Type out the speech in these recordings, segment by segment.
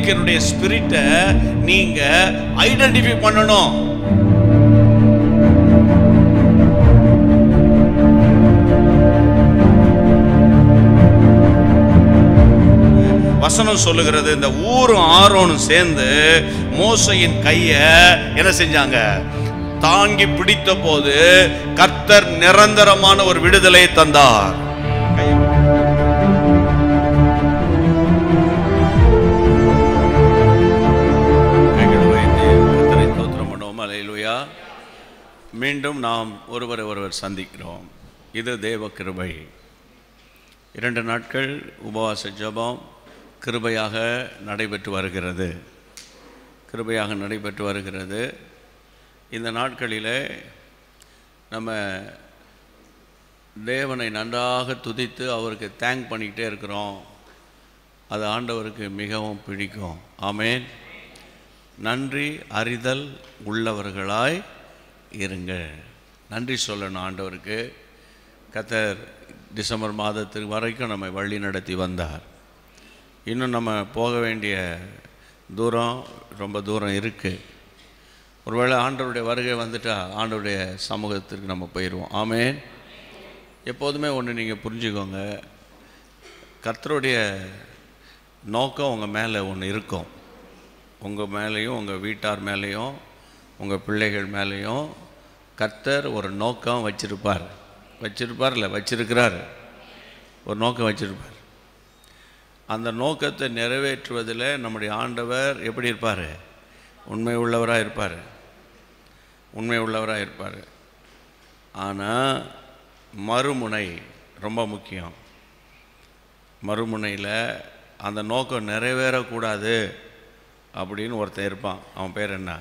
அமெரிக்கனுடைய ஸ்பிரிட்டை நீங்க ஐடென்டிஃபை பண்ணணும் வசனம் சொல்லுகிறது இந்த ஊரும் ஆரோனும் சேர்ந்து மோசையின் கைய என்ன செஞ்சாங்க தாங்கி பிடித்த போது கர்த்தர் நிரந்தரமான ஒரு விடுதலை தந்தார் கைகளை வைத்து கர்த்தரை ஸ்தோத்திரம் பண்ணுவோம் அல்லேலூயா மீண்டும் நாம் ஒருவரை ஒருவர் சந்திக்கிறோம் இது தேவ கிருபை இரண்டு நாட்கள் உபவாச ஜெபம் கிருபையாக நடைபெற்று வருகிறது கிருபையாக நடைபெற்று வருகிறது இந்த நாட்களிலே நம்ம தேவனை நன்றாக துதித்து அவருக்கு தேங்க் பண்ணிக்கிட்டே இருக்கிறோம் அது ஆண்டவருக்கு மிகவும் பிடிக்கும் ஆமென் நன்றி அறிதல் உள்ளவர்களாய் இருங்கள் நன்றி சொல்லணும் ஆண்டவருக்கு கத்தர் டிசம்பர் மாதத்துக்கு வரைக்கும் நம்மை வழி நடத்தி வந்தார் இன்னும் நம்ம போக வேண்டிய தூரம் ரொம்ப தூரம் இருக்குது ஒருவேளை ஆண்டவருடைய வருகை வந்துட்டா ஆண்டவருடைய சமூகத்திற்கு நம்ம போயிடுவோம் ஆமென் எப்போதுமே ஒன்று நீங்கள் புரிஞ்சுக்கோங்க கர்த்தருடைய நோக்கம் உங்கள் மேலே ஒன்று இருக்கும் உங்கள் மேலேயும் உங்கள் வீட்டார் மேலேயும் உங்கள் பிள்ளைகள் மேலேயும் கர்த்தர் ஒரு நோக்கம் வச்சிருப்பார் வச்சிருப்பார் இல்லை வச்சிருக்கிறார் ஒரு நோக்கம் வச்சிருப்பார் அந்த நோக்கத்தை நிறைவேற்றுவதில் நம்முடைய ஆண்டவர் எப்படி இருப்பார் உண்மை உள்ளவராக இருப்பார் உண்மை உள்ளவராக இருப்பார் ஆனால் மறுமுனை ரொம்ப முக்கியம் மறுமுனையில் அந்த நோக்கம் நிறைவேறக்கூடாது அப்படின்னு ஒருத்தன் இருப்பான் அவன் பேர் என்ன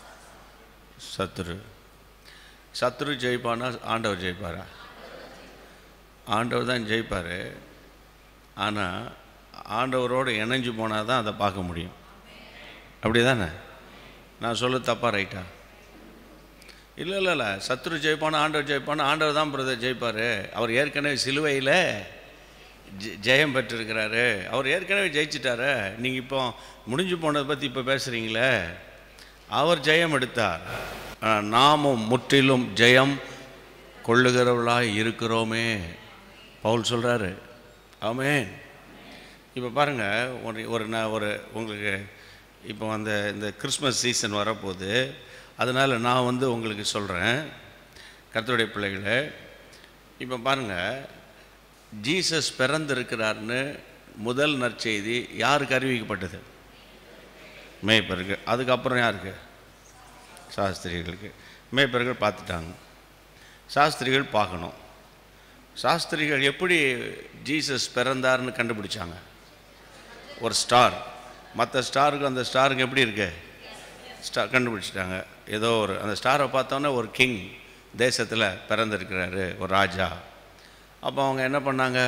சத்ரு சத்ரு ஜெயிப்பானா ஆண்டவர் ஜெயிப்பாரா ஆண்டவர் தான் ஜெயிப்பார் ஆனால் ஆண்டவரோடு இணைஞ்சு போனால் தான் அதை பார்க்க முடியும் அப்படி தானே நான் சொல்ல தப்பா ரைட்டா இல்லை இல்லை இல்லை சத்ரு ஜெயிப்பானா ஆண்டவர் ஜெயிப்பானா ஆண்டவர் தான் பிரதர் ஜெயிப்பார் அவர் ஏற்கனவே சிலுவையில் ஜெ- ஜெயம் பெற்றிருக்கிறாரு அவர் ஏற்கனவே ஜெயிச்சிட்டாரு நீங்கள் இப்போ முடிஞ்சு போனதை பற்றி இப்போ பேசுகிறீங்களே அவர் ஜெயம் எடுத்தார் ஆனா, நாமும் முற்றிலும் ஜெயம் கொள்ளுகிறவர்களாய் இருக்கிறோமே பவுல் சொல்கிறாரு ஆமென் இப்போ பாருங்கள் ஒரு ஒரு நான் ஒரு உங்களுக்கு இப்போ அந்த இந்த கிறிஸ்மஸ் சீசன் வரப்போகுது அதனால் நான் வந்து உங்களுக்கு சொல்கிறேன் கர்த்தருடைய பிள்ளைகளே இப்போ பாருங்கள் ஜீசஸ் பிறந்திருக்கிறார்னு முதல் நற்செய்தி யாருக்கு அறிவிக்கப்பட்டது மேய்ப்பருக்கு அதுக்கப்புறம் யாருக்கு சாஸ்திரிகளுக்கு மேய்ப்பர்கள் பார்த்துட்டாங்க சாஸ்திரிகள் பார்க்கணும் சாஸ்திரிகள் எப்படி ஜீசஸ் பிறந்தார்னு கண்டுபிடிச்சாங்க ஒரு ஸ்டார் மற்ற ஸ்டாருக்கு அந்த ஸ்டாருக்கு எப்படி இருக்கு ஸ்டார் கண்டுபிடிச்சிட்டாங்க ஏதோ ஒரு அந்த ஸ்டாரை பார்த்தோன்னே ஒரு கிங் தேசத்தில் பிறந்திருக்கிறாரு ஒரு ராஜா அப்போ அவங்க என்ன பண்ணாங்க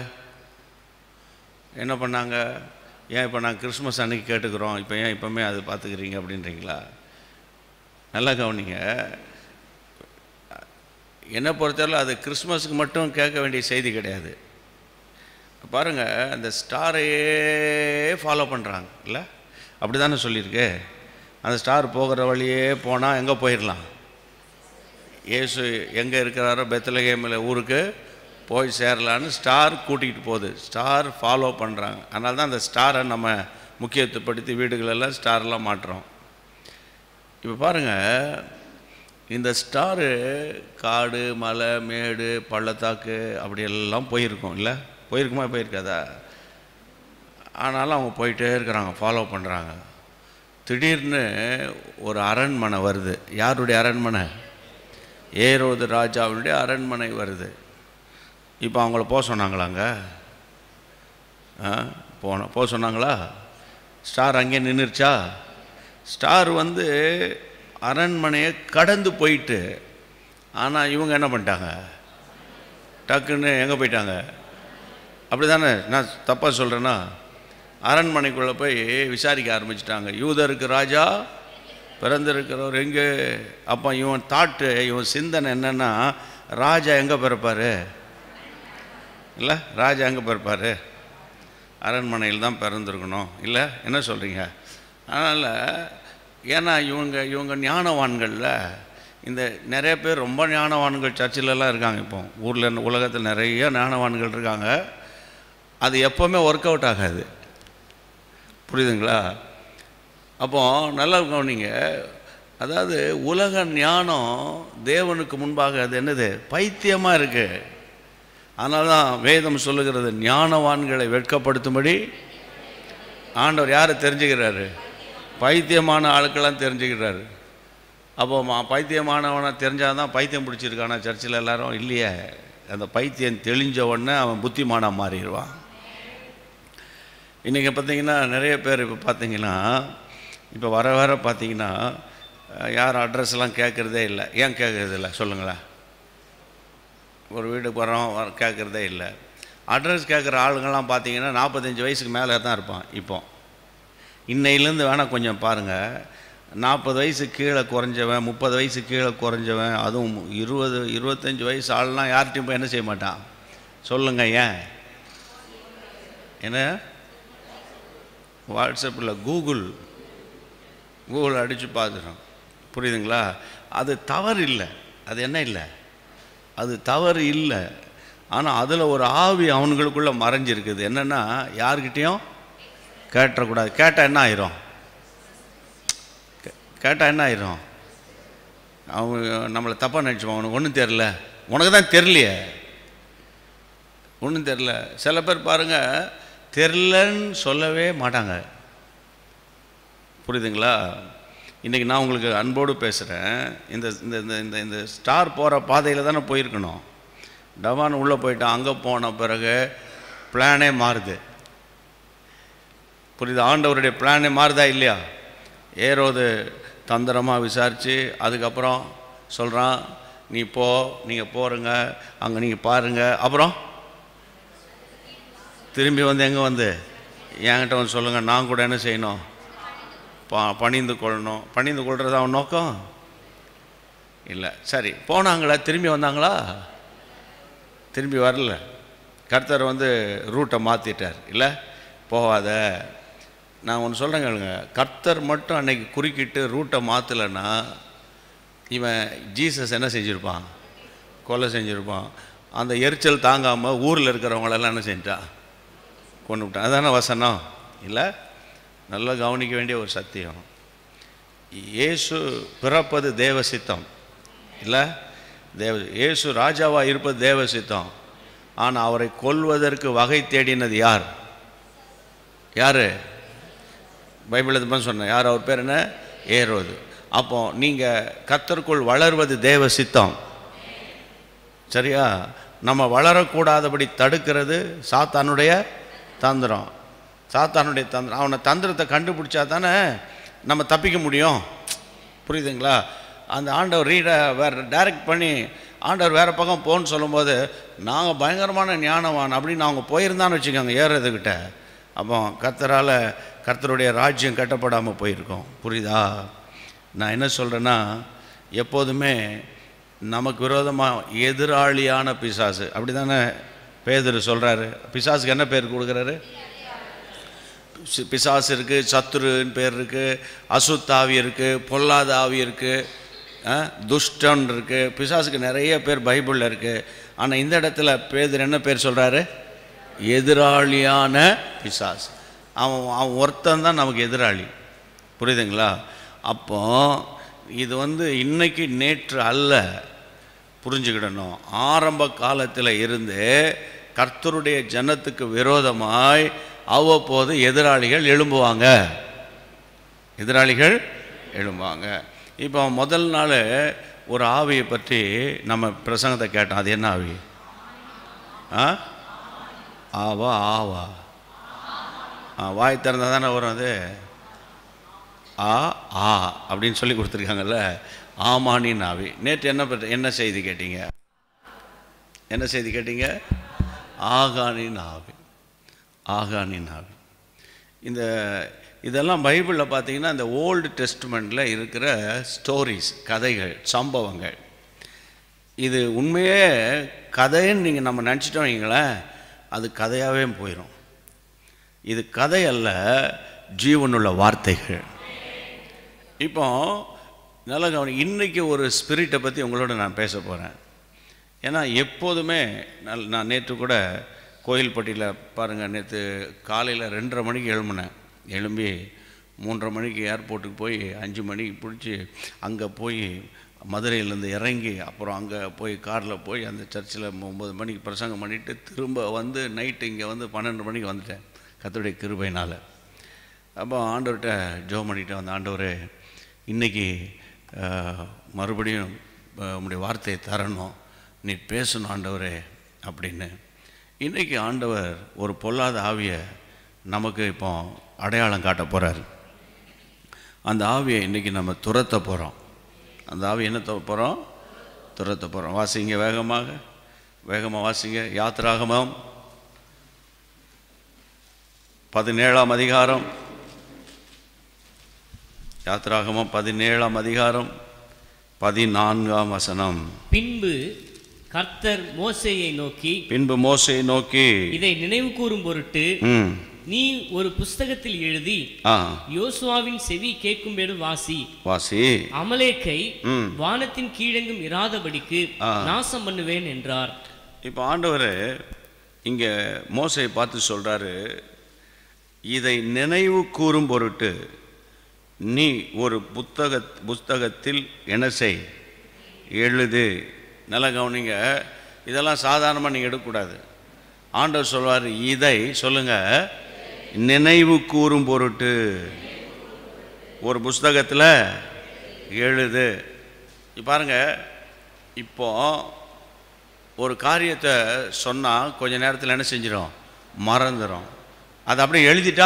என்ன பண்ணாங்க ஏன் இப்போ நாங்கள் கிறிஸ்மஸ் அன்னைக்கு கேட்டுக்கிறோம் இப்போ ஏன் இப்போமே அது பார்த்துக்கிறீங்க அப்படின்றீங்களா நல்லா கவனிங்க என்னை பொறுத்தவரை அது கிறிஸ்மஸுக்கு மட்டும் கேட்க வேண்டிய செய்தி கிடையாது பாருங்கள் அந்த ஸ்டாரையே ஃபாலோ பண்ணுறாங்க இல்லை அப்படி தானே சொல்லியிருக்கு அந்த ஸ்டார் போகிற வழியே போனால் எங்கே போயிடலாம் இயேசு எங்கே இருக்கிறாரோ பெத்தலகேமில் ஊருக்கு போய் சேரலான்னு ஸ்டார் கூட்டிகிட்டு போகுது ஸ்டார் ஃபாலோ பண்ணுறாங்க அதனால தான் அந்த ஸ்டாரை நம்ம முக்கியத்துவப்படுத்தி வீடுகளெல்லாம் ஸ்டார்லாம் மாட்டுறோம் இப்போ பாருங்கள் இந்த ஸ்டாரு காடு மலை மேடு பள்ளத்தாக்கு அப்படியெல்லாம் போயிருக்கும் இல்லை போயிருக்குமா போயிருக்காதா ஆனாலும் அவங்க போயிட்டே இருக்கிறாங்க ஃபாலோ பண்ணுறாங்க திடீர்னு ஒரு அரண்மனை வருது யாருடைய அரண்மனை ஏரோது ராஜாவுடைய அரண்மனை வருது இப்போ அவங்கள போக சொன்னாங்களாங்க ஆ போன போக சொன்னாங்களா ஸ்டார் அங்கேயே நின்றுச்சா ஸ்டார் வந்து அரண்மனையை கடந்து போயிட்டு ஆனால் இவங்க என்ன பண்ணிட்டாங்க டக்குன்னு எங்கே போயிட்டாங்க அப்படி தானே நான் தப்பாக சொல்கிறேன்னா அரண்மனைக்குள்ளே போய் விசாரிக்க ஆரம்பிச்சிட்டாங்க யூதருக்கு ராஜா பிறந்திருக்கிறவர் எங்கே அப்போ இவன் தாட்டு இவன் சிந்தனை என்னென்னா ராஜா எங்கே பிறப்பார் இல்லை ராஜா எங்கே பிறப்பார் அரண்மனையில் தான் பிறந்திருக்கணும் இல்லை என்ன சொல்கிறீங்க அதனால் ஏன்னா இவங்க இவங்க ஞானவான்களில் இந்த நிறைய பேர் ரொம்ப ஞானவான்கள் சர்ச்சிலலாம் இருக்காங்க இப்போ ஊரில் உலகத்தில் நிறைய ஞானவான்கள் இருக்காங்க அது எப்போவுமே ஒர்க் அவுட் ஆகாது புரியுதுங்களா அப்போ நல்லா கவனிங்க அதாவது உலக ஞானம் தேவனுக்கு முன்பாக அது என்னது பைத்தியமாக இருக்கு அதனால தான் வேதம் சொல்லுகிறது ஞானவான்களை வெட்கப்படுத்தும்படி ஆண்டவர் யாரை தெரிஞ்சுக்கிறாரு பைத்தியமான ஆளுக்கெல்லாம் தெரிஞ்சுக்கிறாரு அப்போ மா பைத்தியமானவனை தெரிஞ்சால் தான் பைத்தியம் பிடிச்சிருக்கானா சர்ச்சில் எல்லாரும் இல்லையே அந்த பைத்தியம் தெளிஞ்ச உடனே அவன் புத்திமானாக மாறிடுவான் இன்றைக்கி பார்த்தீங்கன்னா நிறைய பேர் இப்போ பார்த்தீங்கன்னா இப்போ வர வர பார்த்தீங்கன்னா அஹ், யார் அட்ரஸ்லாம் கேட்குறதே இல்லை ஏன் கேட்குறது இல்லை சொல்லுங்களேன் ஒரு வீட்டுக்கு வரோம் வர கேட்குறதே இல்லை அட்ரஸ் கேட்குற ஆளுங்கெல்லாம் பார்த்தீங்கன்னா நாற்பத்தஞ்சு வயசுக்கு மேலே தான் இருப்பான் இப்போ இன்னையிலேருந்து வேணால் கொஞ்சம் பாருங்கள் நாற்பது வயசு கீழே குறைஞ்சவன் முப்பது வயசு கீழே குறைஞ்சவன் அதுவும் இருபது இருபத்தஞ்சி வயசு ஆள்லாம் யார்கிட்டையும் போய் என்ன செய்ய மாட்டான் சொல்லுங்கள் ஏன் என்ன வாட்ஸ்அப்பில் கூகுள் கூகுள் அடித்து பார்த்துட்டோம் புரியுதுங்களா அது தவறு இல்லை அது என்ன இல்லை அது தவறு இல்லை ஆனால் அதில் ஒரு ஆவி அவனுங்களுக்குள்ளே மறைஞ்சிருக்குது என்னென்னா யார்கிட்டேயும் கேட்டக்கூடாது கேட்டால் என்ன ஆயிரும் கேட்டால் என்ன ஆயிரும் அவங்க நம்மளை தப்பாக நினச்சிப்பான் உனக்கு ஒன்றும் தெரில உனக்கு தான் தெரியலையே ஒன்றும் தெரில சில பேர் பாருங்கள் தெரிலன்னு சொல்லவே மாட்டாங்க புரியுதுங்களா இன்றைக்கி நான் உங்களுக்கு அன்போடு பேசுகிறேன் இந்த இந்த இந்த இந்த இந்த ஸ்டார் போகிற பாதையில் தானே போயிருக்கணும் டவான் உள்ளே போயிட்டான் அங்கே போன பிறகு பிளானே மாறுது புரியுது ஆண்டவருடைய பிளானே மாறுதா இல்லையா ஏரோது தந்திரமாக விசாரித்து அதுக்கப்புறம் சொல்கிறான் நீ போ நீங்கள் போருங்க அங்கே நீங்கள் பாருங்கள் அப்புறம் திரும்பி வந்து எங்கே வந்து என்கிட்ட வந்து சொல்லுங்கள் நான் கூட என்ன செய்யணும் பா பணிந்து கொள்ளணும் பணிந்து கொள்வது அவன் நோக்கம் இல்லை சரி போனாங்களா திரும்பி வந்தாங்களா திரும்பி வரல கர்த்தர் வந்து ரூட்டை மாற்றிட்டார் இல்லை போகாத நான் ஒன்று சொல்கிறேன் கேளுங்க கர்த்தர் மட்டும் அன்னைக்கு குறுக்கிட்டு ரூட்டை மாற்றலைன்னா இவன் ஜீசஸ் என்ன செஞ்சுருப்பான் கொலை செஞ்சுருப்பான் அந்த எரிச்சல் தாங்காமல் ஊரில் இருக்கிறவங்களெல்லாம் என்ன செஞ்சான் கொண்டு விட்டான் அதானே வசனம் இல்லை நல்லா கவனிக்க வேண்டிய ஒரு சத்தியம் இயேசு பிறப்பது தேவ சித்தம் இல்லை தேவ இயேசு ராஜாவாக இருப்பது தேவ சித்தம் ஆனால் அவரை கொல்வதற்கு வகை தேடினது யார் யார் பைபிள் இது சொன்னேன் யார் அவர் பேர் என்ன ஏரோது அப்போ நீங்கள் கத்தருக்குள் வளர்வது தேவ சித்தம் சரியா நம்ம வளரக்கூடாதபடி தடுக்கிறது சாத்தானுடைய தந்திரம் சாத்தானுடைய தந்திரம் அவனை தந்திரத்தை கண்டுபிடிச்சா தானே நம்ம தப்பிக்க முடியும் புரியுதுங்களா அந்த ஆண்டவர் ரீடை வேறு டைரக்ட் பண்ணி ஆண்டவர் வேறு பக்கம் போன்னு சொல்லும்போது நாங்கள் பயங்கரமான ஞானவான் அப்படின்னு அவங்க போயிருந்தான்னு வச்சுக்கோங்க ஏறுறதுக்கிட்ட அப்போ கர்த்தரால் கர்த்தருடைய ராஜ்யம் கட்டப்படாமல் போயிருக்கோம் புரியுதா நான் என்ன சொல்கிறேன்னா எப்போதுமே நமக்கு விரோதமாக எதிராளியான பிசாசு அப்படி தானே பேதர் சொல்கிறாரு பிசாசுக்கு என்ன பேர் கொடுக்குறாரு சி- பிசாசு இருக்குது சத்துருன்னு பேர் இருக்குது அசுத்தாவி இருக்குது பொல்லாத ஆவி இருக்குது துஷ்டன் இருக்குது பிசாசுக்கு நிறைய பேர் பைபிளில் இருக்குது ஆனால் இந்த இடத்துல பேதர் என்ன பேர் சொல்கிறாரு எதிராளியான பிசாசு அவன் அவன் ஒருத்தன் தான் நமக்கு எதிராளி புரியுதுங்களா அப்போ இது வந்து இன்னைக்கு நேற்று அல்ல புரிஞ்சுக்கிடணும் ஆரம்ப காலத்தில் இருந்து கர்த்தருடைய ஜனத்துக்கு விரோதமாய் அவ்வப்போது எதிராளிகள் எழும்புவாங்க எதிராளிகள் எழும்புவாங்க இப்போ முதல் நாள் ஒரு ஆவியை பற்றி நம்ம பிரசங்கத்தை கேட்டோம் அது என்ன ஆவி ஆ ஆவா ஆவா ஆ வாய் திறந்தால் தானே வரும் அது ஆ ஆ அப்படின்னு சொல்லி கொடுத்துருக்காங்கல்ல ஆமானின் ஆவி நேற்று என்ன பண்ற- என்ன செய்தி கேட்டீங்க என்ன செய்தி கேட்டீங்க ஆகானின் ஆவி ஆகானின் ஆவி இந்த இதெல்லாம் பைபிளில் பார்த்தீங்கன்னா இந்த ஓல்டு டெஸ்ட்மெண்ட்டில் இருக்கிற ஸ்டோரிஸ் கதைகள் சம்பவங்கள் இது உண்மையே கதைன்னு நீங்கள் நம்ம நினச்சிட்டோம் வைங்களேன் அது கதையாகவே போயிடும் இது கதை அல்ல ஜீவனுள்ள வார்த்தைகள் இப்போ நல்லா கவனி இன்னைக்கு ஒரு ஸ்பிரிட்டை பற்றி உங்களோட நான் பேச போகிறேன் ஏன்னா எப்போதுமே நல் நான் நேற்று கூட கோயில்பட்டியில் பாருங்கள் நேற்று காலையில் ரெண்டரை மணிக்கு எழும்பினேன் எழும்பி மூன்றரை மணிக்கு ஏர்போர்ட்டுக்கு போய் அஞ்சு மணிக்கு பிடிச்சி அங்கே போய் மதுரையிலேருந்து இறங்கி அப்புறம் அங்கே போய் காரில் போய் அந்த சர்ச்சில் ஒம்பது மணிக்கு பிரசங்கம் பண்ணிவிட்டு திரும்ப வந்து நைட்டு இங்கே வந்து பன்னெண்டு மணிக்கு வந்துட்டேன் கத்துடைய கிருபையினால் அப்போ ஆண்டவர்கிட்ட ஜோ பண்ணிட்டு வந்த ஆண்டவரே இன்னைக்கு அஹ், மறுபடியும் அஹ், உம்முடைய வார்த்தையை தரணும் நீ பேசணும் ஆண்டவரே அப்படின்னு இன்னைக்கு ஆண்டவர் ஒரு பொல்லாத ஆவியை நமக்கு இப்போ அடையாளம் காட்ட போகிறார் அந்த ஆவியை இன்னைக்கு நம்ம துரத்த போகிறோம் அந்த ஆவி என்ன போகிறோம் துரத்த போகிறோம் வாசிங்க வேகமாக வேகமாக வாசிங்க யாத்திராகமம் பதினேழாம் அதிகாரம் யாத்திராகமம் பதினேழாம் அதிகாரம் பதினான்காம் வசனம் பின்பு கர்த்தர் மோசேயை நோக்கி பின்பு மோசையை நோக்கி இதை நினைவு கூறும் பொருட்டு ம் நீ ஒரு புஸ்தகத்தில் எழுதி ஆ யோசுவாவின் செவி கேட்கும்படி வாசி வாசி அமலேக்கை ம் வானத்தின் கீழெங்கும் இராதபடிக்கு ஆ. நாசம் பண்ணுவேன் என்றார் இப்போ ஆண்டவர் இங்கே மோசையை பார்த்து சொல்கிறாரு இதை நினைவு கூறும் பொருட்டு நீ ஒரு புத்தக புஸ்தகத்தில் என்ன செய் எழுது நல்லா கவனிங்க இதெல்லாம் சாதாரணமாக நீங்கள் எடுக்கக்கூடாது ஆண்டவர் சொல்வார் இதை சொல்லுங்க நினைவு கூறும் பொருட்டு ஒரு புஸ்தகத்தில் எழுது இப்ப பாருங்க இப்போ ஒரு காரியத்தை சொன்னால் கொஞ்ச நேரத்தில் என்ன செஞ்சிடும் மறந்துடும் அதை அப்படியே எழுதிட்டா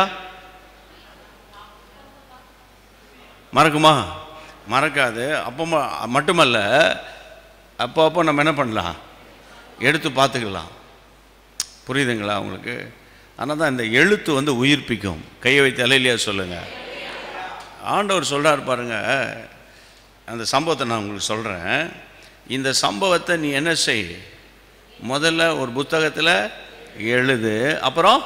மறக்குமா மறக்காது அப்போ ம- மட்டுமல்ல அப்போ அப்போ நம்ம என்ன பண்ணலாம் எடுத்து பார்த்துக்கலாம் புரியுதுங்களா உங்களுக்கு ஆனால் தான் இந்த எழுத்து வந்து உயிர்ப்பிக்கும் கையை வைத்து அலையிலையா சொல்லுங்கள் ஆண்டவர் சொல்கிறார் பாருங்க அந்த சம்பவத்தை நான் உங்களுக்கு சொல்கிறேன் இந்த சம்பவத்தை நீ என்ன செய் முதல்ல ஒரு புத்தகத்தில் எழுது அப்புறம்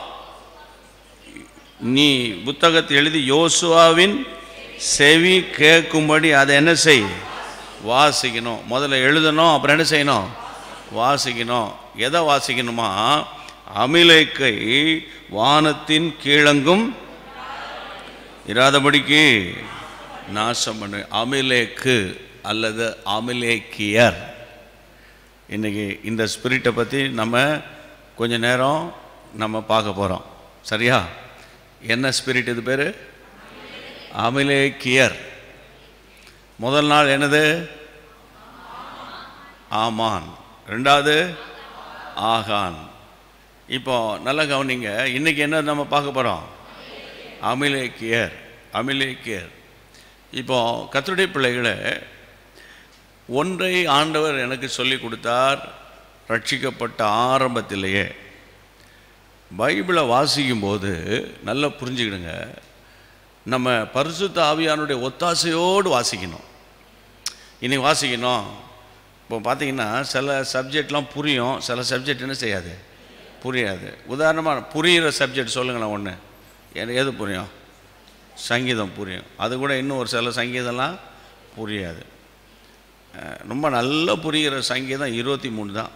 நீ புத்தகத்தை எழுதி யோசுவாவின் செவி கேட்கும்படி அதை என்ன செய் வாசிக்கணும் முதல்ல எழுதணும் அப்புறம் என்ன செய்யணும் வாசிக்கணும் எதை வாசிக்கணுமா அமிலேக்கை வானத்தின் கீழங்கும் இராதபடிக்கு நாசம் பண்ணு அமிலேக்கு அல்லது அமிலேக்கியர் இன்னைக்கு இந்த ஸ்பிரிட்டை பற்றி நம்ம கொஞ்ச நேரம் நம்ம பார்க்க போகிறோம் சரியா என்ன ஸ்பிரிட் இது பேர் அமிலேக்கியர் முதல் நாள் என்னது ஆமான் ரெண்டாவது ஆகான் இப்போ நல்லா கவனிங்க இன்னைக்கு என்ன நம்ம பார்க்க போகிறோம் அமிலேக்கியர் அமிலேக்கியர் இப்போ கர்த்தருடைய பிள்ளைகளை ஒன்றை ஆண்டவர் எனக்கு சொல்லி கொடுத்தார் ரட்சிக்கப்பட்ட ஆரம்பத்திலேயே பைபிளை வாசிக்கும்போது நல்லா புரிஞ்சுக்கிடுங்க நம்ம பரிசுத்த ஆவியானுடைய ஒத்தாசையோடு வாசிக்கணும் இன்னைக்கு வாசிக்கணும் இப்போ பார்த்தீங்கன்னா சில சப்ஜெக்ட்லாம் புரியும் சில சப்ஜெக்ட் என்ன செய்யாது புரியாது உதாரணமாக புரிகிற சப்ஜெக்ட் சொல்லுங்களேன் ஒன்று எனக்கு எது புரியும் சங்கீதம் புரியும் அது கூட இன்னும் ஒரு சில சங்கீதம்லாம் புரியாது அஹ் ரொம்ப நல்லா புரிகிற சங்கீதம் இருபத்தி மூணு தான்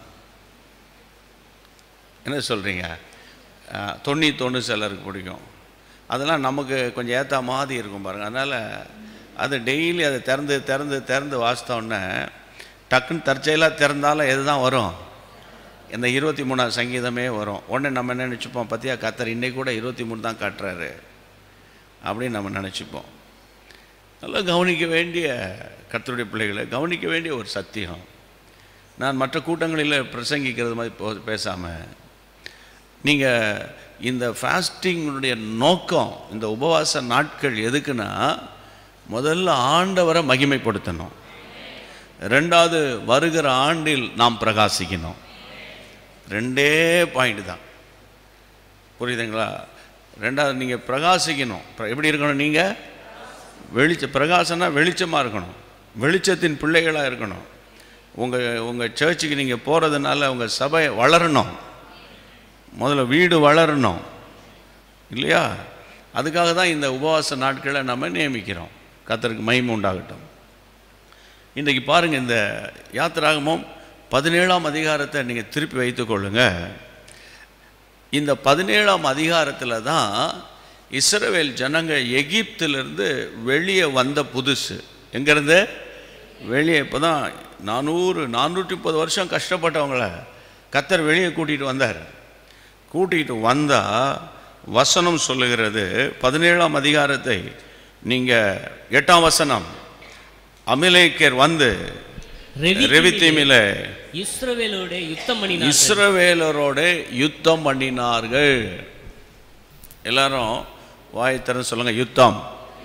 என்ன சொல்கிறீங்க தொண்ணூத்தொன்று சிலருக்கு பிடிக்கும் அதெல்லாம் நமக்கு கொஞ்சம் ஏற்ற மாதிரி இருக்கும் பாருங்கள் அதனால் அது டெய்லி அதை திறந்து திறந்து திறந்து வாசித்தோடனே டக்குன்னு தற்செயலாக திறந்தாலும் எது தான் வரும் இந்த இருபத்தி மூணாவது சங்கீதமே வரும் உடனே நம்ம என்ன நினச்சிப்போம் பத்தியா கத்தர் இன்னைக்கு கூட இருபத்தி மூணு தான் காட்டுறாரு அப்படின்னு நம்ம நினச்சிப்போம் நல்லா கவனிக்க வேண்டிய கர்த்தருடைய பிள்ளைகளை கவனிக்க வேண்டிய ஒரு சத்தியம் நான் மற்ற கூட்டங்களில் பிரசங்கிக்கிறது மாதிரி போ பேசாமல் நீங்கள் இந்த ஃபாஸ்டிங்களுடைய நோக்கம் இந்த உபவாச நாட்கள் எதுக்குன்னா முதல்ல ஆண்டவரை மகிமைப்படுத்தணும் ரெண்டாவது வருகிற ஆண்டில் நாம் பிரகாசிக்கணும் ரெண்டே பாயிண்ட் தான் புரியுதுங்களா ரெண்டாவது நீங்கள் பிரகாசிக்கணும் பிர- எப்படி இருக்கணும் நீங்கள் வெளிச்ச பிரகாசம்னா வெளிச்சமாக இருக்கணும் வெளிச்சத்தின் பிள்ளைகளாக இருக்கணும் உங்கள் உங்கள் சர்ச்சுக்கு நீங்கள் போகிறதுனால உங்கள் சபை வளரணும் முதல்ல வீடு வளரணும் இல்லையா அதுக்காக தான் இந்த உபவாச நாட்களை நம்ம நியமிக்கிறோம் கத்தருக்கு மகிமை உண்டாகட்டும் இன்றைக்கு பாருங்கள் இந்த யாத்திராகமும் பதினேழாம் அதிகாரத்தை நீங்கள் திருப்பி வைத்துக்கொள்ளுங்க இந்த பதினேழாம் அதிகாரத்தில் தான் இஸ்ரவேல் ஜனங்க எகிப்திலிருந்து வெளியே வந்த புதுசு எங்கேருந்து வெளியே இப்போ தான் நானூறு நானூற்றி முப்பது வருஷம் கஷ்டப்பட்டவங்கள கத்தர் வெளியே கூட்டிகிட்டு வந்தார் கூட்டிகிட்டு வந்தால் வசனம் சொல்லுகிறது பதினேழாம் அதிகாரத்தை நீங்கள் எட்டாம் வசனம் அமிலேக்கர் வந்து ரெவித்தீமில இஸ்ரவேலோட யுத்தம் பண்ணினார் இஸ்ரவேலரோட யுத்தம் பண்ணினார்கள் எல்லாரும் வாய் திறந்து சொல்லுங்க யுத்தம்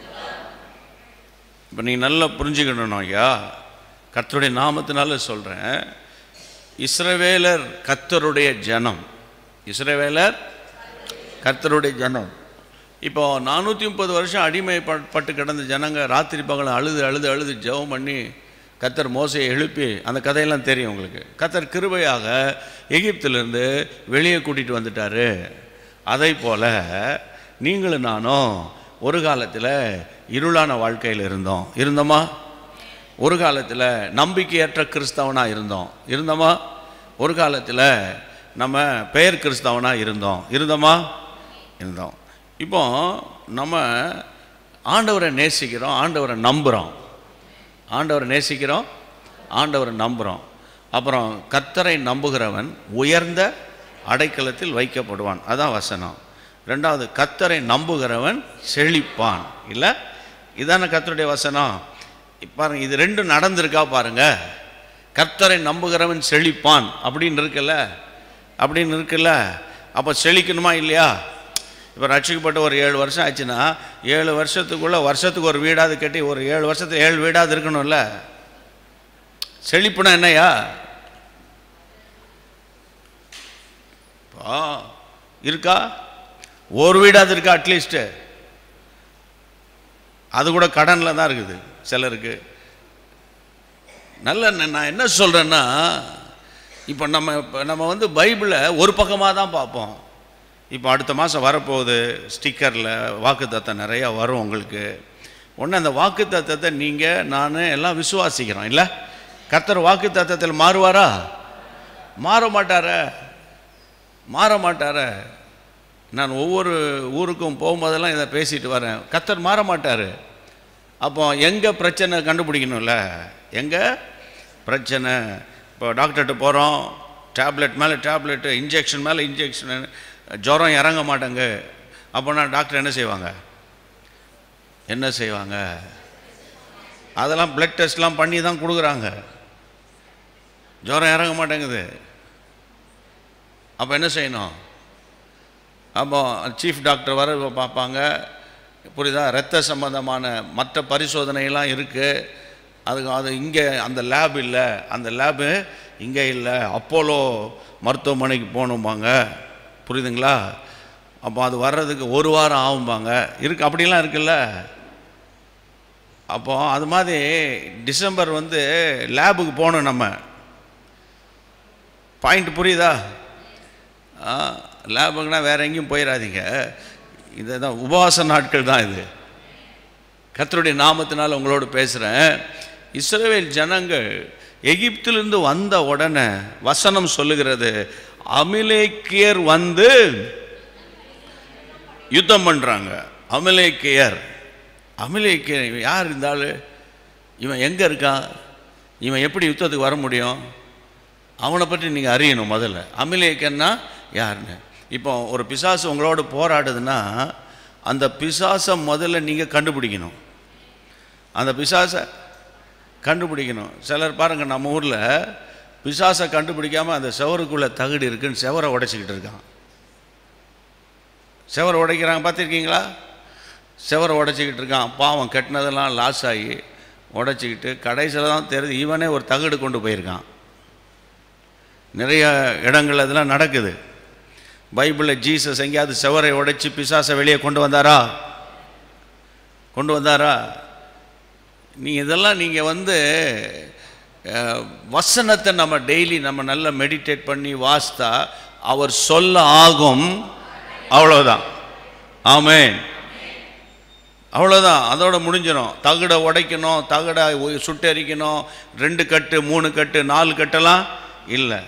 இப்போ நீங்கள் நல்லா புரிஞ்சுக்கணும் ஐயா கர்த்தருடைய நாமத்தினால சொல்கிறேன் இஸ்ரவேலர் கர்த்தருடைய ஜனம் இஸ்ரவேலர் கர்த்தருடைய ஜனம் இப்போ நானூற்றி முப்பது வருஷம் அடிமைப்பட்டு கிடந்த ஜனங்க ராத்திரி பகலும் அழுது அழுது அழுது ஜெபம் பண்ணி கத்தர் மோசையை எழுப்பி அந்த கதையெல்லாம் தெரியும் உங்களுக்கு கத்தர் கிருபையாக எகிப்திலிருந்து வெளியே கூட்டிகிட்டு வந்துட்டாரு அதை போல் நீங்களும் நானும் ஒரு காலத்தில் இருளான வாழ்க்கையில் இருந்தோம் இருந்தோமா ஒரு காலத்தில் நம்பிக்கையற்ற கிறிஸ்தவனாக இருந்தோம் இருந்தோமா ஒரு காலத்தில் நம்ம பெயர் கிறிஸ்தவனாக இருந்தோம் இருந்தோமா இருந்தோம் இப்போ நம்ம ஆண்டவரை நேசிக்கிறோம் ஆண்டவரை நம்புகிறோம் ஆண்டவரை நேசிக்கிறோம் ஆண்டவரை நம்புகிறோம் அப்புறம் கத்தரை நம்புகிறவன் உயர்ந்த அடைக்கலத்தில் வைக்கப்படுவான் அதான் வசனம் ரெண்டாவது கத்தரை நம்புகிறவன் செழிப்பான் இல்லை இதான கத்தருடைய வசனம் பாருங்க இது ரெண்டும் நடந்திருக்கா பாருங்க கர்த்தரை நம்புகிறவன் செழிப்பான் அப்படின்னு இருக்குல்ல அப்படின்னு இருக்குல்ல அப்போ செழிக்கணுமா இல்லையா இப்போ ரட்சிக்கப்பட்ட ஒரு ஏழு வருஷம் ஆச்சுன்னா ஏழு வருஷத்துக்குள்ளே வருஷத்துக்கு ஒரு வீடாவது கட்டி ஒரு ஏழு வருஷத்துக்கு ஏழு வீடாவது இருக்கணும்ல செழிப்புனா என்னையா ஆ இருக்கா ஒரு வீடாவது இருக்கா அட்லீஸ்ட்டு அது கூட கடனில் தான் இருக்குது சிலருக்கு நல்ல ந- நான் என்ன சொல்கிறேன்னா இப்போ நம்ம இப்போ நம்ம வந்து பைபிளை ஒரு பக்கமாக தான் பார்ப்போம் இப்போ அடுத்த மாதம் வரப்போகுது ஸ்டிக்கரில் வாக்குத்தத்தம் நிறையா வரும் உங்களுக்கு ஒன்று அந்த வாக்குத்தத்தத்தை நீங்கள் நான் எல்லாம் விசுவாசிக்கிறோம் இல்லை கர்த்தர் வாக்குத்தத்தத்தில் மாறுவாரா மாற மாட்டாரே மாற மாட்டாரே நான் ஒவ்வொரு ஊருக்கும் போகும்போதெல்லாம் இதை பேசிட்டு வரேன் கர்த்தர் மாற மாட்டார் அப்போ எங்கே பிரச்சனை கண்டுபிடிக்கணும்ல எங்கே பிரச்சனை இப்போ டாக்டர்கிட்ட போகிறோம் டேப்லெட் மேலே டேப்லெட்டு இன்ஜெக்ஷன் மேலே இன்ஜெக்ஷன் ஜுரம் இறங்க மாட்டேங்க அப்போனா டாக்டர் என்ன செய்வாங்க என்ன செய்வாங்க அதெல்லாம் பிளட் டெஸ்ட்லாம் பண்ணி தான் கொடுக்குறாங்க ஜுரம் இறங்க மாட்டேங்குது அப்போ என்ன செய்யணும் அப்போ சீஃப் டாக்டர் வர பார்ப்பாங்க புரியுதா இரத்த சம்பந்தமான மற்ற பரிசோதனையெல்லாம் இருக்குது அதுக்கு அது இங்கே அந்த லேப் இல்லை அந்த லேபு இங்கே இல்லை அப்போலோ மருத்துவமனைக்கு போகணும்பாங்க புரியுதுங்களா அப்போ அது வர்றதுக்கு ஒரு வாரம் ஆகும்பாங்க இருக்கு அப்படிலாம் இருக்குல்ல அப்போ அது மாதிரி டிசம்பர் வந்து லேபுக்கு போகணும் நம்ம பாயிண்ட் புரியுதா ஆ லேபுக்குனா வேற எங்கேயும் போயிடாதீங்க இதுதான் உபவாச நாட்கள் தான் இது கர்த்தருடைய நாமத்தினால் உங்களோடு பேசுகிறேன் இஸ்ரவேல் ஜனங்கள் எகிப்திலிருந்து வந்த உடனே வசனம் சொல்லுகிறது அமிலேக்கியர் வந்து யுத்தம் பண்ணுறாங்க அமிலேக்கியர் அமிலேக்கியர் இவன் யார் இருந்தாலும் இவன் எங்கே இருக்கான் இவன் எப்படி யுத்தத்துக்கு வர முடியும் அவனை பற்றி நீங்கள் அறியணும் முதல்ல அமிலேக்கன்னா யாருன்னு இப்போ ஒரு பிசாசு உங்களோட போராடுதுன்னா அந்த பிசாசை முதல்ல நீங்கள் கண்டுபிடிக்கணும் அந்த பிசாசை கண்டுபிடிக்கணும் சிலர் பாருங்கள் நம்ம ஊரில் பிசாசை கண்டுபிடிக்காமல் அந்த செவருக்குள்ளே தகுடு இருக்குன்னு செவரை உடைச்சிக்கிட்டு இருக்கான் செவரை உடைக்கிறாங்க பார்த்துருக்கீங்களா செவரை உடைச்சிக்கிட்டு இருக்கான் பாவம் கட்டினதெல்லாம் லாஸ் ஆகி உடைச்சிக்கிட்டு கடைசியில் தான் தெரியுது இவனே ஒரு தகுடு கொண்டு போயிருக்கான் நிறைய இடங்கள் அதெல்லாம் நடக்குது பைபிளில் ஜீசஸ் எங்கேயாவது செவரை உடைச்சி பிசாசை வெளியே கொண்டு வந்தாரா கொண்டு வந்தாரா நீ இதெல்லாம் நீங்கள் வந்து அஹ், வசனத்தை நம்ம டெய்லி நம்ம நல்லா மெடிடேட் பண்ணி வாஸ்தா அவர் சொல்ல ஆகும் அவ்வளோதான் ஆமென் அவ்வளோதான் அதோட முடிஞ்சிடும் தகடை உடைக்கணும் தகடை உ- சுட்டெரிக்கணும் ரெண்டு கட்டு மூணு கட்டு நாலு கட்டெல்லாம் இல்லை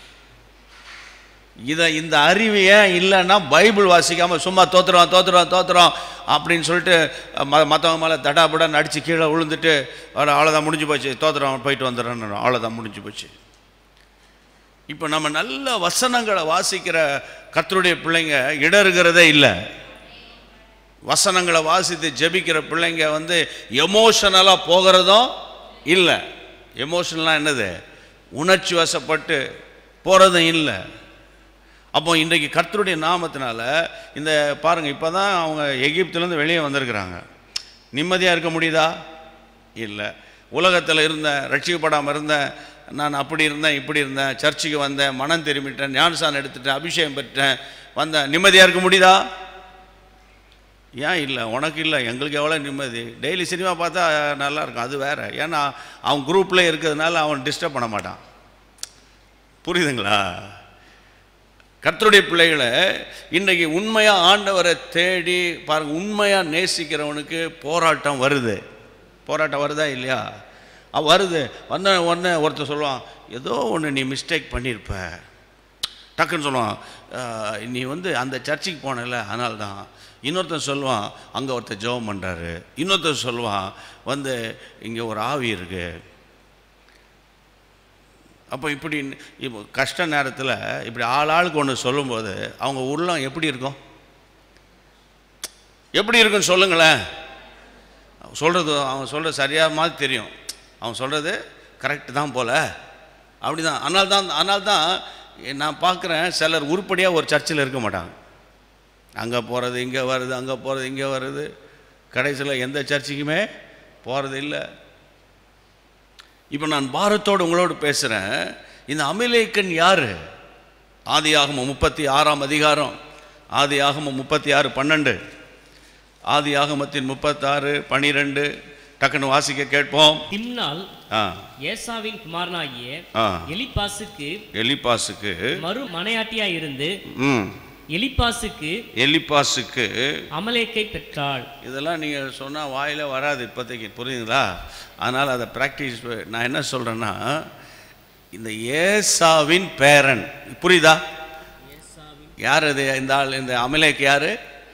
இதை இந்த அறிவு ஏன் இல்லைன்னா பைபிள் வாசிக்காமல் சும்மா தோத்துறோம் தோத்துறோம் தோத்துறோம் அப்படின்னு சொல்லிட்டு ம மற்றவங்க மேலே தடாபடான்னு அடித்து கீழே விழுந்துட்டு அவ்வளோ அவ்வளோதான் முடிஞ்சு போச்சு தோத்துறோம் போயிட்டு வந்துடுறோம் அவ்வளோதான் முடிஞ்சு போச்சு இப்போ நம்ம நல்ல வசனங்களை வாசிக்கிற கர்த்தருடைய பிள்ளைங்க இடறுகிறதே இல்லை வசனங்களை வாசித்து ஜெபிக்கிற பிள்ளைங்க வந்து எமோஷனலாக போகிறதும் இல்லை எமோஷனலாக என்னது உணர்ச்சி வசப்பட்டு போகிறதும் இல்லை அப்போ இன்றைக்கு கர்த்தருடைய நாமத்தினால இந்த பாருங்கள் இப்போ தான் அவங்க எகிப்துலேருந்து வெளியே வந்திருக்கிறாங்க நிம்மதியாக இருக்க முடியுதா இல்லை உலகத்தில் இருந்தேன் ரட்சிக்கப்படாமல் இருந்தேன் நான் அப்படி இருந்தேன் இப்படி இருந்தேன் சர்ச்சுக்கு வந்தேன் மனம் திரும்பிட்டேன் ஞானசானம் எடுத்துட்டேன் அபிஷேகம் பெற்றேன் வந்தேன் நிம்மதியாக இருக்க முடியுதா ஏன் இல்லை உனக்கு இல்லை எங்களுக்கு எவ்வளோ நிம்மதி டெய்லி சினிமா பார்த்தா நல்லா இருக்கும் அது வேற ஏன்னா அவன் குரூப்பில் இருக்கிறதுனால அவன் டிஸ்டர்ப் பண்ண மாட்டான் புரியுதுங்களா கர்த்தருடைய பிள்ளைகளை இன்றைக்கி உண்மையாக ஆண்டவரை தேடி பாருங்க உண்மையாக நேசிக்கிறவனுக்கு போராட்டம் வருது போராட்டம் வருதா இல்லையா அ, வருது வந்த உடனே ஒருத்தர் சொல்லுவான் ஏதோ ஒன்று நீ மிஸ்டேக் பண்ணியிருப்ப டக்குன்னு சொல்லுவான் "அஹ், நீ வந்து அந்த சர்ச்சுக்கு போனல அதனால தான் இன்னொருத்தன் சொல்லுவான் அங்கே ஒருத்தர் ஜெபம் பண்ணுறாரு இன்னொருத்தர் சொல்லுவான் வந்து இங்கே ஒரு ஆவி இருக்குது அப்போ இப்படி இப்போ கஷ்ட நேரத்தில் இப்படி ஆள் ஆளுக்கு ஒன்று சொல்லும்போது அவங்க உள்ளம் எப்படி இருக்கும் எப்படி இருக்குன்னு சொல்லுங்களேன் சொல்கிறது அவன் சொல்கிறது சரியாக மாதிரி தெரியும் அவன் சொல்கிறது கரெக்டு தான் போல அப்படி தான் ஆனால் தான் ஆனால் தான் நான் பார்க்குறேன் சிலர் உருப்படியாக ஒரு சர்ச்சில் இருக்க மாட்டாங்க அங்கே போகிறது இங்கே வருது அங்கே போகிறது இங்கே வருது கடைசியில் எந்த சர்ச்சுக்குமே போகிறது இல்லை இப்போ நான் பாரத்தோடு உங்களோடு பேசுகிறேன் இந்த அமிலேக்கன் யார் ஆதி ஆகமம் முப்பத்தி ஆறாம் அதிகாரம் ஆதி ஆகமம் முப்பத்தி ஆறு பன்னெண்டு ஆதி ஆகமத்தின் முப்பத்தாறு பனிரெண்டு டக்குன்னு வாசிக்க கேட்போம் திம்னால் ஆ ஏசாவின் குமாரனாகிய ஆ எலிப்பாசுக்கு எலிப்பாசுக்கு மறு மனையாட்டியாய் இருந்து ம் எலிப்பாசுக்கு எலிப்பாசுக்கு அமலேக்கை பெற்றாள் இதெல்லாம் நீங்கள் சொன்னால் வாயில வராது இப்போதைக்கு புரியுதுங்களா அதனால் அதை ப்ராக்டிஸ் நான் என்ன சொல்கிறேன்னா இந்த ஏசாவின் பேரன் புரியுதா யார் இது இந்த ஆள் இந்த அமலேக்கு யார்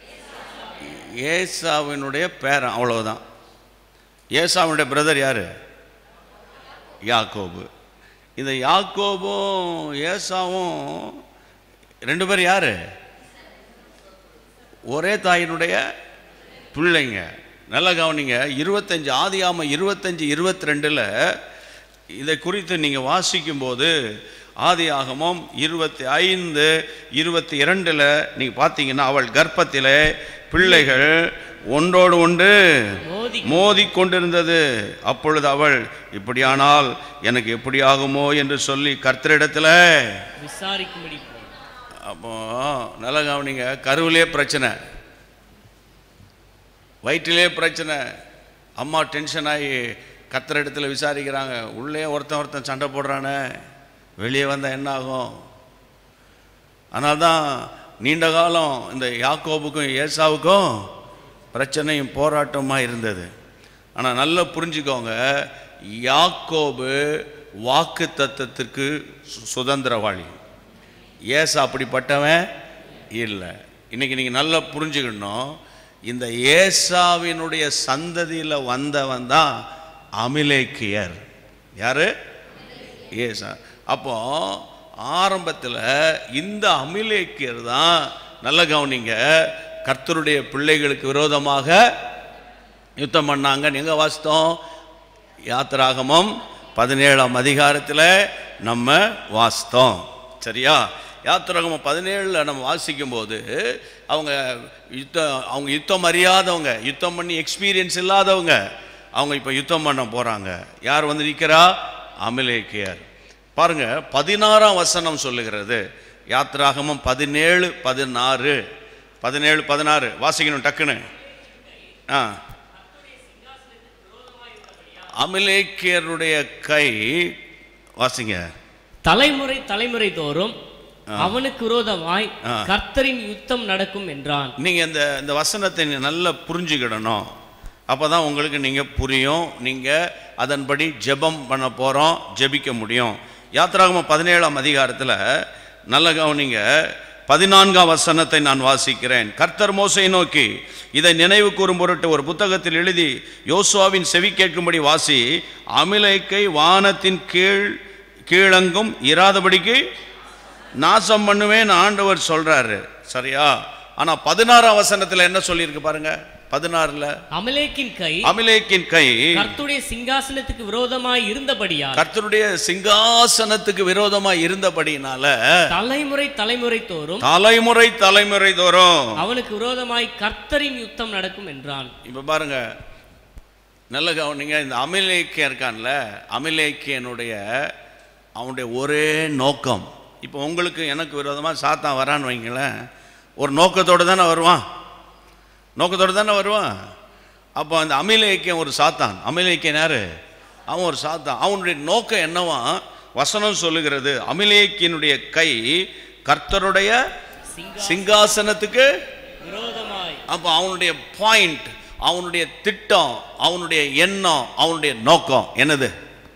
ஏசாவினுடைய பேரன் அவ்வளவுதான் ஏசாவினுடைய பிரதர் யார் யாக்கோபு இந்த யாக்கோபும் ஏசாவும் ரெண்டு பேரும் யார் ஒரே தாயினுடைய பிள்ளைங்க நல்லா கவனிங்க இருபத்தஞ்சு ஆதியாம இருபத்தஞ்சு இருபத்தி ரெண்டில் இதை குறித்து நீங்கள் வாசிக்கும்போது ஆதி ஆகமம் இருபத்தி ஐந்து இருபத்தி இரண்டில் நீங்கள் பார்த்தீங்கன்னா அவள் கர்ப்பத்திலே பிள்ளைகள் ஒன்றோடு ஒன்று மோதி மோதிக் கொண்டிருந்தது அப்பொழுது அவள் இப்படியானால் எனக்கு எப்படி ஆகுமோ என்று சொல்லி கர்த்தரிடத்தில் விசாரிக்கும்படி போனாள். அப்போ நல்லா கவனிங்க கருவிலே பிரச்சனை வயிற்றிலே பிரச்சனை அம்மா டென்ஷன் ஆகி கத்துற இடத்துல விசாரிக்கிறாங்க உள்ளே ஒருத்தன் ஒருத்தன் சண்டை போடுறானே வெளியே வந்தால் என்ன ஆகும் ஆனால் தான் நீண்ட காலம் இந்த யாக்கோபுக்கும் ஏசாவுக்கும் பிரச்சனையும் போராட்டமாக இருந்தது ஆனால் நல்லா புரிஞ்சுக்கோங்க யாக்கோபு வாக்கு தத்தத்திற்கு சுதந்திரவாளி ஏசா அப்படிப்பட்டவன் இல்லை இன்னைக்கு நீங்கள் நல்லா புரிஞ்சுக்கணும் இந்த ஏசாவினுடைய சந்ததியில் வந்தவன் தான் அமிலேக்கியர் யாரு ஏசா அப்போ ஆரம்பத்தில் இந்த அமிலேக்கியர் தான் நல்ல கவனிங்க கர்த்தருடைய பிள்ளைகளுக்கு விரோதமாக யுத்தம் பண்ணாங்கன்னு எங்கே வாசித்தோம் யாத்திராகமம் பதினேழாம் அதிகாரத்தில் நம்ம வாசித்தோம் சரியா யாத்திராகமம் பதினேழில் நம்ம வாசிக்கும்போது அவங்க யுத்தம் அவங்க யுத்தம் அறியாதவங்க யுத்தம் பண்ணி எக்ஸ்பீரியன்ஸ் இல்லாதவங்க அவங்க இப்போ யுத்தம் பண்ண போகிறாங்க யார் வந்து நிற்கிறா அமலேக்கியர் பாருங்க பதினாறாம் வசனம் சொல்லுகிறது யாத்திராகமம் பதினேழு பதினாறு பதினேழு பதினாறு வாசிக்கணும் டக்குன்னு ஆ அமலேக்கியருடைய கை வாசிங்க தலைமுறை தலைமுறை தோறும் அவனுக்கு விரோதமாய் கர்த்தரின் யுத்தம் நடக்கும் என்றான் நீங்க இந்த இந்த வசனத்தை நீங்க நல்லா புரிஞ்சுக்கிடணும் அப்பதான் உங்களுக்கு நீங்க புரியும் நீங்க அதன்படி ஜெபம் பண்ண போறோம் ஜெபிக்க முடியும் யாத்திராகம பதினேழாம் அதிகாரத்துல நல்ல கவனிங்க பதினான்காம் வசனத்தை நான் வாசிக்கிறேன் கர்த்தர் மோசை நோக்கி இதை நினைவு கூறும் பொருட்டு ஒரு புத்தகத்தில் எழுதி யோசுவாவின் செவி கேட்கும்படி வாசி அமிலைக்கை வானத்தின் கீழ் கீழங்கும் இராதபடிக்கு நாசம் பண்ணுவேன் ஆண்டவர் சொல்றாரு சரியா ஆனா பதினாறாம் வசனத்துல என்ன சொல்லியிருக்கு பாருங்க பதினாறுல அமலேக்கின் கை அமிலேக்கின் கை கர்த்தருடைய சிங்காசனத்துக்கு விரோதமாய் இருந்தபடியால் கர்த்தருடைய சிங்காசனத்துக்கு விரோதமா இருந்தபடினால தலைமுறை தலைமுறை தோறும் தலைமுறை தலைமுறை தோறும் அவனுக்கு விரோதமாய் கர்த்தரின் யுத்தம் நடக்கும் என்றான் இப்ப பாருங்க நல்ல கவனிங்க இந்த அமிலேக்கியன் இருக்கான்ல அமிலேக்கியனுடைய அவனுடைய ஒரே நோக்கம் இப்போ உங்களுக்கு எனக்கு விரோதமாக சாத்தான் வரான்னு வைங்களேன் ஒரு நோக்கத்தோடு தானே வருவான் நோக்கத்தோடு தானே வருவான் அப்போ அந்த அமிலேக்கியன் ஒரு சாத்தான் அமிலேக்கியன் யாரு அவன் ஒரு சாத்தான் அவனுடைய நோக்கம் என்னவா வசனம் சொல்லுகிறது அமிலேக்கியனுடைய கை கர்த்தருடைய சிங்கா சிங்காசனத்துக்கு விரோதமாய் அப்போ அவனுடைய பாயிண்ட் அவனுடைய திட்டம் அவனுடைய எண்ணம் அவனுடைய நோக்கம் என்னது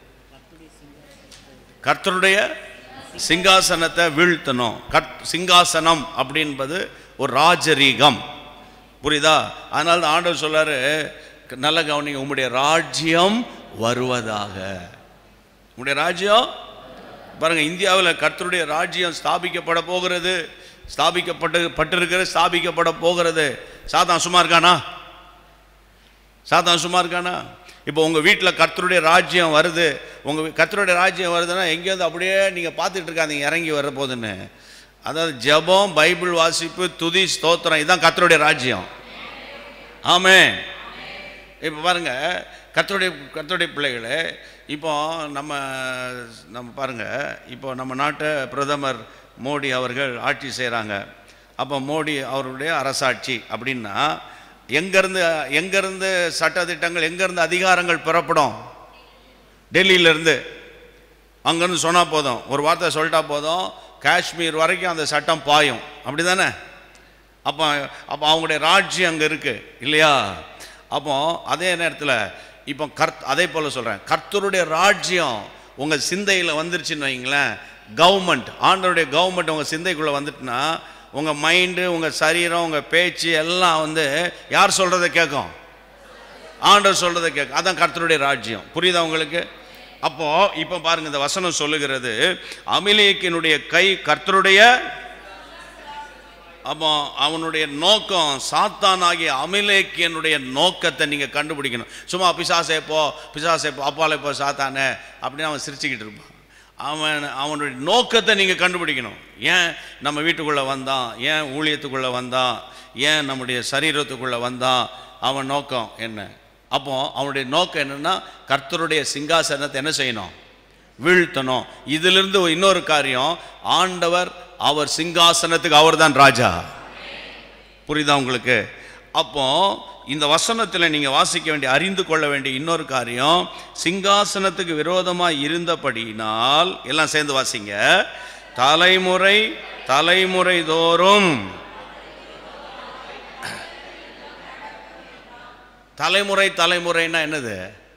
கர்த்தருடைய சிங்காசனத்தை வீழ்த்தணும் கட் சிங்காசனம் அப்படின்பது ஒரு ராஜரீகம் புரியுதா அதனால தான் ஆண்டவர் சொல்றாரு நல்ல கவனிங்க உம்முடைய ராஜ்யம் வருவதாக உம்முடைய ராஜ்யம் பாருங்க இந்தியாவில் கர்த்தருடைய ராஜ்யம் ஸ்தாபிக்கப்பட போகிறது ஸ்தாபிக்கப்பட்டு பட்டிருக்கிறது ஸ்தாபிக்கப்பட போகிறது சாத்தான் சும்மா இருக்கானா சாத்தான் சும்மா இருக்கானா இப்போ உங்கள் வீட்டில் கர்த்தருடைய ராஜ்யம் வருது உங்கள் கர்த்தருடைய ராஜ்யம் வருதுன்னா எங்கேயாவது அப்படியே நீங்கள் பார்த்துட்டு இருக்காதீங்க இறங்கி வர போகுதுன்னு அதாவது ஜெபம் பைபிள் வாசிப்பு துதி ஸ்தோத்திரம் இதுதான் கர்த்தருடைய ராஜ்யம் ஆமே இப்போ பாருங்க கர்த்தருடைய கர்த்தருடைய பிள்ளைகளே இப்போ நம்ம நம்ம பாருங்க இப்போ நம்ம நாட்டை பிரதமர் மோடி அவர்கள் ஆட்சி செய்கிறாங்க அப்போ மோடி அவருடைய அரசாட்சி அப்படின்னா எங்கேருந்து எங்கேருந்து சட்டத்திட்டங்கள் எங்கேருந்து அதிகாரங்கள் பெறப்படும் டெல்லியிலேருந்து அங்கேருந்து சொன்னால் போதும் ஒரு வார்த்தை சொல்லிட்டா போதும் காஷ்மீர் வரைக்கும் அந்த சட்டம் பாயும் அப்படி தானே அப்போ அப்போ அவங்களுடைய ராஜ்யம் அங்கே இருக்குது இல்லையா அப்போ அதே நேரத்தில் இப்போ கர்த் அதே போல் சொல்கிறேன் கர்த்தருடைய ராஜ்யம் உங்கள் சிந்தையில் வந்துருச்சுன்னு வைங்களேன் கவர்மெண்ட் ஆண்டருடைய கவர்மெண்ட் உங்கள் சிந்தைக்குள்ளே வந்துட்டுனா உங்கள் மைண்டு உங்கள் சரீரம் உங்கள் பேச்சு எல்லாம் வந்து யார் சொல்கிறத கேட்கும் ஆண்டவர் சொல்றதை கேட்க அதான் கர்த்தருடைய ராஜ்யம் புரியுதா உங்களுக்கு அப்போ இப்போ பாருங்க இந்த வசனம் சொல்லுகிறது அமிலேக்கினுடைய கை கர்த்தருடைய அப்போ அவனுடைய நோக்கம் சாத்தானாகிய அமிலேக்கியனுடைய நோக்கத்தை நீங்கள் கண்டுபிடிக்கணும் சும்மா பிசாசே போ பிசாசே போ அப்பாலே போ சாத்தானே அப்படின்னு அவன் சிரிச்சுக்கிட்டு இருப்பான் அவன் அவனுடைய நோக்கத்தை நீங்கள் கண்டுபிடிக்கணும் ஏன் நம்ம வீட்டுக்குள்ளே வந்தான் ஏன் ஊழியத்துக்குள்ளே வந்தான் ஏன் நம்முடைய சரீரத்துக்குள்ளே வந்தான் அவன் நோக்கம் என்ன அப்போ அவனுடைய நோக்கம் என்னன்னா கர்த்தருடைய சிங்காசனத்தை என்ன செய்யணும் வீழ்த்தணும் இதிலிருந்து இன்னொரு காரியம் ஆண்டவர் அவர் சிங்காசனத்துக்கு அவர்தான் ராஜா புரியுதா உங்களுக்கு அப்போ இந்த வசனத்தில் நீங்கள் வாசிக்க வேண்டிய அறிந்து கொள்ள வேண்டிய இன்னொரு காரியம் சிங்காசனத்துக்கு விரோதமாக இருந்தபடியினால் எல்லாம் சேர்ந்து வாசிங்க தலைமுறை தலைமுறை தோறும் தலைமுறை தலைமுறைன்னா என்னது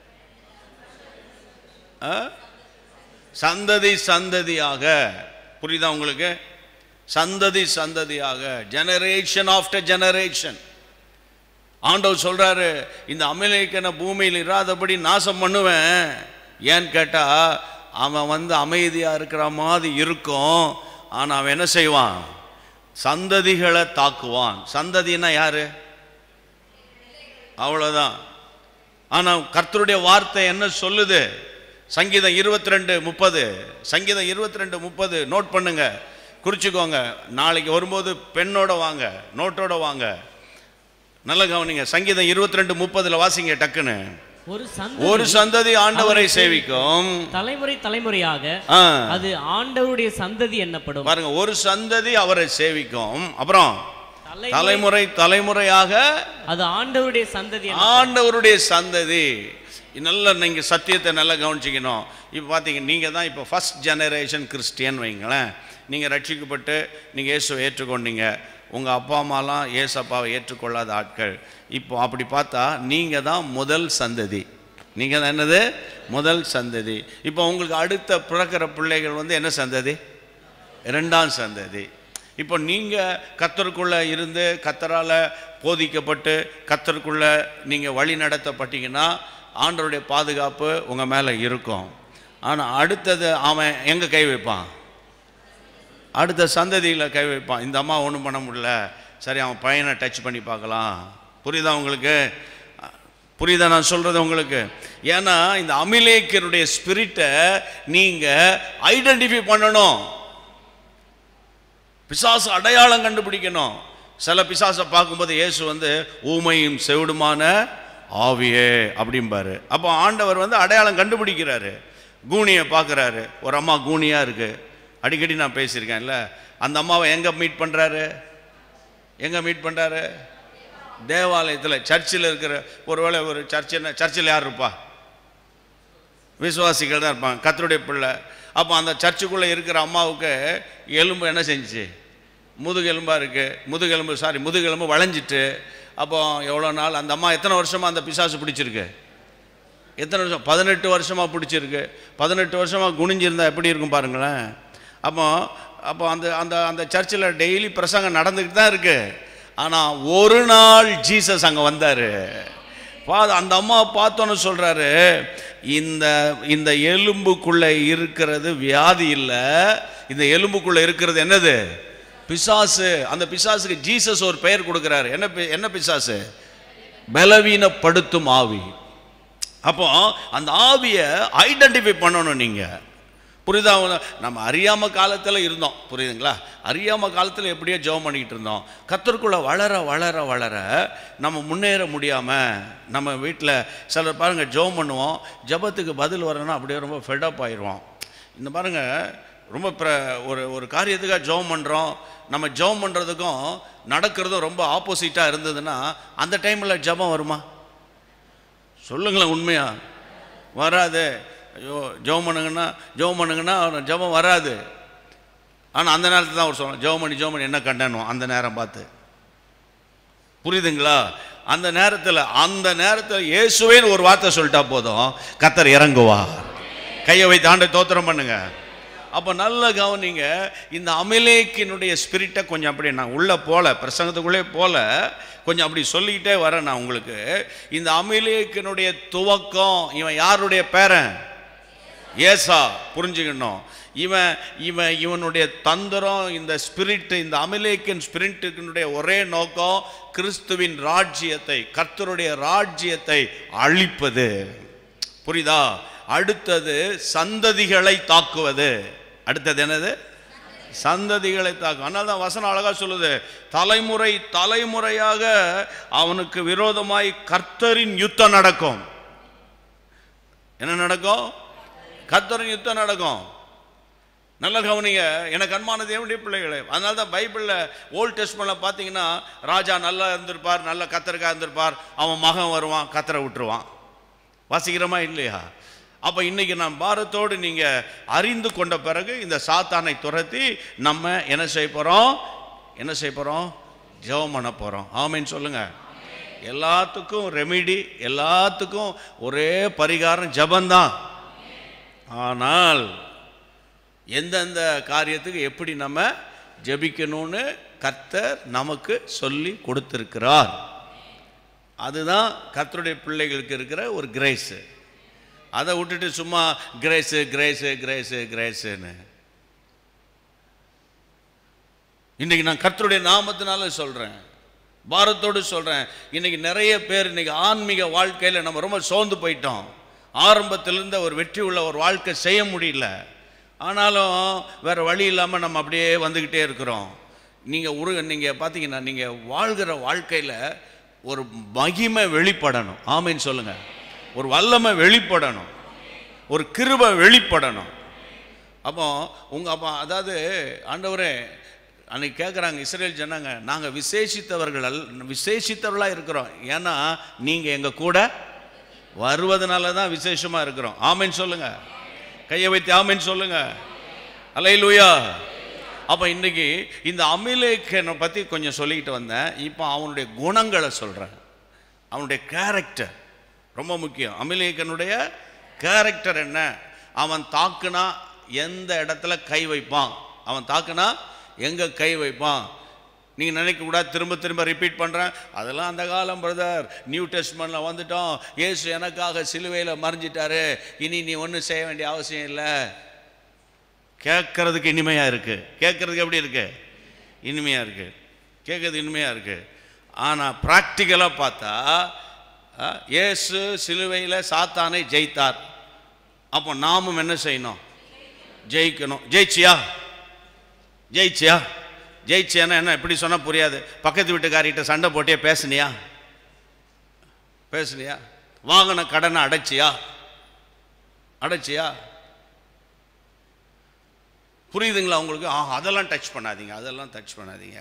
ஆ? சந்ததி சந்ததியாக புரியுதா உங்களுக்கு சந்ததி சந்ததியாக ஜெனரேஷன் ஆஃப்டர் ஜெனரேஷன் ஆண்டவர் சொல்றாரு இந்த அமெரிக்கனை பூமியில் இராதபடி நாசம் பண்ணுவேன் ஏன்னு கேட்டா அவன் வந்து அமைதியா இருக்கிற மாதிரி இருக்கும் ஆனா அவன் என்ன செய்வான் சந்ததிகளை தாக்குவான் சந்ததினா யாரு அவ்வளவுதான் ஆனா கர்த்தருடைய வார்த்தை என்ன சொல்லுது சங்கீதம் இருபத்தி ரெண்டு முப்பது சங்கீதம் இருபத்தி ரெண்டு முப்பது நோட் பண்ணுங்க குறிச்சுக்கோங்க நாளைக்கு வரும்போது பெண்ணோட வாங்க நோட்டோட வாங்க நல்ல கவனிங்க சங்கீதம் இருபத்தி ரெண்டு முப்பதுல வாசிங்க டக்குன்னு ஒரு ஒரு சந்ததி சந்ததி ஆண்டவரை சேவிக்கும் தலைமுறை தலைமுறையாக ஆ, அது ஆண்டவருடைய சந்ததி என்னப்படும் பாருங்க ஒரு சந்ததி அவரை சேவிக்கும் அப்புறம் தலைமுறை தலைமுறை தலைமுறையாக அது ஆண்டவருடைய சந்ததி என்ன- ஆண்டவருடைய சந்ததி நல்லா நீங்கள் சத்தியத்தை நல்லா கவனிச்சிக்கணும் இப்போ பார்த்தீங்க நீங்கள் தான் இப்போ ஃபஸ்ட் ஜெனரேஷன் கிறிஸ்டியன் வைங்களேன் நீங்கள் ரட்சிக்கப்பட்டு நீங்கள் இயேசுவை ஏற்றுக்கொண்டீங்க உங்கள் அப்பா அம்மாலாம் ஏசப்பாவை ஏற்றுக்கொள்ளாத ஆட்கள் இப்போ அப்படி பார்த்தா நீங்கள் தான் முதல் சந்ததி நீங்கள் தான் என்னது முதல் சந்ததி இப்போ உங்களுக்கு அடுத்த பிறக்கிற பிள்ளைகள் வந்து என்ன சந்ததி இரண்டாம் சந்ததி இப்போ நீங்கள் கத்தருக்குள்ளே இருந்து கத்தரால் போதிக்கப்பட்டு கத்தருக்குள்ளே நீங்கள் வழி நடத்தப்பட்டீங்கன்னா ஆண்டவருடைய பாதுகாப்பு உங்கள் மேலே இருக்கும் ஆனால் அடுத்தது அவன் எங்கே கை வைப்பான் அடுத்த சந்ததியில் கை வைப்பான் இந்த அம்மா ஒன்றும் பண்ண முடியல சரி அவன் பையனை டச் பண்ணி பார்க்கலாம் புரியுதா உங்களுக்கு புரியுதா நான் சொல்கிறது உங்களுக்கு ஏன்னா இந்த அமிலேக்கருடைய ஸ்பிரிட்டை நீங்கள் ஐடென்டிஃபை பண்ணணும் பிசாசு அடையாளம் கண்டுபிடிக்கணும் சில பிசாசை பார்க்கும்போது இயேசு வந்து ஊமையும் செவிடுமான ஆவியே அப்படிம்பாரு அப்போ ஆண்டவர் வந்து அடையாளம் கண்டுபிடிக்கிறாரு கூனியை பார்க்குறாரு ஒரு அம்மா கூனியாக இருக்குது அடிக்கடி நான் பேசியிருக்கேன்ல அந்த அம்மாவை எங்கே மீட் பண்ணுறாரு எங்கே மீட் பண்ணுறாரு தேவாலயத்தில் சர்ச்சில் இருக்கிற ஒருவேளை ஒரு சர்ச்சில் சர்ச்சில் யார் இருப்பா விசுவாசிகள் தான் இருப்பாங்க கத்தருடைய பிள்ளை அப்போ அந்த சர்ச்சுக்குள்ளே இருக்கிற அம்மாவுக்கு எலும்பு என்ன செஞ்சுச்சு முதுகெலும்பாக இருக்குது முதுகெலும்பு சாரி முதுகெலும்பு வளைஞ்சிட்டு அப்போ எவ்வளோ நாள் அந்த அம்மா எத்தனை வருஷமாக அந்த பிசாசு பிடிச்சிருக்கு எத்தனை வருஷம் பதினெட்டு வருஷமாக பிடிச்சிருக்கு பதினெட்டு வருஷமாக குனிஞ்சிருந்தா எப்படி இருக்கும் பாருங்களேன் அப்போ அப்போ அந்த அந்த அந்த சர்ச்சில் டெய்லி பிரசங்கம் நடந்துக்கிட்டு தான் இருக்கு ஆனால் ஒரு நாள் ஜீசஸ் அங்கே வந்தார் பா அந்த அம்மா பார்த்தோன்னு சொல்கிறாரு இந்த இந்த எலும்புக்குள்ளே இருக்கிறது வியாதி இல்லை இந்த எலும்புக்குள்ளே இருக்கிறது என்னது பிசாசு அந்த பிசாசுக்கு ஜீசஸ் ஒரு பெயர் கொடுக்குறாரு என்ன பி- என்ன பிசாசு பலவீனப்படுத்தும் ஆவி அப்போ அந்த ஆவியை ஐடென்டிஃபை பண்ணணும் நீங்கள் புரியுதா உன- நம்ம அறியாம காலத்தில் இருந்தோம் புரியுதுங்களா அறியாம காலத்தில் எப்படியோ ஜெபம் பண்ணிக்கிட்டு இருந்தோம் கத்தருக்குள்ளே வளர வளர வளர நம்ம முன்னேற முடியாமல் நம்ம வீட்டில் சிலர் பாருங்கள் ஜெபம் பண்ணுவோம் ஜெபத்துக்கு பதில் வரணும்னா அப்படியே ரொம்ப ஃபெடப் ஆயிடுவோம் இந்த பாருங்க ரொம்ப பிர ஒரு ஒரு காரியத்துக்காக ஜெபம் பண்ணுறோம் நம்ம ஜெபம் பண்ணுறதுக்கும் நடக்கிறதும் ரொம்ப ஆப்போசிட்டாக இருந்ததுன்னா அந்த டைமில் ஜெபம் வருமா சொல்லுங்களேன் உண்மையா வராது ஐயோ ஜெபம் பண்ணுங்கன்னா ஜெபம் பண்ணுங்கன்னா அவன் ஜெபம் வராது ஆனால் அந்த நேரத்தில் தான் அவர் சொல்லணும் ஜெபம் பண்ணி ஜெபம் பண்ணி என்ன கண்டனும் அந்த நேரம் பார்த்து புரியுதுங்களா அந்த நேரத்தில் அந்த நேரத்தில் இயேசுவேன்னு ஒரு வார்த்தை சொல்லிட்டா போதும் கத்தர் இறங்குவார் கையை வைத்து ஆண்டை தோத்திரம் பண்ணுங்க அப்போ நல்ல கவனிங்க இந்த அமிலேக்கினுடைய ஸ்பிரிட்டை கொஞ்சம் அப்படி நான் உள்ளே போல பிரசங்கத்துக்குள்ளே போல கொஞ்சம் அப்படி சொல்லிக்கிட்டே வரேன் நான் உங்களுக்கு இந்த அமிலேக்கினுடைய துவக்கம் இவன் யாருடைய பேரன் ஏசா புரிஞ்சுக்கணும் இவன் இவன் இவனுடைய தந்திரம் இந்த ஸ்பிரிட் இந்த அமிலேக்கின் ஸ்பிரிட்டுக்கினுடைய ஒரே நோக்கம் கிறிஸ்துவின் ராஜ்யத்தை கர்த்தருடைய ராஜ்யத்தை அழிப்பது புரியுதா அடுத்தது சந்ததிகளை தாக்குவது அடுத்தது என்னது சந்ததிகளை தாக்கும் அதனால தான் வசனம் அழகா சொல்லுது தலைமுறை தலைமுறையாக அவனுக்கு விரோதமாய் கர்த்தரின் யுத்தம் நடக்கும் என்ன நடக்கும் கர்த்தரின் யுத்தம் நடக்கும் நல்ல கவனிங்க எனக்கு அன்பான தேவனுடைய பிள்ளைகளே அதனால தான் பைபிளில் ஓல்ட் டெஸ்ட்மெண்ட்டில் பார்த்தீங்கன்னா ராஜா நல்லா இருந்திருப்பார் நல்ல கத்தருக்கா இருந்திருப்பார் அவன் மகன் வருவான் கத்தரை விட்டுருவான் வாசிக்கிறோமா இல்லையா அப்போ இன்னைக்கு நாம் பாரத்தோடு நீங்கள் அறிந்து கொண்ட பிறகு இந்த சாத்தானை துரத்தி நம்ம என்ன செய்ய போகிறோம் என்ன செய்ய போகிறோம் ஜெபம் பண்ண போகிறோம் ஆமைன்னு சொல்லுங்கள் எல்லாத்துக்கும் ரெமிடி எல்லாத்துக்கும் ஒரே பரிகாரம் ஜபந்தான் ஆனால் எந்தெந்த காரியத்துக்கு எப்படி நம்ம ஜெபிக்கணும்னு கர்த்தர் நமக்கு சொல்லி கொடுத்திருக்கிறார் அதுதான் கர்த்தருடைய பிள்ளைகளுக்கு இருக்கிற ஒரு கிரேஸு அதை விட்டுட்டு சும்மா கிரேஸு கிரேஸு கிரேஸு கிரேஸுன்னு இன்னைக்கு நான் கர்த்தருடைய நாமத்தினால சொல்கிறேன் பாரத்தோடு சொல்கிறேன் இன்னைக்கு நிறைய பேர் இன்னைக்கு ஆன்மீக வாழ்க்கையில் நம்ம ரொம்ப சோர்ந்து போயிட்டோம் ஆரம்பத்திலிருந்த ஒரு வெற்றி உள்ள ஒரு வாழ்க்கை செய்ய முடியல ஆனாலும் வேறு வழி இல்லாமல் நம்ம அப்படியே வந்துக்கிட்டே இருக்கிறோம் நீங்கள் உரு நீங்கள் பார்த்தீங்கன்னா நீங்கள் வாழ்கிற வாழ்க்கையில் ஒரு மகிமை வெளிப்படணும் ஆமைன்னு சொல்லுங்கள் ஒரு வல்லமை வெளிப்படணும் ஒரு கிருபை வெளிப்படணும் அப்போ உங்கள் அப்போ அதாவது ஆண்டவரே அன்னைக்கு கேட்குறாங்க இஸ்ரேல் சொன்னாங்க நாங்கள் விசேஷித்தவர்கள் அல்ல விசேஷித்தவர்களாக இருக்கிறோம் ஏன்னா நீங்கள் எங்கள் கூட வருவதனால தான் விசேஷமா இருக்கிறோம் ஆமென் சொல்லுங்க கையை வைத்து ஆமென் சொல்லுங்க அலையிலுயா அப்ப இன்னைக்கு இந்த அமிலேக்கனை பத்தி கொஞ்சம் சொல்லிக்கிட்டு வந்தேன் இப்போ அவனுடைய குணங்களை சொல்றேன் அவனுடைய கேரக்டர் ரொம்ப முக்கியம் அமிலேக்கனுடைய கேரக்டர் என்ன அவன் தாக்குனா எந்த இடத்துல கை வைப்பான் அவன் தாக்குனா எங்க கை வைப்பான் நீங்க நினைக்க கூடாது திரும்ப திரும்ப ரிப்பீட் பண்றேன் அதெல்லாம் அந்த காலம் பிரதர் நியூ டெஸ்ட்மெண்ட்ல வந்துட்டோம் இயேசு எனக்காக சிலுவையில் மறைஞ்சிட்டாரு இனி நீ ஒன்றும் செய்ய வேண்டிய அவசியம் இல்லை கேட்கறதுக்கு இனிமையா இருக்கு கேட்கறதுக்கு எப்படி இருக்கு இனிமையா இருக்கு கேட்கறது இனிமையா இருக்கு ஆனா ப்ராக்டிக்கலாக பார்த்தா அஹ், இயேசு சிலுவையில் சாத்தானை ஜெயித்தார் அப்போ நாமும் என்ன செய்யணும் ஜெயிக்கணும் ஜெயிச்சியா ஜெயிச்சியா ஜெயிச்சியானா என்ன இப்படி சொன்னால் புரியாது பக்கத்து வீட்டுக்காரிகிட்ட சண்டை போட்டியே பேசுனியா பேசுனியா வாங்கின கடனை அடைச்சியா அடைச்சியா புரியுதுங்களா உங்களுக்கு ஆ அதெல்லாம் டச் பண்ணாதீங்க அதெல்லாம் டச் பண்ணாதீங்க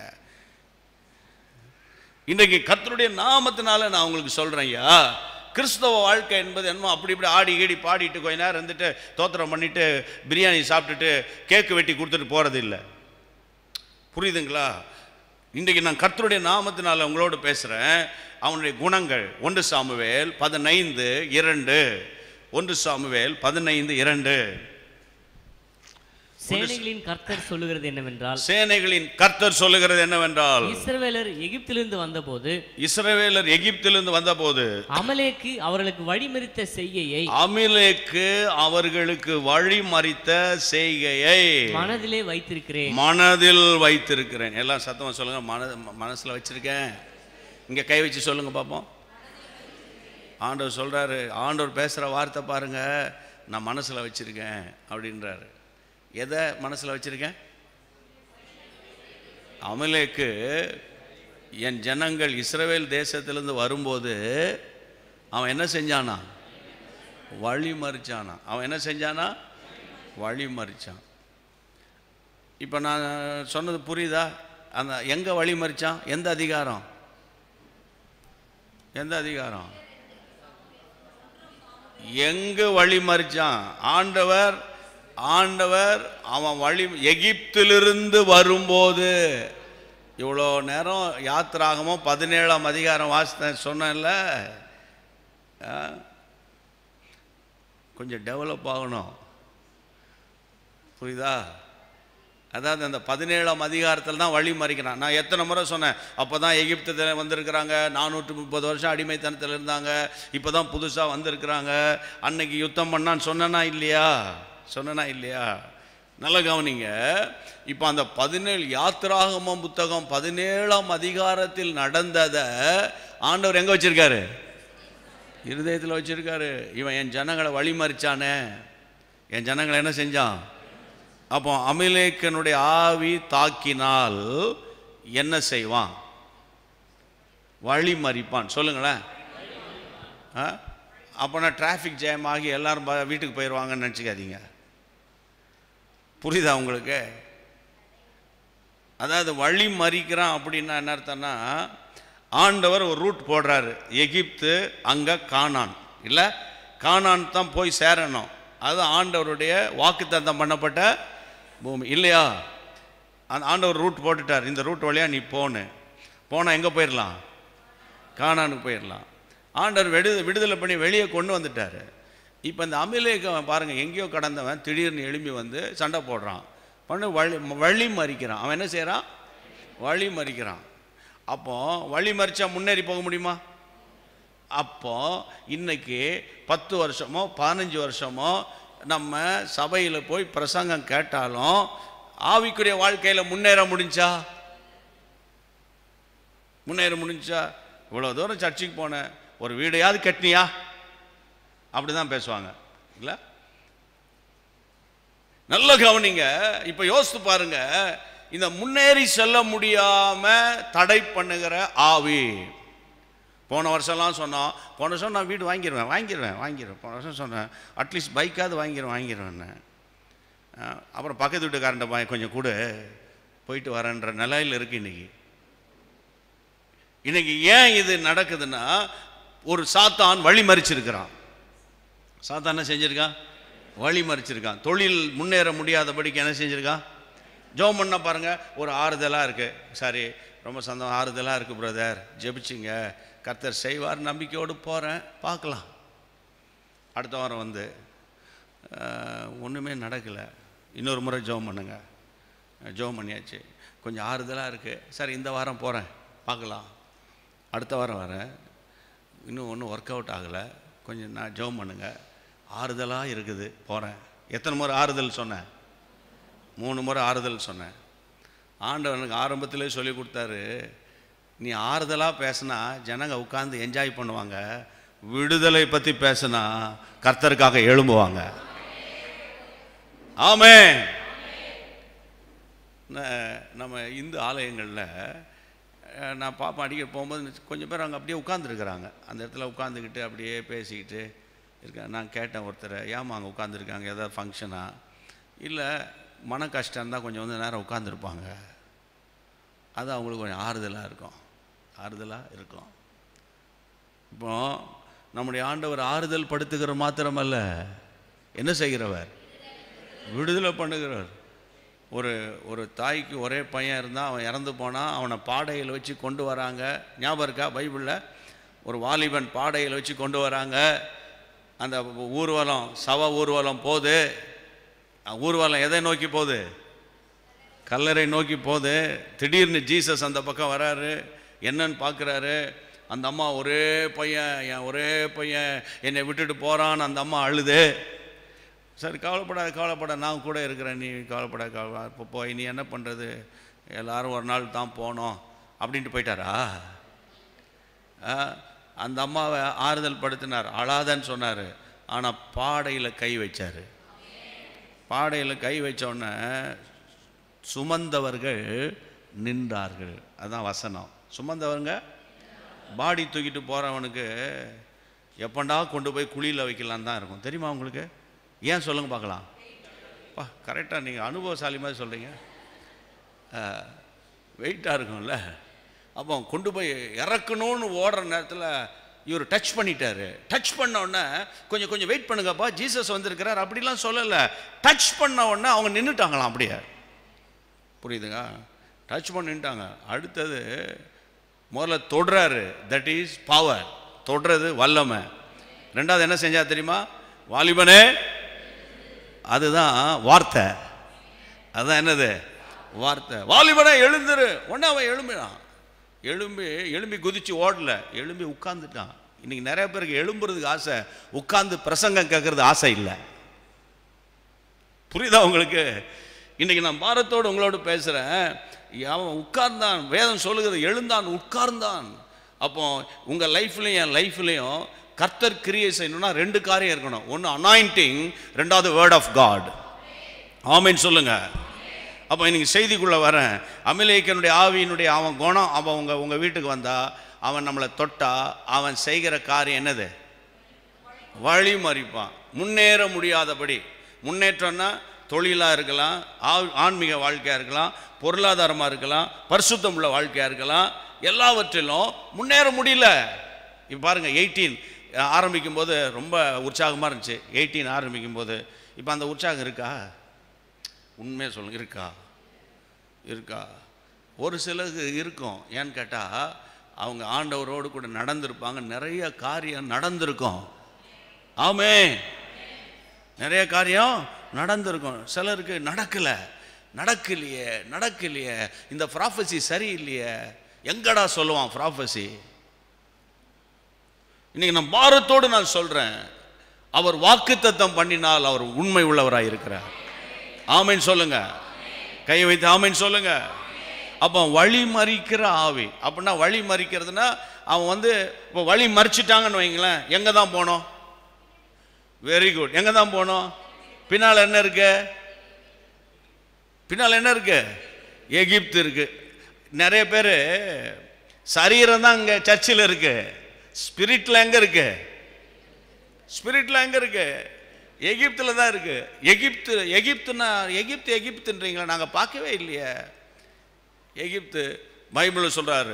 இன்றைக்கு கர்த்தருடைய நாமத்தினால நான் உங்களுக்கு சொல்றேன் ஐயா கிறிஸ்தவ வாழ்க்கை என்பது என்னமோ அப்படி இப்படி ஆடி கீடி பாடிட்டு கொஞ்ச நேரம் இருந்துட்டு தோத்திரம் பண்ணிட்டு பிரியாணி சாப்பிட்டுட்டு கேக்கு வெட்டி கொடுத்துட்டு போறது இல்லை புரியுதுங்களா இன்றைக்கு நான் கர்த்தருடைய நாமத்தினால உங்களோடு பேசுகிறேன் அவனுடைய குணங்கள் ஒன்று சாமுவேல் பதினைந்து இரண்டு ஒன்று சாமுவேல் பதினைந்து இரண்டு சேனைகளின் கர்த்தர் சொல்லுகிறது என்னவென்றால் சேனைகளின் கர்த்தர் சொல்லுகிறது என்னவென்றால் இஸ்ரவேலர் எகிப்திலிருந்து வந்தபோது இஸ்ரவேலர் எகிப்திலிருந்து வந்தபோது அமலேக்கு அவர்களுக்கு வழிமறித்த செய்கையை அமிலேக்கு அவர்களுக்கு வழிமறித்த செய்கையை மனதிலே வைத்திருக்கிறேன் மனதில் வைத்திருக்கிறேன் எல்லாம் சத்தமா சொல்லுங்க மன மனசுல வச்சிருக்கேன் இங்க கை வச்சு சொல்லுங்க பார்ப்போம் ஆண்டவர் சொல்றாரு ஆண்டவர் பேசுற வார்த்தை பாருங்க நான் மனசுல வச்சிருக்கேன் அப்படின்றாரு எதை மனசுல வச்சிருக்கேன் அமலேக்கு என் ஜனங்கள் இஸ்ரவேல் தேசத்திலிருந்து வரும்போது அவன் என்ன செஞ்சானா வழி மறிச்சானா அவன் என்ன செஞ்சானா வழி மறிச்சான் இப்போ நான் சொன்னது புரியுதா அந்த எங்கே வழி மறிச்சான் எந்த அதிகாரம் எந்த அதிகாரம் எங்கு வழி மறிச்சான் ஆண்டவர் ஆண்டவர் அவன் வழி எகிப்திலிருந்து வரும்போது இவ்வளோ நேரம் யாத்திராகமோ பதினேழாம் அதிகாரம் வாசித்தேன் சொன்னேன்ல ஆ? கொஞ்சம் டெவலப் ஆகணும் புரியுதா அதாவது அந்த பதினேழாம் அதிகாரத்தில் தான் வழி மறிக்கிறான் நான் எத்தனை முறை சொன்னேன் அப்போ தான் எகிப்தில் வந்திருக்கிறாங்க நானூற்று முப்பது வருஷம் அடிமைத்தனத்தில் இருந்தாங்க இப்போ தான் புதுசாக வந்திருக்கிறாங்க அன்னைக்கு யுத்தம் பண்ணான்னு சொன்னனா இல்லையா சொன்னனா இல்லையா நல்ல கவனிங்க இப்போ அந்த பதினேழு யாத்திராகமம் புத்தகம் பதினேழாம் அதிகாரத்தில் நடந்ததை ஆண்டவர் எங்கே வச்சிருக்காரு இருதயத்தில் வச்சிருக்காரு இவன் என் ஜனங்களை வழிமறிச்சானே என் ஜனங்களை என்ன செஞ்சான் அப்போ அமிலேக்கனுடைய ஆவி தாக்கினால் என்ன செய்வான் வழி மறிப்பான் சொல்லுங்களேன் ஆ அப்போனா டிராஃபிக் ஜாம் ஆகி எல்லாரும் ப- வீட்டுக்கு போயிடுவாங்கன்னு நினச்சிக்காதீங்க புரியுதா உங்களுக்கு அதாவது வழி மறிக்கிறான் அப்படின்னா என்ன அர்த்தம்னா ஆண்டவர் ஒரு ரூட் போடுறாரு எகிப்து அங்கே கானான் இல்லை கானான் தான் போய் சேரணும் அது ஆண்டவருடைய வாக்குத்தத்தம் பண்ணப்பட்ட பூமி இல்லையா அந்த ஆண்டவர் ரூட் போட்டுட்டார் இந்த ரூட் வழியாக நீ போன்னு போனால் எங்கே போயிடலாம் கானானுக்கு போயிடலாம் ஆண்டவர் விடு விடுதலை பண்ணி வெளியே கொண்டு வந்துட்டார் இப்போ இந்த அமிலேக்கவன் பாருங்கள் எங்கேயோ கடந்தவன் திடீர்னு எழும்பி வந்து சண்டை போடுறான் பண்ணு வழி வழி மறிக்கிறான் அவன் என்ன செய்கிறான் வழி மறிக்கிறான் அப்போ வழி மறிச்சா முன்னேறி போக முடியுமா அப்போ இன்னைக்கு பத்து வருஷமோ பதினஞ்சு வருஷமோ நம்ம சபையில் போய் பிரசங்கம் கேட்டாலும் ஆவிக்குரிய வாழ்க்கையில் முன்னேற முடிஞ்சா முன்னேற முடிஞ்சா இவ்வளோ தூரம் சர்ச்சுக்கு போனேன் ஒரு வீடையாவது கட்டினியா அப்படி தான் பேசுவாங்க இல்லை நல்ல கவனிங்க இப்போ யோசித்து பாருங்க இந்த முன்னேறி செல்ல முடியாம தடை பண்ணுகிற ஆவி போன வருஷம்லாம் சொன்னோம் போன வருஷம் நான் வீடு வாங்கிடுவேன் வாங்கிடுவேன் வாங்கிடுவேன் போன வருஷம் சொன்னேன் அட்லீஸ்ட் பைக்காவது வாங்கிடுவேன் வாங்கிடுவேன்னு அஹ், அப்புறம் பக்கத்து வீட்டுக்காரன்ட்ட பா கொஞ்சம் கொடு போயிட்டு வரேன்ற நிலையில் இருக்கு இன்னைக்கு இன்னைக்கு ஏன் இது நடக்குதுன்னா ஒரு சாத்தான் வழி மறிச்சிருக்கிறான் சாத்தான் என்ன செஞ்சிருக்கான் வழி மறிச்சிருக்கான் தொழில் முன்னேற முடியாதபடிக்கு என்ன செஞ்சிருக்கான் ஜோம் பண்ண பாருங்க ஒரு ஆறுதலாக இருக்கு சரி ரொம்ப சந்தோஷம் ஆறுதலாக இருக்கு பிரதர் ஜெபிச்சிங்க கர்த்தர் செய்வார் நம்பிக்கையோடு போகிறேன் பார்க்கலாம் அடுத்த வாரம் வந்து அஹ், ஒண்ணுமே நடக்கலை இன்னொரு முறை ஜோம் பண்ணுங்க ஜோம் பண்ணியாச்சு கொஞ்சம் ஆறுதலாக இருக்குது சரி இந்த வாரம் போகிறேன் பார்க்கலாம் அடுத்த வாரம் வரேன் இன்னும் ஒன்றும் ஒர்க் அவுட் ஆகலை கொஞ்சம் நான் ஜோம் பண்ணுங்க ஆறுதலாக இருக்குது போகிறேன் எத்தனை முறை ஆறுதல் சொன்னேன் மூணு முறை ஆறுதல் சொன்னேன் ஆண்டவனுக்கு ஆரம்பத்திலே சொல்லி கொடுத்தாரு நீ ஆறுதலாக பேசினா ஜனங்க உட்கார்ந்து என்ஜாய் பண்ணுவாங்க விடுதலை பற்றி பேசினா கர்த்தருக்காக எழும்புவாங்க ஆமே நம்ம இந்து ஆலயங்களில் அஹ், நான் பார்ப்பேன் அடிக்கடி போகும்போது கொஞ்சம் பேர் அங்கே அப்படியே உட்காந்துருக்குறாங்க அந்த இடத்துல உட்காந்துக்கிட்டு அப்படியே பேசிக்கிட்டு இருக்காங்க நான் கேட்டேன் ஒருத்தரை ஏமா அங்கே உட்காந்துருக்காங்க ஏதாவது ஃபங்க்ஷனா இல்லை மன கஷ்டம் இருந்தால் கொஞ்சம் வந்து நேரம் உட்காந்துருப்பாங்க அது அவங்களுக்கு கொஞ்சம் ஆறுதலாக இருக்கும் ஆறுதலாக இருக்கும் இப்போ நம்முடைய ஆண்டவர் ஆறுதல் படுத்துகிற மாத்திரமல்ல என்ன செய்கிறவர் விடுதலை பண்ணுகிறவர் ஒரு ஒரு தாய்க்கு ஒரே பையன் இருந்தால் அவன் இறந்து போனான் அவனை பாடையில் வச்சு கொண்டு வராங்க ஞாபகம் இருக்கா பைபிளில் ஒரு வாலிபன் பாடையில் வச்சு கொண்டு வராங்க அந்த ஊர்வலம் சவ ஊர்வலம் போகுது அஹ் ஊர்வலம் எதை நோக்கி போகுது கல்லறை நோக்கி போகுது திடீர்னு ஜீசஸ் அந்த பக்கம் வராரு என்னன்னு பார்க்குறாரு அந்த அம்மா ஒரே பையன் என் ஒரே பையன் என்னை விட்டுட்டு போகிறான்னு அந்த அம்மா அழுது சரி கவலைப்படாத கவலைப்பட நான் கூட இருக்கிறேன் நீ கவலைப்பட கவலை இப்போ போய் நீ என்ன பண்ணுறது எல்லாரும் ஒரு நாள் தான் போனோம் அப்படின்ட்டு போயிட்டாரா ஆ, அந்த அம்மாவை ஆறுதல் படுத்தினார் அழாதன்னு சொன்னார் ஆனால் பாடையில் கை வச்சார் பாடையில் கை வச்ச உடனே சுமந்தவர்கள் நின்றார்கள் அதான் வசனம் சுமந்தவங்க பாடி தூக்கிட்டு போகிறவனுக்கு எப்பண்டா கொண்டு போய் குழியில் வைக்கலான்னு தான் இருக்கும் தெரியுமா உங்களுக்கு ஏன் சொல்லுங்க பார்க்கலாம் பா கரெக்டாக நீங்கள் அனுபவசாலி மாதிரி சொல்கிறீங்க வெயிட்டாக இருக்கும்ல அப்போ கொண்டு போய் இறக்கணும்னு ஓடுற நேரத்தில் இவர் டச் பண்ணிட்டாரு டச் பண்ண உடனே கொஞ்சம் கொஞ்சம் வெயிட் பண்ணுங்கப்பா ஜீசஸ் வந்திருக்கிறார் அப்படிலாம் சொல்லலை டச் பண்ண உடனே அவங்க நின்றுட்டாங்களாம் அப்படியே புரியுதுங்க டச் பண்ணிட்டாங்க அடுத்தது முதல்ல தொடுறாரு தட் இஸ் பவர் தொடுறது வல்லமை ரெண்டாவது என்ன செஞ்சா தெரியுமா வாலிபனே அதுதான் வார்த்தை அதுதான் என்னது வார்த்தை வாலிபனே எழுந்துரு உடனே அவன் எழும்பினான் எழும்பி எழும்பி குதிச்சு ஓடல எழும்பி உட்கார்ந்துட்டான் இன்னைக்கு நிறைய பேருக்கு எழும்புறதுக்கு ஆசை உட்கார்ந்து பிரசங்கம் கேட்கறது ஆசை இல்லை புரியுதா உங்களுக்கு இன்னைக்கு நான் பாரத்தோடு உங்களோடு பேசுகிறேன் அவன் உட்கார்ந்தான் வேதம் சொல்லுகிறது எழுந்தான் உட்கார்ந்தான் அப்போ உங்கள் லைஃப்லையும் என் லைஃப்லையும் கர்த்தர் கிரியை செய்யணும்னா ரெண்டு காரியம் இருக்கணும் ஒன்று அனாயிண்டிங் ரெண்டாவது வேர்ட் ஆஃப் காட் ஆமீன் சொல்லுங்க அப்போ இன்னைக்கு செய்திக்குள்ளே வரேன் அமிலேக்கனுடைய ஆவியினுடைய அவன் குணம் அவன் உங்க உங்கள் வீட்டுக்கு வந்தா அவன் நம்மளை தொட்டா அவன் செய்கிற காரியம் என்னது வழி மறிப்பான் முன்னேற முடியாதபடி முன்னேற்றம்னா தொழிலாக இருக்கலாம் ஆ- ஆன்மீக வாழ்க்கையாக இருக்கலாம் பொருளாதாரமாக இருக்கலாம் பரிசுத்தம் உள்ள வாழ்க்கையாக இருக்கலாம் எல்லாவற்றிலும் முன்னேற முடியல இப்போ பாருங்கள் எயிட்டீன் ஆரம்பிக்கும் போது ரொம்ப உற்சாகமாக இருந்துச்சு எயிட்டீன் ஆரம்பிக்கும் போது இப்போ அந்த உற்சாகம் இருக்கா உண்மையாக சொல்லுங்க இருக்கா இருக்கா ஒரு சிலருக்கு இருக்கும் ஏன்னு கேட்டால் அவங்க ஆண்டவரோடு கூட நடந்திருப்பாங்க நிறைய காரியம் நடந்திருக்கும் ஆமே நிறைய காரியம் நடந்திருக்கும் சிலருக்கு நடக்கலை நடக்கலையே நடக்கலையே இந்த ப்ராஃபஸி சரியில்லையே எங்கடா சொல்லுவான் ப்ராஃபஸி இன்னைக்கு நான் பாரத்தோடு நான் சொல்றேன் அவர் வாக்குத்தத்தம் பண்ணினால் அவர் உண்மை உள்ளவராய் இருக்கிறார் ஆமைன்னு சொல்லுங்க கையை வைத்து ஆமைன்னு சொல்லுங்க அப்போ வழி மறிக்கிற ஆவி அப்படின்னா வழி மறிக்கிறதுனா அவன் வந்து இப்போ வழி மறிச்சிட்டாங்கன்னு வைங்களேன் எங்கே தான் போனோம் வெரி குட் எங்கே தான் போனோம் பின்னால் என்ன இருக்கு பின்னால் என்ன இருக்கு எகிப்து இருக்கு நிறைய பேர் சரீரம் தான் இங்கே சர்ச்சில் இருக்கு ஸ்பிரிட்ல எங்கே இருக்கு ஸ்பிரிட்ல எங்கே இருக்கு எகிப்தில் தான் இருக்கு எகிப்து எகிப்துனா எகிப்து எகிப்துன்றீங்களா நாங்கள் பார்க்கவே இல்லையே எகிப்து பைபிள் சொல்றாரு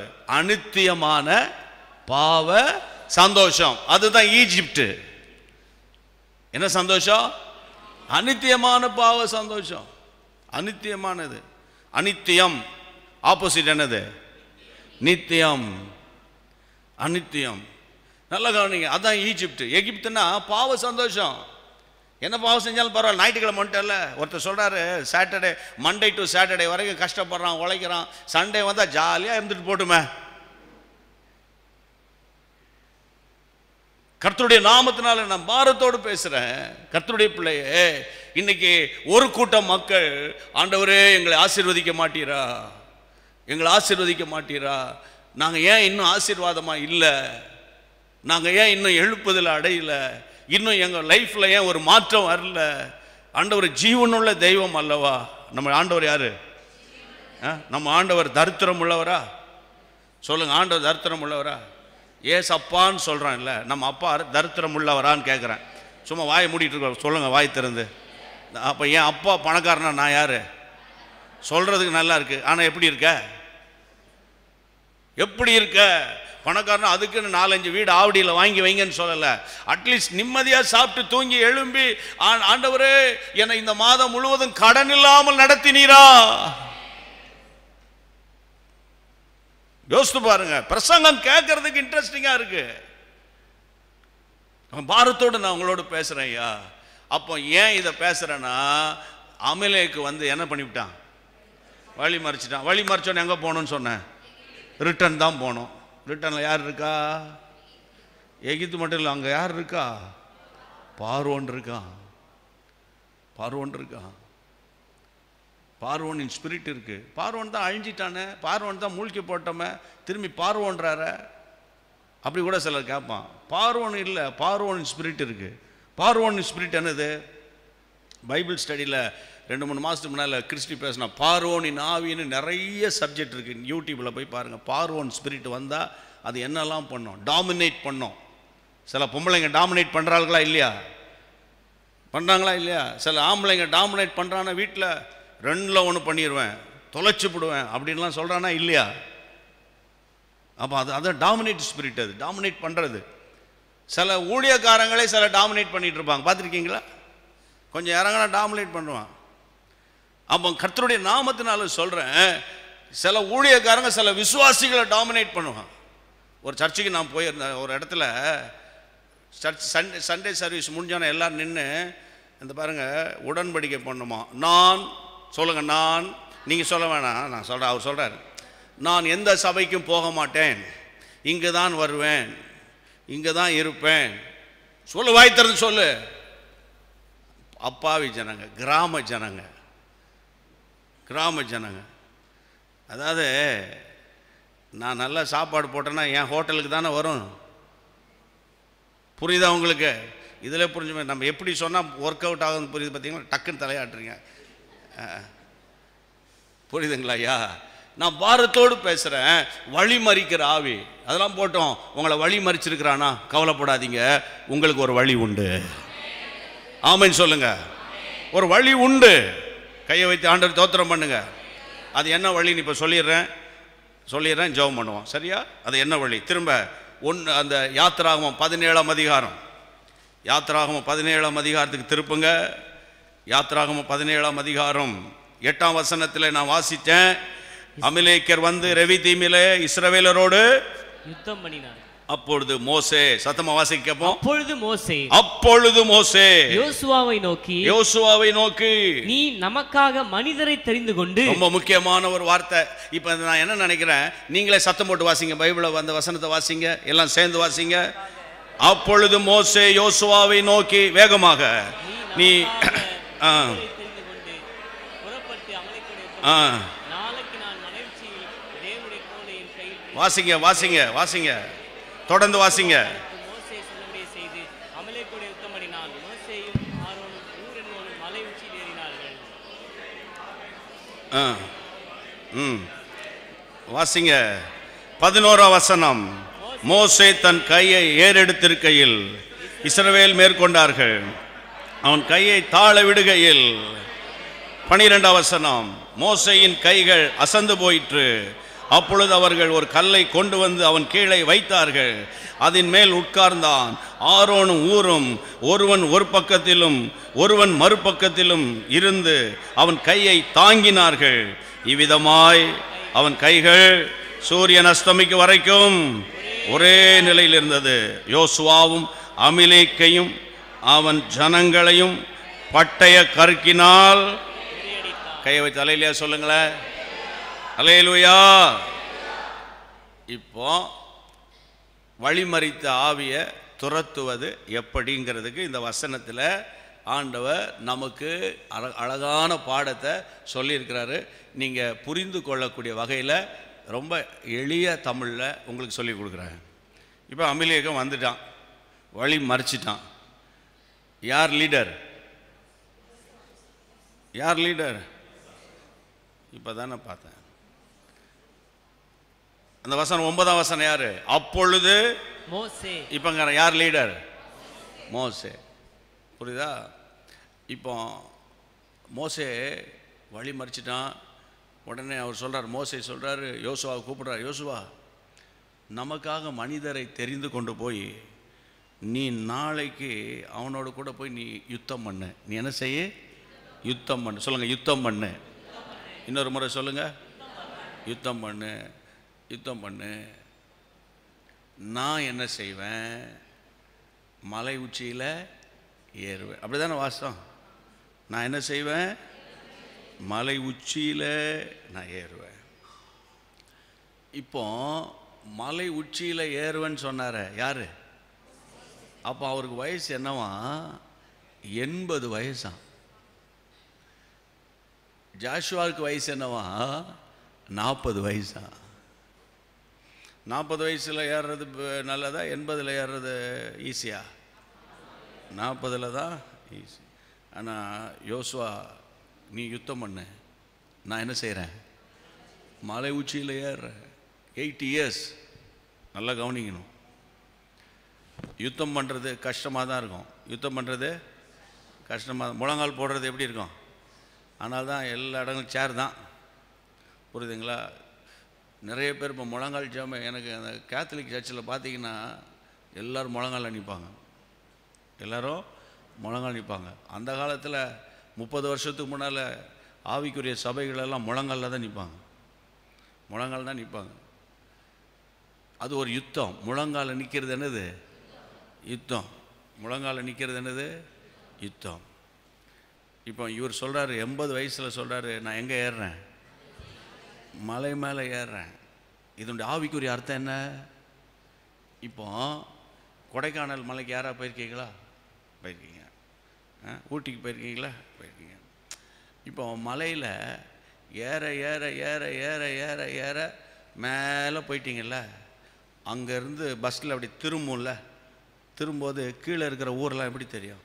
அனித்தியமான பாவ சந்தோஷம் அதுதான் ஈஜிப்டு என்ன சந்தோஷம் அனித்தியமான பாவ சந்தோஷம் அனித்தியமானது அனித்தியம் ஆப்போசிட் என்னது நித்தியம் அனித்தியம் நல்லா கவனிங்க அதான் ஈஜிப்ட் எகிப்துன்னா பாவ சந்தோஷம் என்ன பாவம் செஞ்சாலும் பரவாயில்ல ஞாயிற்றுக்கிழமை மட்டும் ஒருத்தர் சொல்கிறாரு சாட்டர்டே மண்டே டு சாட்டர்டே வரைக்கும் கஷ்டப்படுறான் உழைக்கிறான் சண்டே வந்தால் ஜாலியாக இருந்துட்டு போட்டுமே கர்த்தருடைய நாமத்தினால நான் பாரத்தோடு பேசுகிறேன் கர்த்தருடைய பிள்ளையே இன்னைக்கு ஒரு கூட்டம் மக்கள் ஆண்டவரே எங்களை ஆசீர்வதிக்க மாட்டீரா எங்களை ஆசீர்வதிக்க மாட்டீரா நாங்கள் ஏன் இன்னும் ஆசீர்வாதமாக இல்லை நாங்கள் ஏன் இன்னும் எழுப்புதல் அடையல இன்னும் எங்கள் லைஃப்பில் ஏன் ஒரு மாற்றம் வரல ஆண்டவர் ஜீவனுள்ள தெய்வம் அல்லவா நம்ம ஆண்டவர் யாரு ஆ? நம்ம ஆண்டவர் தரித்திரம் உள்ளவரா சொல்லுங்க ஆண்டவர் தரித்திரம் உள்ளவரா ஏஸ் அப்பான்னு சொல்கிறான் இல்லை நம்ம அப்பா தரித்திரம் உள்ளவரான்னு கேட்குறேன் சும்மா வாயை மூடிட்டு இருக்கோம் சொல்லுங்க வாய் திறந்து அப்போ என் அப்பா பணக்காரனா நான் யாரு சொல்றதுக்கு நல்லா இருக்கு ஆனால் எப்படி இருக்க எப்படி இருக்க பணக்காரன் அதுக்குன்னு நாலஞ்சு வீடு ஆவடியில் வாங்கி வைங்கன்னு சொல்லலை அட்லீஸ்ட் நிம்மதியாக சாப்பிட்டு தூங்கி எழும்பி ஆ- ஆண்டவரே என்னை இந்த மாதம் முழுவதும் கடன் இல்லாமல் நடத்தினீரா யோசித்து பாருங்க பிரசங்கம் கேட்கறதுக்கு இன்ட்ரெஸ்டிங்கா இருக்கு அவன் பாரத்தோடு நான் உங்களோட பேசுறேன் ஐயா அப்போ ஏன் இதை பேசுறேன்னா அமலேக்கு வந்து என்ன பண்ணிவிட்டான் வழி மறிச்சிட்டான் வழி மறிச்சோன்னு எங்கே போகணும்னு சொன்னேன் ரிட்டர்ன் தான் போனோம் ரிட்டர்னில் யார் இருக்கா எகிப்து மட்டும் இல்லை அங்கே யார் இருக்கா பார்வோன் இருக்கான் பார்வோன் இருக்கான் பார்வோனின் ஸ்பிரிட் இருக்கு பார்வோன் தான் அழிஞ்சிட்டானே பார்வோன் தான் மூழ்கி போட்டோமே திரும்பி பார்வோன்றார அப்படி கூட சிலர் கேட்பான் பார்வோன் இல்லை பார்வோனின் ஸ்பிரிட் இருக்கு பார்வோனின் ஸ்பிரிட் என்னது பைபிள் ஸ்டடியில் ரெண்டு மூணு மாதத்துக்கு முன்னால் கிறிஸ்டி பேசினா பார்வோனின் ஆவின்னு நிறைய சப்ஜெக்ட் இருக்குது யூடியூப்பில் போய் பாருங்கள் பார்வோன் ஸ்பிரிட் வந்தால் அது என்னெல்லாம் பண்ணும் டாமினேட் பண்ணும் சில பொம்பளைங்க டாமினேட் பண்ணுறாங்களா இல்லையா பண்ணுறாங்களா இல்லையா சில ஆம்பளைங்க டாமினேட் பண்ணுறானா வீட்டில் ரெண்டில் ஒன்று பண்ணிடுவேன் தொலைச்சு விடுவேன் அப்படின்லாம் சொல்கிறானா இல்லையா அப்போ அது அதான் டாமினேட் ஸ்பிரிட் அது டாமினேட் பண்ணுறது சில ஊழியக்காரங்களே சில டாமினேட் பண்ணிட்டு இருப்பாங்க பார்த்துருக்கீங்களா கொஞ்சம் இறங்கினா டாமினேட் பண்ணுவான் அப்போ கர்த்தருடைய நாமத்தினால சொல்கிறேன் சில ஊழியக்காரங்க சில விசுவாசிகளை டாமினேட் பண்ணுவான் ஒரு சர்ச்சுக்கு நான் போயிருந்தேன் ஒரு இடத்துல சர்ச் சண்டே சண்டே சர்வீஸ் முடிஞ்சோன்னே எல்லாரும் நின்று இந்த பாருங்க உடன்படிக்கை பண்ணுமா நான் சொல்லுங்க நான் நீங்கள் சொல்ல வேணாம் நான் சொல்கிறேன் அவர் சொல்கிறார் நான் எந்த சபைக்கும் போக மாட்டேன் இங்கே தான் வருவேன் இங்கே தான் இருப்பேன் சொல்லு வாய் திறந்து சொல்லு அப்பாவி ஜனங்க கிராம ஜனங்க கிராம ஜனங்க அதாவது நான் நல்லா சாப்பாடு போட்டேன்னா என் ஹோட்டலுக்கு தானே வரும் புரியுதா உங்களுக்கு இதில் புரிஞ்சு நம்ம எப்படி சொன்னால் ஒர்க் அவுட் ஆகுதுன்னு புரியுது பார்த்தீங்களா டக்குன்னு தலையாட்டுறீங்க அஹ். புரியுதுங்களா ஐயா நான் பாரத்தோடு பேசுகிறேன் வழி மறிக்கிற ஆவி அதெல்லாம் போட்டோம் உங்களை வழி மறிச்சிருக்கிறானா கவலைப்படாதீங்க உங்களுக்கு ஒரு வழி உண்டு ஆமைன்னு சொல்லுங்க ஒரு வழி உண்டு கையை வைத்து ஆண்டவர் தோத்திரம் பண்ணுங்க அது என்ன வழின்னு இப்போ சொல்லிடுறேன் சொல்லிடுறேன் ஜெபம் பண்ணுவோம் சரியா அது என்ன வழி திரும்ப ஒன்று அந்த யாத்திராகமம் பதினேழாம் அதிகாரம் யாத்திராகமம் பதினேழாம் அதிகாரத்துக்கு திருப்புங்க யாத்திராகமம் பதினேழாம் அதிகாரம் எட்டாம் வசனத்தில் நான் வாசித்தேன் அமிலேக்கர் வந்து ரெவி தீமிலே இஸ்ரவேலரோடு யுத்தம் பண்ணினார் அப்பொழுது மோசே சத்தமா வாசிக்க கேட்போம் அப்பொழுது மோசே அப்பொழுது மோசே யோசுவாவை நோக்கி யோசுவாவை நோக்கி நீ நமக்காக மனிதரை தெரிந்து கொண்டு ரொம்ப முக்கியமான ஒரு வார்த்தை இப்போ நான் என்ன நினைக்கிறேன் நீங்களே சத்தம் போட்டு வாசிங்க பைபிளை வந்த வசனத்தை வாசிங்க எல்லாம் சேர்ந்து வாசிங்க அப்பொழுது மோசே யோசுவாவை நோக்கி வேகமாக நீ ஆ மனிதரை தெரிந்து கொண்டு புறப்பட்டு அமலைக்குடைய ஆ நாளைக்கு நான் மகிழ்ச்சியில் தேவனுடைய கோலை என் கையில் வாசிங்க வாசிங்க வாசிங்க தொடர்ந்து வாசிங்க மோசே சொன்னபடியே செய்து அமலேக்குடைய யுத்தம் பண்ணினான் மோசேயும் ஆரோனும் ஊர் என்பவனும் மலை உச்சியில் ஏறினார்கள் ஆ ம் வாசிங்க பதினோரா வசனம் மோசே தன் கையை ஏறெடுத்திருக்கையில் இஸ்ரவேல் மேற்கொண்டார்கள் அவன் கையை தாழ விடுகையில் பனிரெண்டாம் வசனம் மோசேயின் கைகள் அசந்து போயிற்று அப்பொழுது அவர்கள் ஒரு கல்லை கொண்டு வந்து அவன் கீழே வைத்தார்கள் அதன் மேல் உட்கார்ந்தான் ஆரோனும் ஊரும் ஒருவன் ஒரு பக்கத்திலும் ஒருவன் மறுபக்கத்திலும் இருந்து அவன் கையை தாங்கினார்கள் இவ்விதமாய் அவன் கைகள் சூரியன் அஸ்தமிக்கு வரைக்கும் ஒரே நிலையில் இருந்தது யோசுவாவும் அமிலேக்கையும் அவன் ஜனங்களையும் பட்டய கருக்கினால் முறியடித்தான் கையை வைத்து அலையிலையா சொல்லுங்களேன் அலையலுயா இப்போ வழிமறித்த ஆவியை துரத்துவது எப்படிங்கிறதுக்கு இந்த வசனத்தில் ஆண்டவர் நமக்கு அழ அழகான பாடத்தை சொல்லியிருக்கிறாரு நீங்கள் புரிந்து கொள்ளக்கூடிய வகையில் ரொம்ப எளிய தமிழில் உங்களுக்கு சொல்லி கொடுக்குறேன் இப்போ அமிலேகம் வந்துட்டான் வழி மறிச்சிட்டான் யார் லீடர் யார் லீடர் இப்போ தானே பார்த்தேன் அந்த வசனம் ஒன்பதாம் வசனம் யாரு அப்பொழுது மோசே இப்போங்க யார் லீடர் மோசே புரியுதா இப்போ மோசே வழி மறிச்சிட்டான் உடனே அவர் சொல்றார் மோசே சொல்றாரு யோசுவாவை கூப்பிடுறார் யோசுவா நமக்காக மனிதரை தெரிந்து கொண்டு போய் நீ நாளைக்கு அவனோட கூட போய் நீ யுத்தம் பண்ணு நீ என்ன செய்ய யுத்தம் பண்ணு சொல்லுங்க யுத்தம் பண்ணு இன்னொரு முறை சொல்லுங்க யுத்தம் பண்ணு யுத்தம் பண்ணு நான் என்ன செய்வேன் மலை உச்சியில் ஏறுவேன் அப்படிதானே வாசம் நான் என்ன செய்வேன் மலை உச்சியில் நான் ஏறுவேன் இப்போ மலை உச்சியில் ஏறுவேன்னு சொன்னார யாரு அப்போ அவருக்கு வயசு என்னவா எண்பது வயசாம் ஜாஷுவாவுக்கு வயசு என்னவா நாற்பது வயசா நாற்பது வயசில் ஏறுறது ப- நல்லதா எண்பதில் ஏறுறது ஈஸியா நாற்பதில் தான் ஈஸி ஆனால் யோசுவா நீ யுத்தம் பண்ணு நான் என்ன செய்கிறேன் மலை உச்சியில் ஏறுறேன் எயிட்டி இயர்ஸ் நல்லா கவனிக்கணும் யுத்தம் பண்ணுறது கஷ்டமாக தான் இருக்கும் யுத்தம் பண்ணுறது கஷ்டமாக முழங்கால் போடுறது எப்படி இருக்கும் ஆனால் தான் எல்லா இடங்களும் சேர் தான் புரியுதுங்களா நிறைய பேர் இப்போ முழங்கால் ஜாம எனக்கு அந்த கேத்தலிக் சர்ச்சில் பார்த்தீங்கன்னா எல்லோரும் முழங்கால் நிற்பாங்க எல்லாரும் முழங்கால் நிற்பாங்க அந்த காலத்தில் முப்பது வருஷத்துக்கு முன்னால் ஆவிக்குரிய சபைகள் எல்லாம் முழங்காலில் தான் நிற்பாங்க முழங்கால் தான் நிற்பாங்க அது ஒரு யுத்தம் முழங்கால நிற்கிறது என்னது யுத்தம் முழங்கால நிற்கிறது என்னது யுத்தம் இப்போ இவர் சொல்கிறாரு எண்பது வயசில் சொல்கிறாரு நான் எங்கே ஏறுறேன் மலை மேலே ஏறுறேன் இதனுடைய ஆவிக்குரிய அர்த்தம் என்ன இப்போ கொடைக்கானல் மலைக்கு யாரா போயிருக்கீங்களா போயிருக்கீங்க ஆ, ஊட்டிக்கு போயிருக்கீங்களா போயிருக்கீங்க இப்போ மலையில் ஏற ஏற ஏற ஏற ஏற ஏற மேலே போயிட்டீங்கல்ல அங்கேருந்து பஸ்ஸில் அப்படி திரும்பும்ல திரும்பும்போது கீழே இருக்கிற ஊரெல்லாம் எப்படி தெரியும்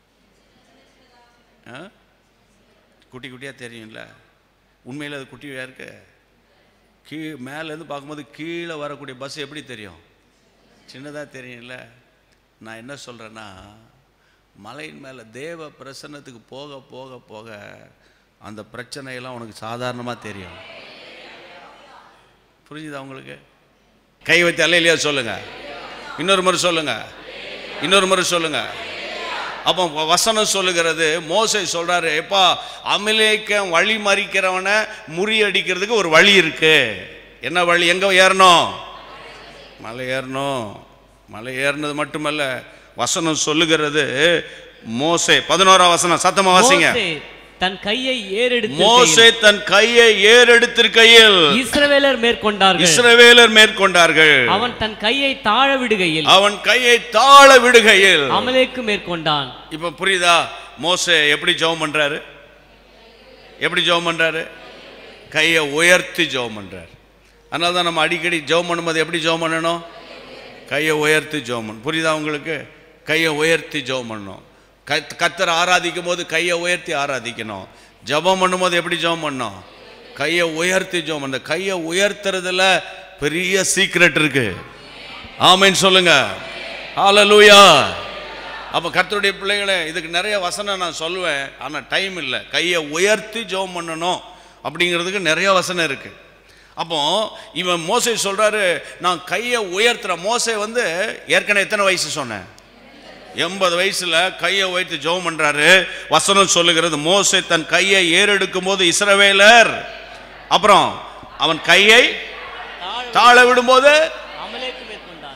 ஆ குட்டி குட்டியாக தெரியும்ல உண்மையில் அது குட்டியாக இருக்கு கீ மேலேருந்து பார்க்கும்போது கீழே வரக்கூடிய பஸ் எப்படி தெரியும் சின்னதாக தெரியும்ல நான் என்ன சொல்கிறேன்னா மலையின் மேலே தேவ பிரசன்னத்துக்கு போக போக போக அந்த பிரச்சனையெல்லாம் உனக்கு சாதாரணமாக தெரியும் புரிஞ்சுதா உங்களுக்கு கை வைத்து அல்லையிலையா சொல்லுங்க இன்னொரு முறை சொல்லுங்க இன்னொரு முறை சொல்லுங்க அப்போ வசனம் சொல்லுகிறது மோசை சொல்றாரு எப்பா அமிலேக்கம் வழி மறிக்கிறவனை முறியடிக்கிறதுக்கு ஒரு வழி இருக்கு என்ன வழி எங்க ஏறணும் மலை ஏறணும் மலை ஏறினது மட்டுமல்ல வசனம் சொல்லுகிறது மோசே பதினோராம் வசனம் சத்தமா வாசிங்க மோசே தன் கையை ஏறெடுத்து மோசே தன் கையை ஏறெடுத்திருக்கையில் இஸ்ரவேலர் மேற்கொண்டார்கள் இஸ்ரவேலர் மேற்கொண்டார்கள் அவன் தன் கையை தாழ விடுகையில் அவன் கையை தாழ விடுகையில் அமலேக்கு மேற்கொண்டான் இப்ப புரியுதா மோசே எப்படி ஜெபம் பண்றாரு எப்படி ஜெபம் பண்றாரு கையை உயர்த்தி ஜெபம் பண்றாரு அதனால தான் நம்ம அடிக்கடி ஜெபம் பண்ணும்போது எப்படி ஜெபம் பண்ணணும் கையை உயர்த்தி ஜெபம் பண்ணணும் புரியுதா உங்களுக்கு கையை உயர்த்தி ஜெபம் பண்ணணும் கத் கத்தரை ஆராதிக்கும் போது கையை உயர்த்தி ஆராதிக்கணும் ஜெபம் பண்ணும்போது எப்படி ஜெபம் பண்ணணும் கையை உயர்த்தி ஜெபம் பண்ண கையை உயர்த்துறதுல பெரிய சீக்ரெட் இருக்கு ஆமைன்னு சொல்லுங்க ஹalleluya அப்போ கர்த்தருடைய பிள்ளைகளே இதுக்கு நிறைய வசனம் நான் சொல்லுவேன் ஆனால் டைம் இல்லை கையை உயர்த்தி ஜெபம் பண்ணணும் அப்படிங்கிறதுக்கு நிறைய வசனம் இருக்குது அப்போ இவன் மோசே சொல்றாரு நான் கையை உயர்த்துற மோசே வந்து ஏற்கனவே எத்தனை வயசு சொன்னேன் எண்பது வயசுல கையை உயர்த்தி ஜெபம் பண்றாரு வசனம் சொல்லுகிறது மோசே தன் கையை ஏறெடுக்கும் போது இஸ்ரவேலர் அப்புறம் அவன் கையை தாழ தாழ விடும்போது அமலேக்கு மேற்கொண்டான்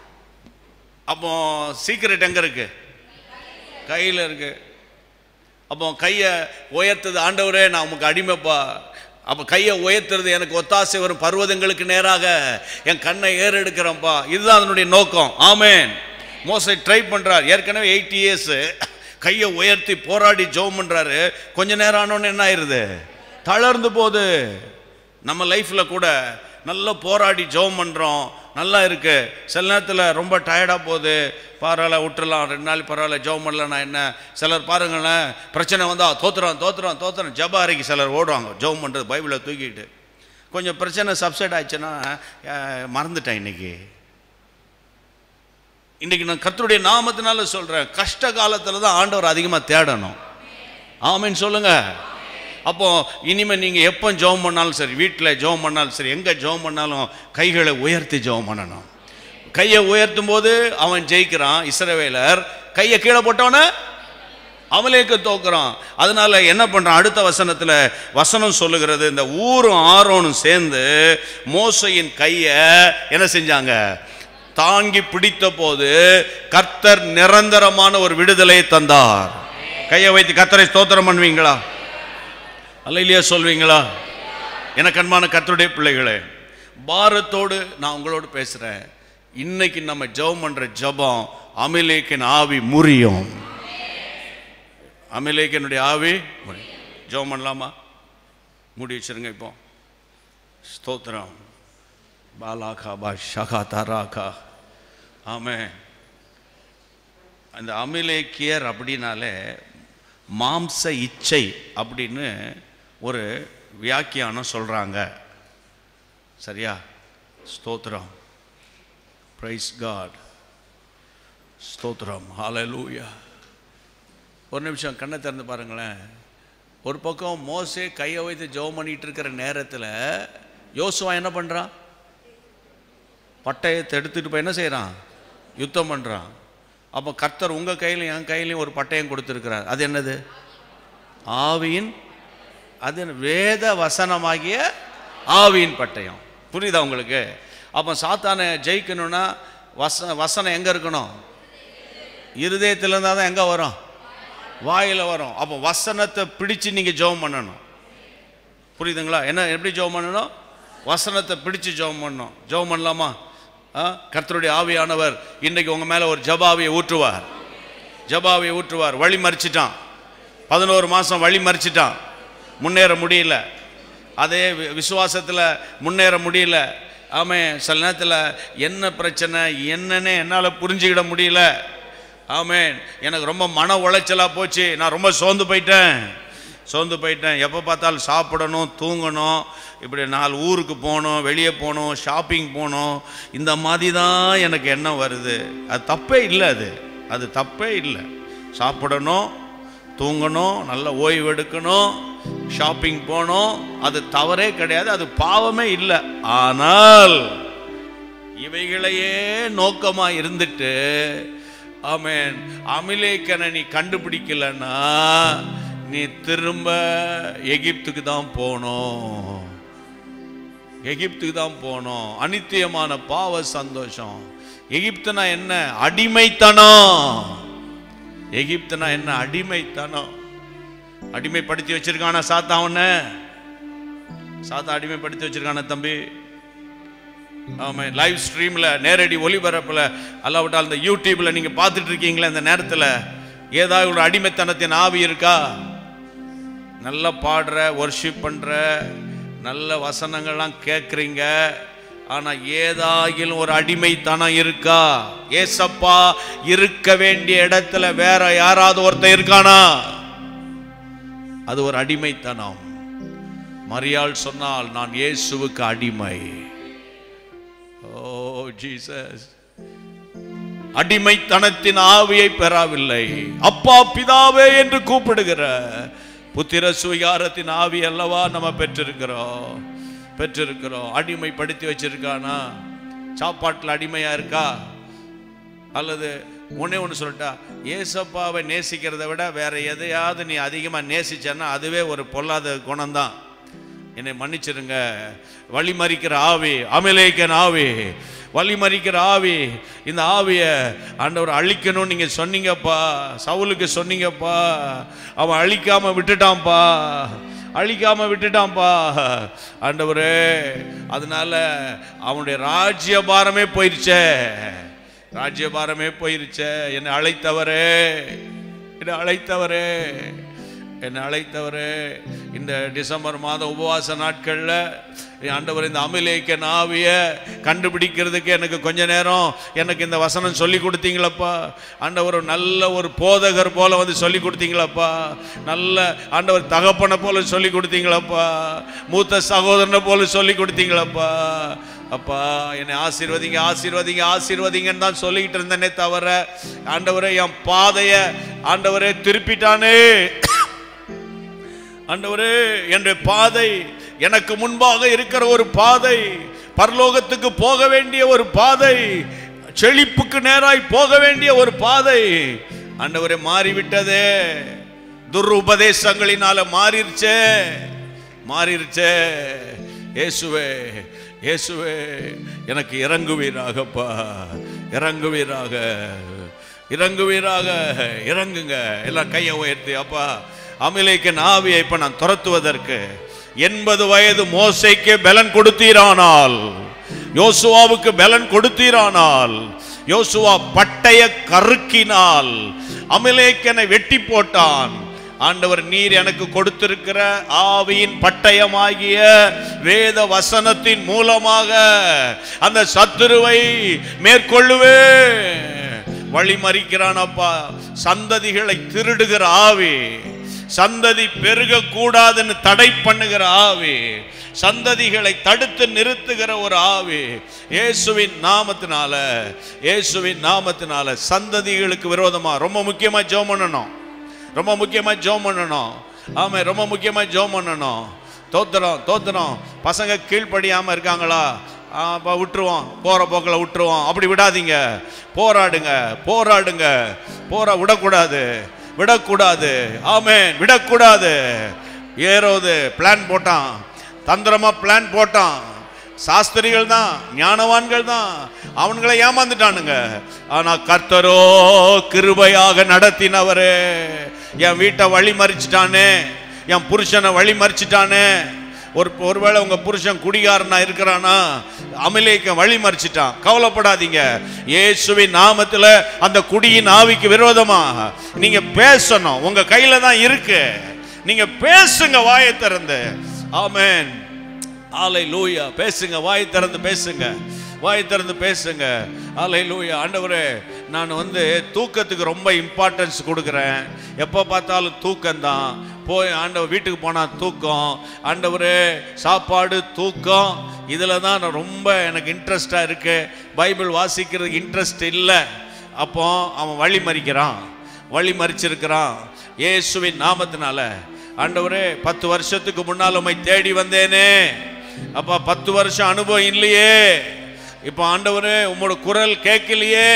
அப்போ சீக்கிரட் எங்க இருக்கு கையில் இருக்கு அப்போ கையை உயர்த்தது ஆண்டவரே நான் உமக்கு அடிமைப்பா அப்போ கையை உயர்த்துறது எனக்கு ஒத்தாசை வரும் பர்வதங்களுக்கு நேராக என் கண்ணை ஏறெடுக்கிறேன்ப்பா இதுதான் அதனுடைய நோக்கம் ஆமென் மோசை ட்ரை பண்றார் ஏற்கனவே எயிட் இயர்ஸ் கையை உயர்த்தி போராடி ஜெபம் பண்றாரு கொஞ்ச நேரம் ஆனோன்னு என்ன ஆயிருது தளர்ந்து போகுது நம்ம லைஃப்ல கூட நல்லா போராடி ஜெபம் பண்றோம் நல்லா இருக்கு சில நேரத்தில் ரொம்ப டயர்டாக போகுது பரவாயில்ல விட்டுறலாம் ரெண்டு நாள் பரவாயில்ல ஜெபம் பண்ணலன்னா என்ன சிலர் பாருங்களேன் பிரச்சனை வந்தா தோத்துறோம் தோத்துறோம் தோத்துறோம் ஜப அறைக்கு சிலர் ஓடுவாங்க ஜெபம் பண்ணுறது பைபிளை தூக்கிட்டு கொஞ்சம் பிரச்சனை சப்சைட் ஆயிடுச்சுன்னா அஹ், மறந்துட்டேன் இன்னைக்கு இன்னைக்கு நான் கர்த்தருடைய நாமத்தினால சொல்றேன் கஷ்ட காலத்துல தான் ஆண்டவர் அதிகமா தேடணும் ஆமென் சொல்லுங்க அப்போ இனிமே நீங்க எப்போ ஜெபம் பண்ணாலும் சரி வீட்டில் ஜெபம் பண்ணாலும் சரி எங்க ஜெபம் பண்ணாலும் கைகளை உயர்த்தி ஜெபம் பண்ணணும் கையை உயர்த்தும் போது அவன் ஜெயிக்கிறான் இஸ்ரவேலர் கையை கீழே போட்டவன அவலேக்கு தோக்குறான் அதனால என்ன பண்றான் அடுத்த வசனத்துல வசனம் சொல்லுகிறது இந்த ஊரும் ஆரோனும் சேர்ந்து மோசையின் கையை என்ன செஞ்சாங்க தாங்கி பிடித்த போது கர்த்தர் நிரந்தரமான ஒரு விடுதலை தந்தார் கையை வைத்து கர்த்தரை ஸ்தோத்திரம் பண்ணுவீங்களா அல்ல இல்லையா சொல்வீங்களா எனக்கு அன்பான கர்த்தருடைய பிள்ளைகளே பாரத்தோடு நான் உங்களோடு பேசுறேன் இன்னைக்கு நம்ம ஜெபம் பண்ற ஜெபம் அமிலேக்கின் ஆவி முறியும் அமிலேக்கினுடைய ஆவி முறியும். ஜெபம் பண்ணலாமா மூடி வச்சிருங்க இப்போ ஸ்தோத்திரம் பாலாகா பா ஷகா தராகா ஆமே அந்த அமிலேக்கியர் அப்படின்னாலே மாம்ச இச்சை அப்படின்னு ஒரு வியாக்கியானம் சொல்றாங்க சரியா ஸ்தோத்திரம் பிரைஸ் காட் ஸ்தோத்திரம் ஹalleluya ஒரு நிமிஷம் கண்ணை திறந்து பாருங்களேன் ஒரு பக்கம் மோசே கையை வைத்து ஜெபம் பண்ணிட்டு இருக்கிற நேரத்தில் யோசுவா என்ன பண்ணுறான் பட்டயத்தை எடுத்துட்டு போய் என்ன செய்கிறான் யுத்தம் பண்ணுறான் அப்போ கர்த்தர் உங்கள் கையிலையும் என் கையிலையும் ஒரு பட்டயம் கொடுத்துருக்கிறார் அது என்னது ஆவியின் அது என்ன? வேத வசனமாகிய ஆவியின் பட்டயம் புரியுதா உங்களுக்கு அப்போ சாத்தானை ஜெயிக்கணும்னா வச வசனம் எங்கே இருக்கணும் இருதயத்தில் இருந்தால் தான் எங்கே வரும் வாயில் வரும் அப்போ வசனத்தை பிடிச்சு நீங்கள் ஜெபம் பண்ணணும் புரியுதுங்களா என்ன எப்படி ஜெபம் பண்ணணும் வசனத்தை பிடிச்சு ஜெபம் பண்ணணும் ஜெபம் பண்ணலாமா ஆ கர்த்தருடைய ஆவியானவர் இன்றைக்கு உங்கள் மேலே ஒரு ஜபாவியை ஊற்றுவார் ஜபாவியை ஊற்றுவார் வழி மறிச்சிட்டான் பதினோரு மாதம் வழி மறிச்சிட்டான் முன்னேற முடியல அதே வி- விசுவாசத்தில் முன்னேற முடியல ஆமே சில நேரத்தில் என்ன பிரச்சனை என்னன்னு என்னால் புரிஞ்சுக்கிட முடியல ஆமென் எனக்கு ரொம்ப மன உளைச்சலாக போச்சு நான் ரொம்ப சோர்ந்து போயிட்டேன் சோர்ந்து போயிட்டேன் எப்போ பார்த்தாலும் சாப்பிடணும் தூங்கணும் இப்படி நாலு ஊருக்கு போகணும் வெளியே போகணும் ஷாப்பிங் போகணும் இந்த மாதிரி தான் எனக்கு எண்ணம் வருது அது தப்பே இல்லை அது அது தப்பே இல்லை சாப்பிடணும் தூங்கணும் நல்ல ஓய்வு எடுக்கணும் ஷாப்பிங் போகணும் அது தவறே கிடையாது அது பாவமே இல்லை ஆனால் இவைகளையே நோக்கமா இருந்துட்டு ஆமென் அமிலேக்கனை நீ கண்டுபிடிக்கலன்னா நீ திரும்ப எகிப்துக்கு தான் போகணும் எகிப்துக்கு தான் போகணும் அனித்தியமான பாவ சந்தோஷம் எகிப்துனா என்ன அடிமைத்தனம் எகிப்துனா என்ன அடிமைத்தனம் அடிமைப்படுத்தி வச்சிருக்கானா சாத்தா அவன சாத்தா அடிமைப்படுத்தி வச்சிருக்கானா தம்பி ஆமாம் லைவ் ஸ்ட்ரீமில் நேரடி ஒளிபரப்பில் அல்லாவிட்டால் இந்த யூடியூப்பில் நீங்கள் பார்த்துட்டு இருக்கீங்களே இந்த நேரத்தில் ஏதாவது ஒரு அடிமைத்தனத்தின் ஆவி இருக்கா நல்லா பாடுற ஒர்ஷிப் பண்ணுற நல்ல வசனங்கள்லாம் கேட்குறீங்க ஆனால் ஏதாகிலும் ஒரு அடிமைத்தனம் இருக்கா ஏசப்பா இருக்க வேண்டிய இடத்துல வேற யாராவது ஒருத்தன் இருக்கானா அது ஒரு அடிமைத்தனம் மரியாள் சொன்னால் நான் இயேசுவுக்கு அடிமை ஓ ஜீசஸ் அடிமைத்தனத்தின் ஆவியை பெறவில்லை அப்பா பிதாவே என்று கூப்பிடுகிற புத்திர சுவிகாரத்தின் ஆவி அல்லவா நம்ம பெற்றிருக்கிறோம் பெற்றிருக்கிறோம் அடிமைப்படுத்தி வச்சிருக்கானா சாப்பாட்டில் அடிமையா இருக்கா அல்லது ஒண்ணே ஒன்று சொல்லிட்டா ஏசப்பாவை நேசிக்கிறத விட வேற எதையாவது நீ அதிகமாக நேசிச்சேன்னா அதுவே ஒரு பொல்லாத குணம்தான் என்னை மன்னிச்சிருங்க வழிமறிக்கிற ஆவி அமிலேக்கன் ஆவி வழிமறிக்கிற ஆவி இந்த ஆவியை ஆண்டவர் அழிக்கணும்னு நீங்க சொன்னீங்கப்பா சவுலுக்கு சொன்னீங்கப்பா அவன் அழிக்காம விட்டுட்டான்ப்பா அழிக்காம விட்டுட்டான்ப்பா ஆண்டவரே அதனால அவனுடைய ராஜ்யபாரமே போயிருச்சே ராஜ்யபாரமே போயிருச்சே என்னை அழைத்தவரே என்னை அழைத்தவரே என்னை அழைத்தவரே இந்த டிசம்பர் மாத உபவாச நாட்கள்ல என் ஆண்டவர் இந்த அமிலேக்க நாவிய கண்டுபிடிக்கிறதுக்கு எனக்கு கொஞ்ச நேரம் எனக்கு இந்த வசனம் சொல்லி கொடுத்தீங்களப்பா ஆண்டவர் நல்ல ஒரு போதகர் போல வந்து சொல்லி கொடுத்தீங்களப்பா நல்ல ஆண்டவர் தகப்பனை போல சொல்லி கொடுத்தீங்களப்பா மூத்த சகோதரனை போல சொல்லி கொடுத்தீங்களப்பா அப்பா என்னை ஆசீர்வதிங்க ஆசீர்வதிங்க ஆசீர்வதிங்கன்னு தான் சொல்லிக்கிட்டு இருந்தேனே தவிர ஆண்டவரே என் பாதைய ஆண்டவரே திருப்பிட்டானே ஆண்டவரே என்ற பாதை எனக்கு முன்பாக இருக்கிற ஒரு பாதை பரலோகத்துக்கு போக வேண்டிய ஒரு பாதை செழிப்புக்கு நேராய் போக வேண்டிய ஒரு பாதை ஆண்டவரே மாறிவிட்டதே துருபதேசங்களினால மாறிருச்சே மாறிருச்சே இயேசுவே இயேசுவே எனக்கு இறங்குவீராகப்பா இறங்குவீராக இறங்குவீராக இறங்குங்க எல்லாம் கையை உயர்த்தி அப்பா அமிலேக்கு ஆவியை இப்ப நான் துரத்துவதற்கு எண்பது வயது மோசைக்கு பலன் கொடுத்தீரானால் யோசுவாவுக்கு பலன் கொடுத்தீரானால் யோசுவா பட்டய கருக்கினால் அமிலேக்கனை வெட்டி போட்டான் ஆண்டவர் நீர் எனக்கு கொடுத்திருக்கிற ஆவியின் பட்டயமாகிய வேத வசனத்தின் மூலமாக அந்த சத்துருவை மேற்கொள்ளுவே வழிமறிக்கிறான் அப்பா சந்ததிகளை திருடுகிற ஆவி சந்ததி பெருக கூடாதுன்னு தடை பண்ணுகிற ஆவி சந்ததிகளை தடுத்து நிறுத்துகிற ஒரு ஆவி இயேசுவின் நாமத்தினால இயேசுவின் நாமத்தினால சந்ததிகளுக்கு விரோதமா ரொம்ப முக்கியமா ஜெபம் பண்ணணும் ரொம்ப முக்கியமா ஜெபம் பண்ணணும் ஆமா ரொம்ப முக்கியமா ஜெபம் பண்ணணும் தோத்துறோம் தோத்துறோம் பசங்க கீழ்ப்படியாம இருக்காங்களா ஆ, அப்ப விட்டுருவோம் போற போக்கில் விட்டுருவோம் அப்படி விடாதீங்க போராடுங்க போராடுங்க போரா விடக்கூடாது விடக்கூடாது ஆமென் விடக்கூடாது ஏறோது பிளான் போட்டான் தந்திரமா பிளான் போட்டான் சாஸ்திரிகள் தான் ஞானவான்கள் தான் அவன்களை ஏமாந்துட்டானுங்க ஆனா கர்த்தரோ கிருபையாக நடத்தினவரே என் வீட்டை வழி மறிச்சிட்டானே என் புருஷனை வழி மறிச்சிட்டானே ஒரு ஒருவேளை உங்க புருஷன் குடிகாரனா இருக்கிறானா அமலேக்க வழி மறிச்சிட்டான் கவலைப்படாதீங்க இயேசுவின் நாமத்துல அந்த குடியின் ஆவிக்கு விரோதமா நீங்க பேசணும் உங்க கையில தான் இருக்கு நீங்க பேசுங்க வாயை திறந்து ஆமென் ஆலை லூயா பேசுங்க வாய் திறந்து பேசுங்க வாய் திறந்து பேசுங்க ஆலை லூயா ஆண்டவரே நான் வந்து தூக்கத்துக்கு ரொம்ப இம்பார்ட்டன்ஸ் கொடுக்குறேன் எப்போ பார்த்தாலும் தூக்கம்தான் போய் ஆண்டவர் வீட்டுக்கு போனால் தூக்கம் ஆண்டவரே சாப்பாடு தூக்கம் இதில் தான் நான் ரொம்ப எனக்கு இன்ட்ரெஸ்டாக இருக்கு பைபிள் வாசிக்கிறதுக்கு இன்ட்ரெஸ்ட் இல்லை அப்போ அவன் வழி மறிக்கிறான் வழி மறிச்சிருக்கிறான் இயேசுவின் நாமத்தினால ஆண்டவரே பத்து வருஷத்துக்கு முன்னால் உம்மை தேடி வந்தேனே அப்பா பத்து வருஷம் அனுபவம் இல்லையே இப்போ ஆண்டவரே உம்மோட குரல் கேட்கலையே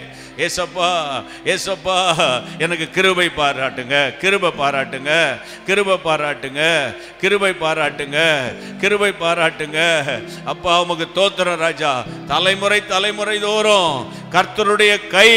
ஏசப்பா ஏசப்பா எனக்கு கிருபை பாராட்டுங்க கிருபை பாராட்டுங்க கிருபை பாராட்டுங்க கிருபை பாராட்டுங்க கிருபை பாராட்டுங்க அப்பா உமக்கு தோத்திரம் ராஜா தலைமுறை தலைமுறை தோறும் கர்த்தருடைய கை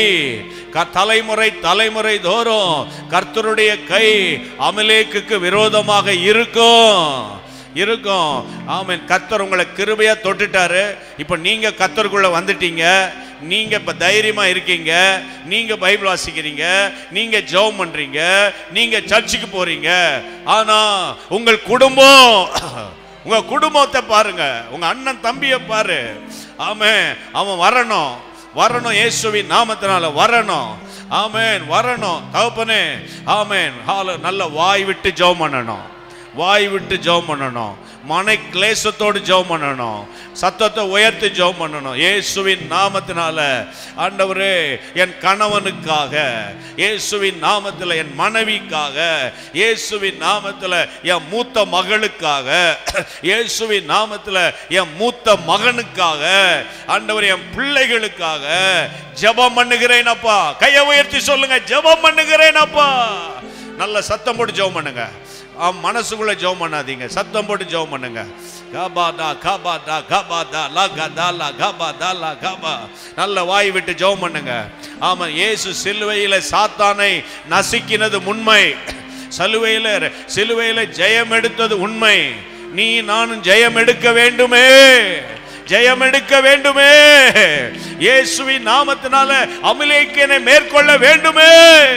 க- தலைமுறை தலைமுறை தோறும் கர்த்தருடைய கை அமலேக்குக்கு விரோதமாக இருக்கும் இருக்கும் ஆமென் கர்த்தர் உங்களை கிருபையா தொட்டுட்டாரு இப்போ நீங்க கர்த்தருக்குள்ள வந்துட்டீங்க நீங்க இப்ப தைரியமா இருக்கீங்க நீங்க பைபிள் வாசிக்கிறீங்க நீங்க ஜெபம் பண்றீங்க நீங்க சர்ச்சுக்கு போறீங்க ஆனா உங்கள் குடும்பம் உங்க குடும்பத்தை பாருங்க உங்க அண்ணன் தம்பியை பாரு ஆமென் அவன் வரணும் வரணும் இயேசுவின் நாமத்தினால வரணும் ஆமென் வரணும் தகப்பனே ஆமென் ஹால நல்ல வாய் விட்டு ஜெபம் பண்ணணும் வாய் விட்டு ஜெபம் பண்ணணும் மனை கிளேசத்தோடு ஜெபம் பண்ணணும் சத்தத்தை உயர்த்தி ஜெபம் பண்ணணும் இயேசுவின் நாமத்தினால ஆண்டவரே என் கணவனுக்காக இயேசுவின் நாமத்தில் என் மனைவிக்காக இயேசுவின் நாமத்தில் என் மூத்த மகளுக்காக இயேசுவின் நாமத்தில் என் மூத்த மகனுக்காக ஆண்டவர் என் பிள்ளைகளுக்காக ஜெபம் பண்ணுகிறேன் அப்பா கையை உயர்த்தி சொல்லுங்க ஜெபம் பண்ணுகிறேன் அப்பா நல்ல சத்தம் போட்டு ஜெபம் பண்ணுங்க ஆ, மனசுக்குள்ள ஜெபம் பண்ணாதீங்க சத்தம் போட்டு ஜெபம் பண்ணுங்க காபாடா காபாடா காபாடா லா கதா லா காபாடா லா காபா நல்ல வாய் விட்டு ஜெபம் பண்ணுங்க ஆமா இயேசு சிலுவையில சாத்தானை நசுக்கினது உண்மை சலுவையில சிலுவையில ஜெயம் எடுத்தது உண்மை நீ நானும் ஜெயம் எடுக்க வேண்டுமே ஜெயம் எடுக்க வேண்டுமே இயேசுவின் நாமத்தினால அமிலேக்கனை மேற்கொள்ள வேண்டுமே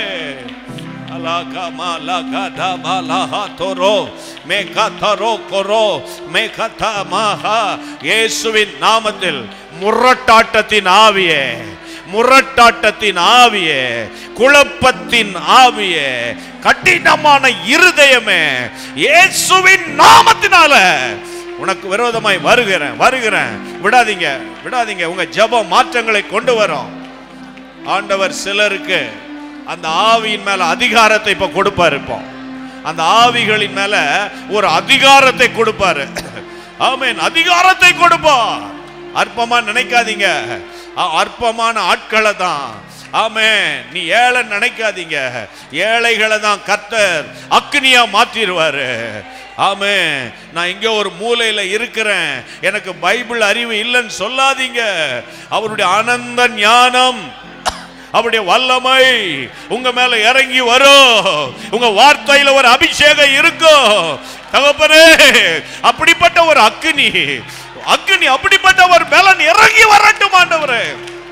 அலாகமா லகதா பலஹா தோரோ மேகதரோ கொரோ மேகதமஹா இயேசுவின் நாமத்தில் முரட்டாட்டத்தின் ஆவியே முரட்டாட்டத்தின் ஆவியே குழப்பத்தின் ஆவியே கடினமான இருதயமே இயேசுவின் நாமத்தினால உனக்கு விரோதமாய் வருகிறேன் வருகிறேன் விடாதீங்க விடாதீங்க உங்க ஜெபம் மாற்றங்களை கொண்டு வரும் ஆண்டவர் சிலருக்கு அந்த ஆவியின் மேல அதிகாரத்தை இப்ப கொடுப்பாரு இப்போ அந்த ஆவிகளின் மேல ஒரு அதிகாரத்தை கொடுப்பாரு ஆமென் அதிகாரத்தை கொடுப்பார் அற்பமா நினைக்காதீங்க அ- அற்பமான ஆட்களை தான் ஆமே நீ ஏழை நினைக்காதீங்க ஏழைகளை தான் கர்த்தர் அக்னியா மாத்திடுவாரு ஆமே நான் இங்க ஒரு மூலையில இருக்கிறேன் எனக்கு பைபிள் அறிவு இல்லைன்னு சொல்லாதீங்க அவருடைய ஆனந்த ஞானம் அவருடைய வல்லமை உங்க மேல இறங்கி வரும் உங்க வார்த்தையில ஒரு அபிஷேகம் இருக்கும் தகப்பனே அப்படிப்பட்ட ஒரு அக்னி அக்னி அப்படிப்பட்ட ஒரு பலன் இறங்கி வரட்டும் ஆண்டவரே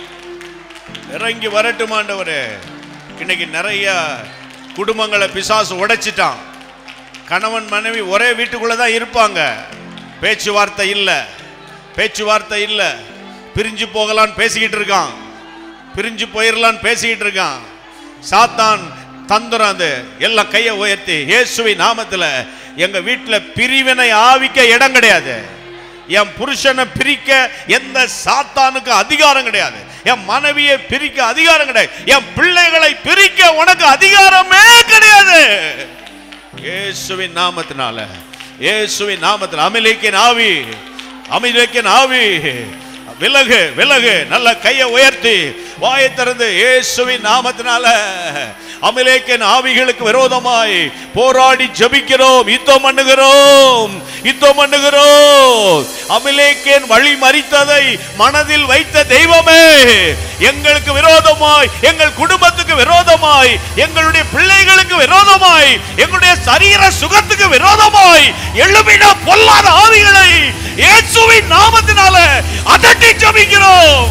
இறங்கி வரட்டும் ஆண்டவரே இன்னைக்கு நிறைய குடும்பங்களை பிசாசு உடைச்சிட்டான் கணவன் மனைவி ஒரே வீட்டுக்குள்ள தான் இருப்பாங்க பேச்சுவார்த்தை இல்லை பேச்சுவார்த்தை இல்லை பிரிஞ்சு போகலான்னு பேசிக்கிட்டு இருக்கான் பிரிஞ்சு போயிடலான்னு பேசிக்கிட்டு இருக்கான் சாத்தான் தந்துரம் அது எல்லாம் கையை உயர்த்தி இயேசுவி நாமத்துல எங்க வீட்டுல பிரிவினை ஆவிக்க இடம் கிடையாது என் புருஷனை பிரிக்க எந்த சாத்தானுக்கு அதிகாரம் கிடையாது என் மனைவியை பிரிக்க அதிகாரம் கிடையாது என் பிள்ளைகளை பிரிக்க உனக்கு அதிகாரமே கிடையாது இயேசுவின் நாமத்தினால இயேசுவின் நாமத்தில் அமிலேக்கின் ஆவி அமிலேக்கின் ஆவி விலகு விலகு நல்ல கையை உயர்த்தி வாயை திறந்து இயேசுவின் நாமத்தினால அமிலேக்கின் ஆவிகளுக்கு விரோதமாய் போராடி ஜெபிக்கிறோம் யுத்தம் பண்ணுகிறோம் யுத்தம் பண்ணுகிறோம் அமிலேக்கின் வழி மறித்ததை மனதில் வைத்த தெய்வமே எங்களுக்கு விரோதமாய் எங்கள் குடும்பத்துக்கு விரோதமாய் எங்களுடைய பிள்ளைகளுக்கு விரோதமாய் எங்களுடைய சரீர சுகத்துக்கு விரோதமாய் எழுப்பின பொல்லாத ஆவிகளை இயேசுவின் நாமத்தினால அதட்டி ஜெபிக்கிறோம்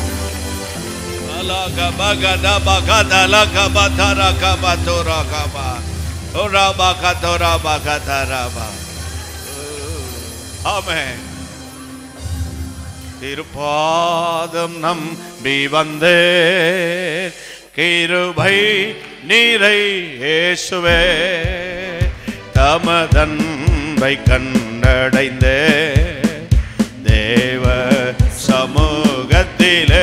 ஆமென் திருப்பாதம் நம்பி வந்தே கிருபை நீரை இயேசுவே தமதன்பை கண்டடைந்தே தேவ சமூகத்திலே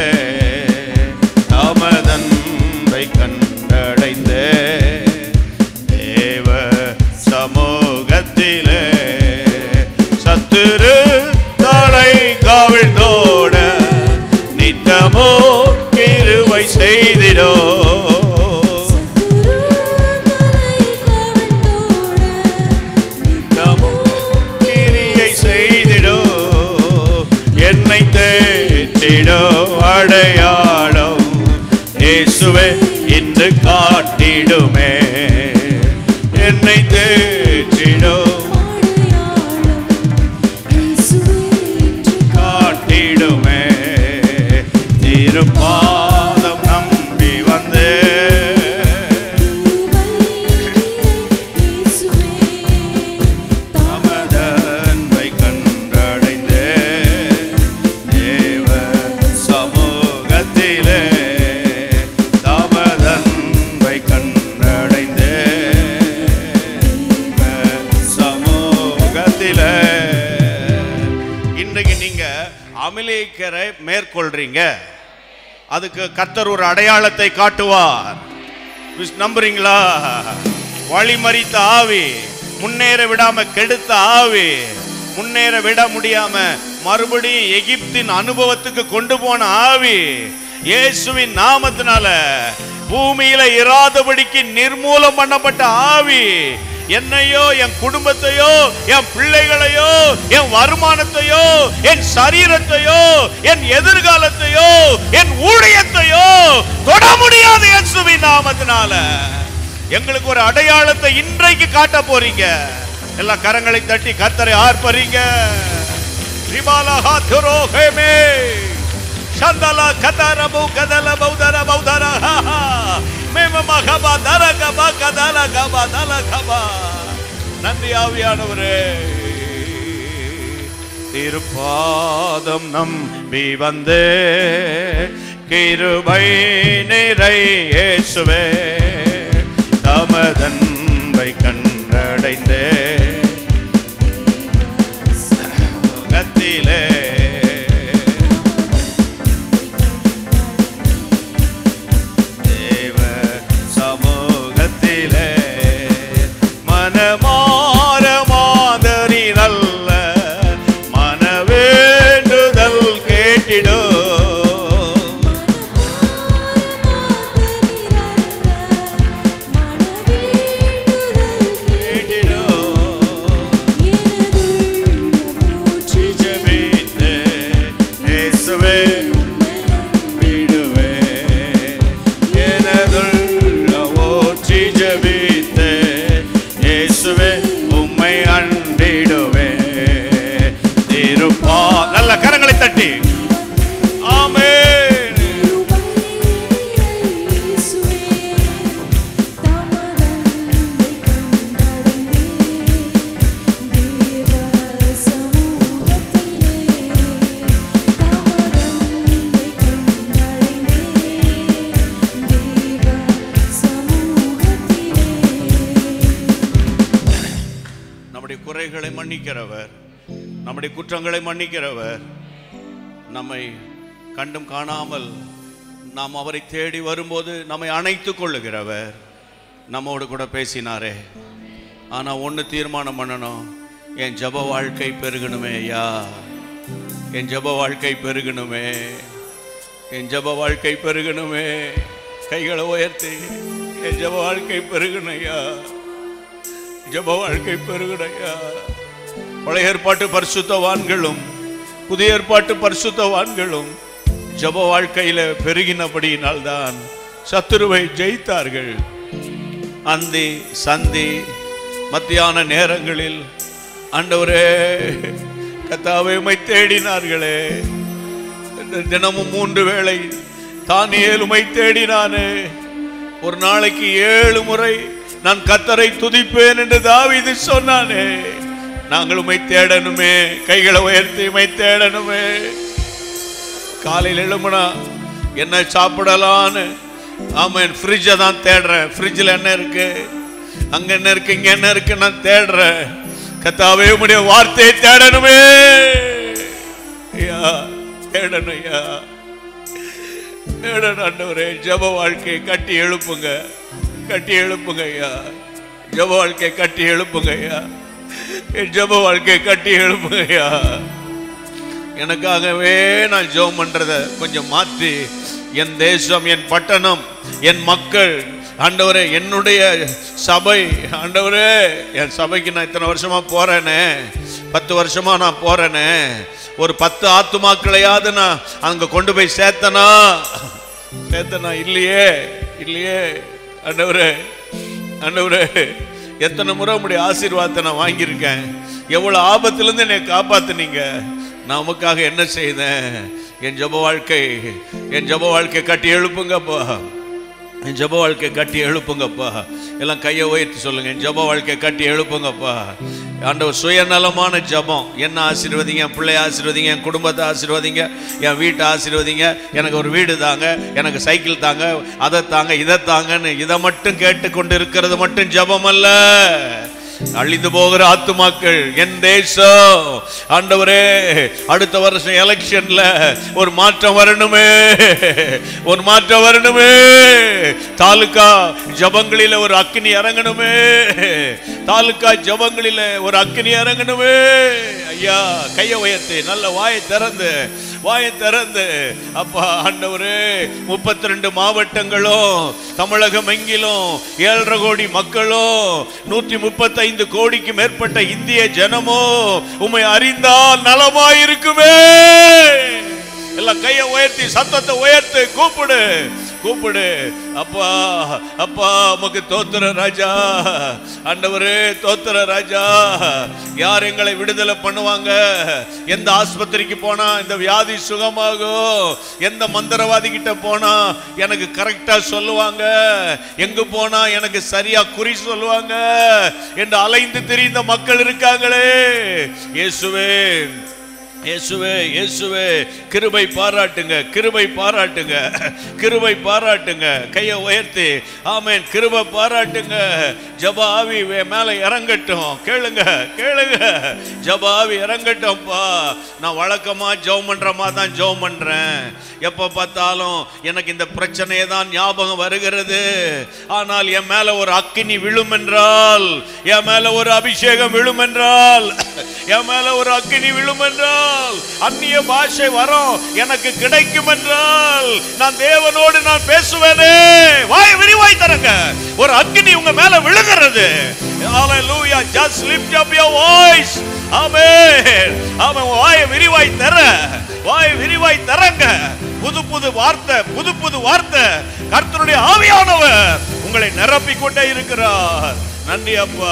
தமதன்பை கண்டடைந்தே தேவ சமூகத்திலே சத்துரு தலை கவிழ்ந்தோட நித்தமோ கிருவை செய்திடோ நித்தமோ கிரியை செய்திடோ என்னை தேற்றிடோ அடையாளம் இயேசுவே இன்று காட்டிடுமே என்னை தேற்றிடோ காட்டிடுமே திருப்பாதம் நம்பி வந்து நமதன்பை கண்டடைந்து தேவ சமூகத்திலே தமதன்பை கண்டடைந்து அமலேக்கரை மேற்கொள்றீங்க அதுக்கு கர்த்தர் ஒரு அடையாளத்தை காட்டுவார் விஸ்- நம்புறீங்களா வழிமறித்த ஆவி முன்னேற விடாம கெடுத்த ஆவி முன்னேற விட முடியாம மறுபடியும் எகிப்தின் அனுபவத்துக்கு கொண்டு போன ஆவி இயேசுவின் நாமத்தினால பூமியில இராதபடிக்கு நிர்மூலம் பண்ணப்பட்ட ஆவி என்னையோ என் குடும்பத்தையோ என் பிள்ளைகளையோ என் வருமானத்தையோ என் சரீரத்தையோ என் எதிர்காலத்தையோ என் ஊழியத்தையோ தொட முடியாது இயேசுவின் நாமத்தினால எங்களுக்கு ஒரு அடையாளத்தை இன்றைக்கு காட்ட போறீங்க எல்லா கரங்களை தட்டி கத்தரை ஆர்ப்பறீங்க ரிபாலா ஹாத்துரோ ஹேமே சந்தலா கதரபு கதல பௌதர பௌதர மேம மகபா தர கபா கதல கபா தல கபா நன்றி ஆவியானவரே திருப்பாதம் நம்பி வந்தே கிருபை நிறை இயேசுவே தமதன்பை கண்டடைந்தே கத்திலே தேவ சமூகத்திலே மனமார மாதிரி நல்ல மனவேண்டுதல் கேட்டிடோ கேட்டிடோ ஜெபித்தே இயேசுவே விடுவே எனதுள்ள ஓற்றி ஜெபித்தே இயேசுவே உம்மை அண்டிடுவே திருப்பா நல்ல கரங்களை தட்டி ஆமென் நம்முடைய குறைகளை மன்னிக்கிறவர் நம்முடைய குற்றங்களை மன்னிக்கிறவர் நம்மை கண்டும் காணாமல் நாம் அவரை தேடி வரும்போது நம்மை அணைத்துக் கொள்ளுகிறவர் நம்மோடு கூட பேசினாரே ஆனா ஒண்ணு தீர்மானம் பண்ணணும் என் ஜப வாழ்க்கை பெருகணுமே ஐயா என் ஜப வாழ்க்கை பெருகணுமே என் ஜப வாழ்க்கை பெருகணுமே கைகளை உயர்த்தி என் ஜப வாழ்க்கை பெருகணும் ஐயா ஜப வாழ்க்கை பெருகணையா பழைய ஏற்பாட்டு பரிசுத்தவான்களும் புதிய ஏற்பாட்டு பரிசுத்தவான்களும் ஜப வாழ்க்கையில பெருகினபடியினால்தான் சத்துருவை ஜெயித்தார்கள் அந்தி சந்தி மத்தியான நேரங்களில் ஆண்டவரே கத்தாவை உம்மை தேடினார்களே தினமும் மூன்று வேளை தான் ஏழுமை தேடினானே ஒரு நாளைக்கு ஏழு முறை நான் கத்தரை துதிப்பேன் என்று தாவீது சொன்னானே நாங்கள் உமை தேடணுமே கைகளை உயர்த்தி உமை தேடணுமே காலையில் எழும்புனா என்ன சாப்பிடலான்னு ஆமாம் ஃப்ரிட்ஜை தான் தேடுறேன் ஃப்ரிட்ஜில் என்ன இருக்கு அங்க என்ன இருக்கு இங்க என்ன இருக்கு நான் தேடுறேன் கத்தாவே உம்முடைய வார்த்தையை தேடணுமே ஐயா தேடணும் ஐயா தேடணும் ஆண்டவரே ஜப வாழ்க்கையை கட்டி எழுப்புங்க கட்டி எழுப்புங்க ஐயா ஜப வாழ்க்கையை கட்டி எழுப்புங்க ஐயா என் ஜப வாழ்க்கையை கட்டி எழுப்புங்க ஐயா எனக்காகவே நான் ஜெபம் பண்றத கொஞ்சம் மாற்றி என் தேசம் என் பட்டணம் என் மக்கள் ஆண்டவரே என்னுடைய சபை ஆண்டவரே என் சபைக்கு நான் இத்தனை வருஷமா போறேனே பத்து வருஷமா நான் போறேனே ஒரு பத்து ஆத்துமாக்களையாவது நான் அங்க கொண்டு போய் சேர்த்தனா சேர்த்தனா இல்லையே இல்லையே ஆண்டவரே ஆண்டவரே எத்தனை முறை உங்களுடைய ஆசீர்வாதத்தை நான் வாங்கியிருக்கேன் எவ்வளவு ஆபத்திலிருந்து என்னை காப்பாத்துனீங்க நான் உமக்காக என்ன செய்தேன் என் ஜப வாழ்க்கை என் ஜப வாழ்க்கை கட்டி எழுப்புங்கப்பா என் ஜப வாழ்க்கை கட்டி எழுப்புங்கப்பா எல்லாம் கையை உயர்த்தி சொல்லுங்க என் ஜப வாழ்க்கை கட்டி எழுப்புங்கப்பா ஆண்டவர் சுயநலமான ஜபம் என்ன ஆசீர்வதிங்க என் பிள்ளைய ஆசீர்வதிங்க என் குடும்பத்தை ஆசீர்வதிங்க என் வீட்டை ஆசீர்வதிங்க எனக்கு ஒரு வீடு தாங்க எனக்கு சைக்கிள் தாங்க அதை தாங்க இதை தாங்கன்னு இதை மட்டும் கேட்டுக்கொண்டு இருக்கிறது மட்டும் ஜபம் அல்ல அழிந்து போகிற ஆத்துமாக்கள் என் தேசம் ஆண்டவரே அடுத்த வருஷம் எலெக்ஷன்ல ஒரு மாற்றம் வரணுமே ஒரு மாற்றம் வரணுமே தாலுகா ஜபங்களில ஒரு அக்கினி இறங்கணுமே தாலுகா ஜபங்களில ஒரு அக்கினி இறங்கணுமே ஐயா கையை உயர்த்தி நல்ல வாயை திறந்து வாயை திறந்து அப்பா ஆண்டவரே முப்பத்தி ரெண்டு மாவட்டங்களும் தமிழகம் எங்கிலும் ஏழரை கோடி மக்களும் நூற்றி முப்பத்தைந்து கோடிக்கு மேற்பட்ட இந்திய ஜனமோ உம்மை அறிந்தால் நலமாயிருக்குமே எல்லாம் கையை உயர்த்தி சத்தத்தை உயர்த்து கூப்பிடு கூப்பிடு அப்பா அப்பா உமக்கு தோத்துற ராஜா ஆண்டவரே தோத்துற ராஜா யார் எங்களை விடுதலை பண்ணுவாங்க எந்த ஆஸ்பத்திரிக்கு போனா இந்த வியாதி சுகமாகும் எந்த மந்திரவாதி கிட்ட போனா எனக்கு கரெக்டா சொல்லுவாங்க எங்க போனா எனக்கு சரியா குறி சொல்லுவாங்க என்று அலைந்து திரிந்த மக்கள் இருக்காங்களே இயேசுவே இயேசுவே இயேசுவே கிருபை பாராட்டுங்க கிருபை பாராட்டுங்க கிருபை பாராட்டுங்க கையை உயர்த்தி ஆமென் கிருபை பாராட்டுங்க ஜப ஆவி வே- மேல இறங்கட்டும் கேளுங்க கேளுங்க ஜப ஆவி இறங்கட்டும்ப்பா நான் வழக்கமா ஜெபம் பண்றமா தான் ஜெபம் பண்றேன் எப்ப பார்த்தாலும் எனக்கு இந்த பிரச்சனையே தான் ஞாபகம் வருகிறது ஆனால் என் மேல ஒரு அக்கினி விழும் என்றால் என் மேல ஒரு அபிஷேகம் விழும் என்றால் என் மேல ஒரு அக்கினி விழும் என்றால் அந்நிய பாஷை வரும் எனக்கு கிடைக்கும் என்றால் நான் தேவனோடு நான் பேசுவேனே வாய் விரிவாய் தரங்க ஒரு அக்கினி உங்க மேல விழுகிறது Hallelujah just lift up your voice ஆமென் ஆமென் வாய் விரிவாய் தர வாய் விரிவாய் தரங்க புது புது வார்த்தை புது புது வார்த்தை கர்த்தருடைய ஆவியானவர் உங்களை நிரப்பிக் கொண்டே இருக்கிறார் நன்றி அப்பா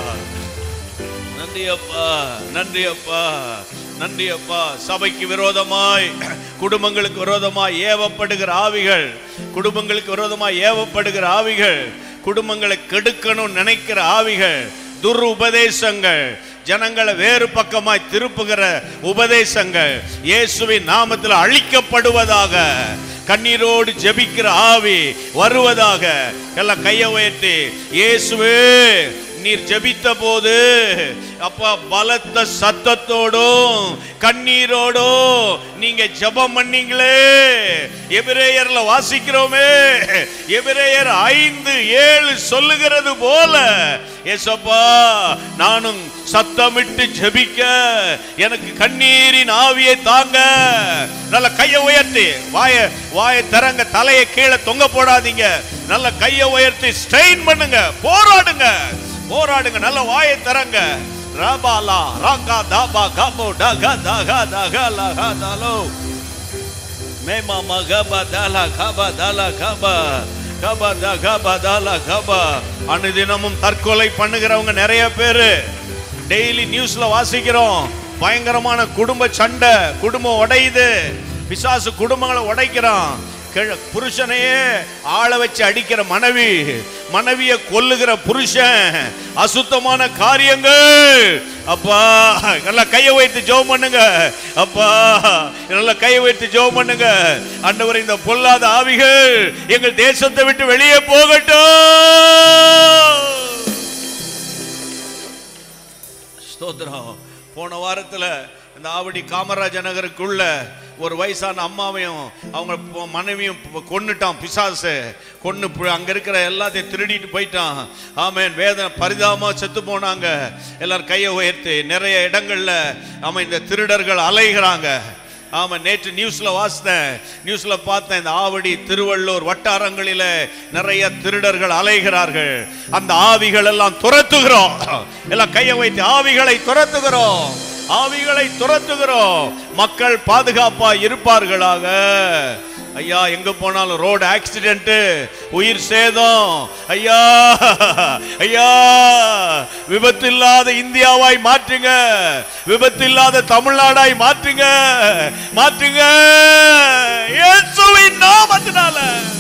நன்றி அப்பா நன்றி அப்பா நன்றி அப்பா சபைக்கு விரோதமாய் குடும்பங்களுக்கு விரோதமாய் ஏவப்படுகிற ஆவிகள் குடும்பங்களுக்கு விரோதமாய் ஏவப்படுகிற ஆவிகள் குடும்பங்களை கெடுக்கணும் நினைக்கிற ஆவிகள் துர் உபதேசங்கள் ஜனங்களை வேறு பக்கமாய் திருப்புகிற உபதேசங்கள் இயேசுவின் நாமத்தில் அழிக்கப்படுவதாக கண்ணீரோடு ஜெபிக்கிற ஆவி வருவதாக எல்லாம் கையை உயர்த்தி இயேசுவே நீர் ஜெபித்த போது அப்பா பலத்த சத்தத்தோடும் கண்ணீரோடும் நீங்க ஜெபம் பண்ணீங்களே எபிரேயர்ல வாசிக்கிறோமே எபிரேயர் ஐந்து ஏழு சொல்லுகிறது போல ஏசப்பா நானும் சத்தமிட்டு ஜெபிக்க எனக்கு கண்ணீரின் ஆவியை தாங்க நல்ல கையை உயர்த்தி வாய வாயை தரங்க தலையை கீழே தொங்க போடாதீங்க நல்ல கையை உயர்த்தி ஸ்ட்ரெயின் பண்ணுங்க போராடுங்க போராடுங்க நல்ல வாயை தரங்க ரபாலா ராங்கா தாபா காபோ டகா தகா தகா லகா தாலோ மேமா மகபா தாலா கபா தாலா கபா கபா தா கபா தாலா கபா அனுதினமும் தற்கொலை பண்ணுகிறவங்க நிறைய பேரு டெய்லி நியூஸ்ல வாசிக்கிறோம் பயங்கரமான குடும்ப சண்டை குடும்பம் உடையுது பிசாசு குடும்பங்களை உடைக்கிறான் கிழ- புருஷனையே ஆள வச்சு அடிக்கிற மனைவி மனைவியை கொல்லுகிற புருஷன் அசுத்தமான காரியங்கள் அப்பா நல்லா கையை வைத்து ஜெபம் பண்ணுங்க அப்பா நல்லா கையை வைத்து ஜெபம் பண்ணுங்க ஆண்டவர் இந்த பொல்லாத ஆவிகள் எங்கள் தேசத்தை விட்டு வெளியே போகட்டும் ஸ்தோத்திரம் போன வாரத்துல இந்த ஆவடி காமராஜ நகருக்குள்ள ஒரு வயசான அம்மாவையும் அவங்க பொ- மனைவியும் பொ- கொன்னுட்டான் பிசாசு கொன்னு பு- அங்க இருக்கிற எல்லாத்தையும் திருடிட்டு போயிட்டான் ஆமென் வேதனை பரிதாபமா செத்து போனாங்க எல்லாரும் கையை உயர்த்தி நிறைய இடங்கள்ல ஆமா இந்த திருடர்கள் அலைகிறாங்க ஆமா நேற்று நியூஸ்ல வாசித்தேன் நியூஸ்ல பார்த்தேன் இந்த ஆவடி திருவள்ளூர் வட்டாரங்களில நிறைய திருடர்கள் அலைகிறார்கள் அந்த ஆவிகள் எல்லாம் துரத்துகிறோம் எல்லாம் கையை வைத்து ஆவிகளை துரத்துகிறோம் ஆவிகளை துரத்துகிறோம் மக்கள் பாதுகாப்பா இருப்பார்களாக ஐயா எங்க போனாலும் ரோடு ஆக்சிடென்ட் உயிர் சேதம் ஐயா ஐயா விபத்து இல்லாத இந்தியாவாய் மாற்றுங்க விபத்து இல்லாத தமிழ்நாடாய் மாற்றுங்க மாற்றுங்க இயேசுவின் நாமத்தினால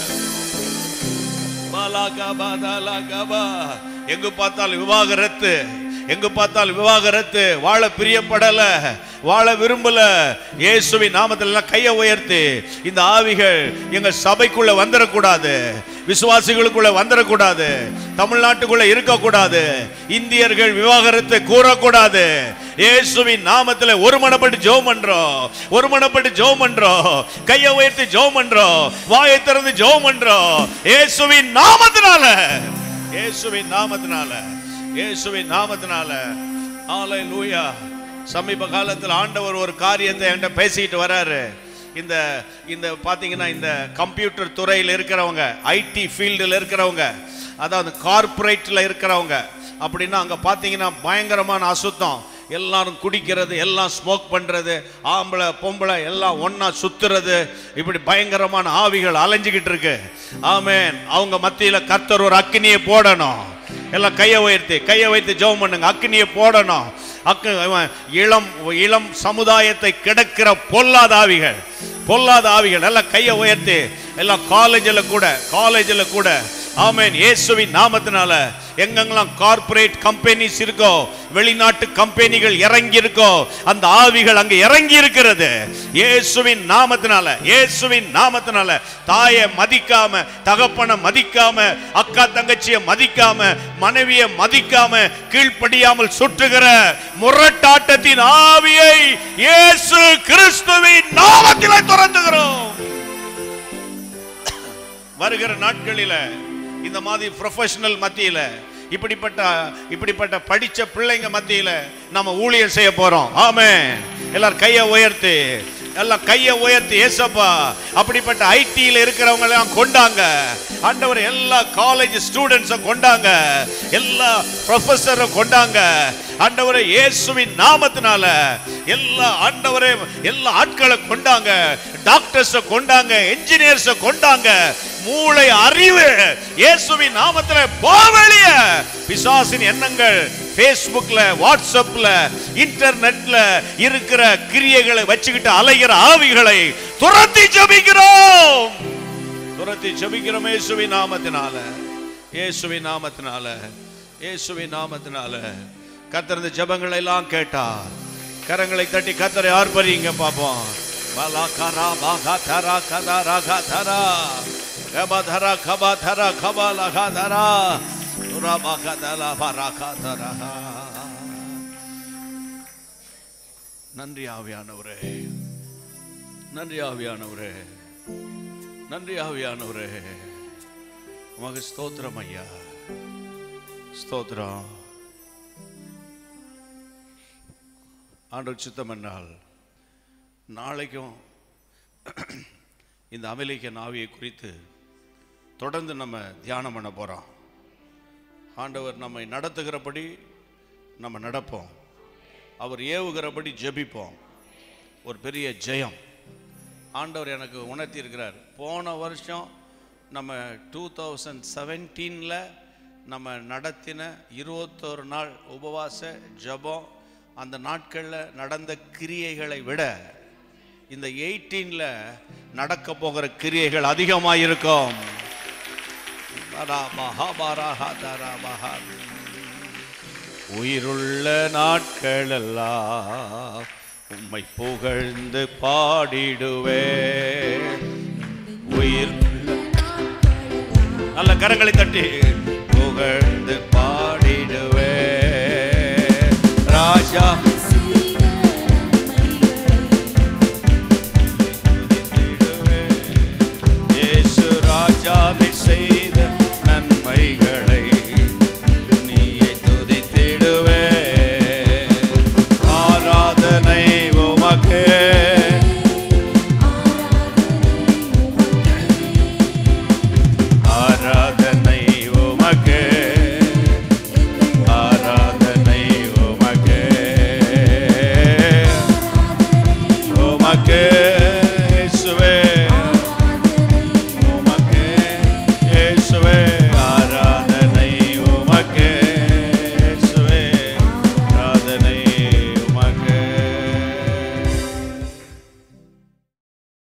பாலாகாபா தாலாகாபா எங்கு பார்த்தாலும் விவாகரத்து எங்கு பார்த்தாலும் விவாகரத்து வாழ பிரியப்படல வாழ விரும்பல இயேசுவின் நாமத்தில் எல்லாம் கையை உயர்த்தி இந்த ஆவிகள் எங்க சபைக்குள்ள வந்துடக்கூடாது விசுவாசிகளுக்குள்ள வந்துடக்கூடாது தமிழ்நாட்டுக்குள்ள இருக்கக்கூடாது இந்தியர்கள் விவாகரத்தை கூறக்கூடாது இயேசுவின் நாமத்துல ஒருமனப்பட்டு ஜெபம் பண்றோம் ஒருமனப்பட்டு ஜெபம் பண்றோம் கையை உயர்த்தி ஜெபம் பண்றோம் வாயை திறந்து ஜெபம் பண்றோம் இயேசுவின் நாமத்தினால இயேசுவின் நாமத்தினால இயேசுவின் நாமத்தினால ஹalleluya சமீப காலத்தில் ஆண்டவர் ஒரு காரியத்தை என்கிட்ட பேசிட்டு வராரு இந்த இந்த பாத்தீங்கன்னா இந்த கம்ப்யூட்டர் துறையில் இருக்கிறவங்க ஐடி ஃபீல்டில் இருக்கிறவங்க அதாவது கார்ப்பரேட்டில் இருக்கிறவங்க அப்படின்னா அங்கே பார்த்தீங்கன்னா பயங்கரமான அசுத்தம் எல்லாரும் குடிக்கிறது எல்லாம் ஸ்மோக் பண்ணுறது ஆம்பளை பொம்பளை எல்லாம் ஒன்றா சுத்துறது இப்படி பயங்கரமான ஆவிகள் அலைஞ்சிக்கிட்டு இருக்கு ஆமென் அவங்க மத்தியில் கர்த்தர் ஒரு அக்கினியை போடணும் எல்லாம் கையை உயர்த்தி கையை வைத்து ஜெபம் பண்ணுங்க அக்கினியை போடணும் அக்கு இவன் இளம் இளம் சமுதாயத்தை கிடக்கிற பொல்லாத ஆவிகள் பொல்லாத ஆவிகள் எல்லாம் கையை உயர்த்தி எல்லாம் காலேஜில் கூட காலேஜில் கூட ஆமென் இயேசுவின் நாமத்தினால எங்கெங்கெல்லாம் கார்ப்பரேட் கம்பெனிஸ் இருக்கோ வெளிநாட்டு கம்பெனிகள் இறங்கி இருக்கோ அந்த ஆவிகள் அங்க இறங்கி இருக்கிறது இயேசுவின் நாமத்தினால இயேசுவின் நாமத்தினால தாயை மதிக்காம தகப்பனை மதிக்காம அக்கா தங்கச்சியை மதிக்காம மனைவியை மதிக்காம கீழ்ப்படியாமல் சுற்றுகிற முரட்டாட்டத்தின் ஆவியை இயேசு கிறிஸ்துவின் நாமத்திலே துறந்துகிறோம் வருகிற நாட்களில இந்த மாதிரி ப்ரொஃபஷனல் மத்தியில இப்படிப்பட்ட இப்படிப்பட்ட படிச்ச பிள்ளைங்க மத்தியில நம்ம ஊழியர் செய்ய போறோம் ஆமே எல்லாரும் கையை உயர்த்தி எல்லாம் கையை உயர்த்தி ஏசப்பா அப்படிப்பட்ட ஐடியில் இருக்கிறவங்க எல்லாம் கொண்டாங்க ஆண்டவர் எல்லா காலேஜ் ஸ்டூடெண்ட்ஸை கொண்டாங்க எல்லா ப்ரொஃபஸரை கொண்டாங்க ஆண்டவரை இயேசுவின் நாமத்தினால எல்லா ஆண்டவரே எல்லா ஆட்களை கொண்டாங்க டாக்டர்ஸை கொண்டாங்க என்ஜினியர்ஸை கொண்டாங்க மூளை அறிவு இயேசுவின் நாமத்துல போவெளிய பிசாசின் எண்ணங்கள் Facebookல வாட்ஸ்அப்ல இன்டர்நெட்ல இருக்கிற கிரியைகளை வச்சுக்கிட்டு அலைகிற ஆவிகளை துரத்தி ஜெபிக்கிறோம் துரத்தி ஜெபிக்கிறோம் இயேசுவின் நாமத்தினால இயேசுவின் நாமத்தினால இயேசுவின் நாமத்தினால கத்திருந்த ஜெபங்களை எல்லாம் கேட்டார் கரங்களை தட்டி கத்தரை ஆர்ப்பரிங்க பாப்போம் பலா கரா பாகா தரா கதா ராகா தரா கபா தரா கபா தரா கபா லகா தரா துரா பாகா தலா பராகா தரா நன்றி ஆவியானவரே நன்றி ஆவியானவரே நன்றி ஆவியானவரே உமக்கு ஸ்தோத்திரம் ஐயா ஸ்தோத்திரம் ஆண்டவர் சித்தம் என்னால் நாளைக்கும் இந்த அமெரிக்க நாவியை குறித்து தொடர்ந்து நம்ம தியானம் பண்ண போகிறோம் ஆண்டவர் நம்மை நடத்துகிறபடி நம்ம நடப்போம் அவர் ஏவுகிறபடி ஜெபிப்போம் ஒரு பெரிய ஜெயம் ஆண்டவர் எனக்கு உணர்த்தி இருக்கிறார் போன வருஷம் நம்ம டூ தௌசண்ட் செவன்டீனில் நம்ம நடத்தின இருபத்தோரு நாள் உபவாச ஜெபம் அந்த நாட்களில் நடந்த கிரியைகளை விட இந்த எயிட்டீனில் நடக்க போகிற கிரியைகள் அதிகமாக இருக்கும் உயிருள்ள நாட்களெல்லாம் உம்மை புகழ்ந்து பாடிடுவே உயிர் நல்ல கரங்களை தட்டி புகழ்ந்து பாடிடுவே ராஜா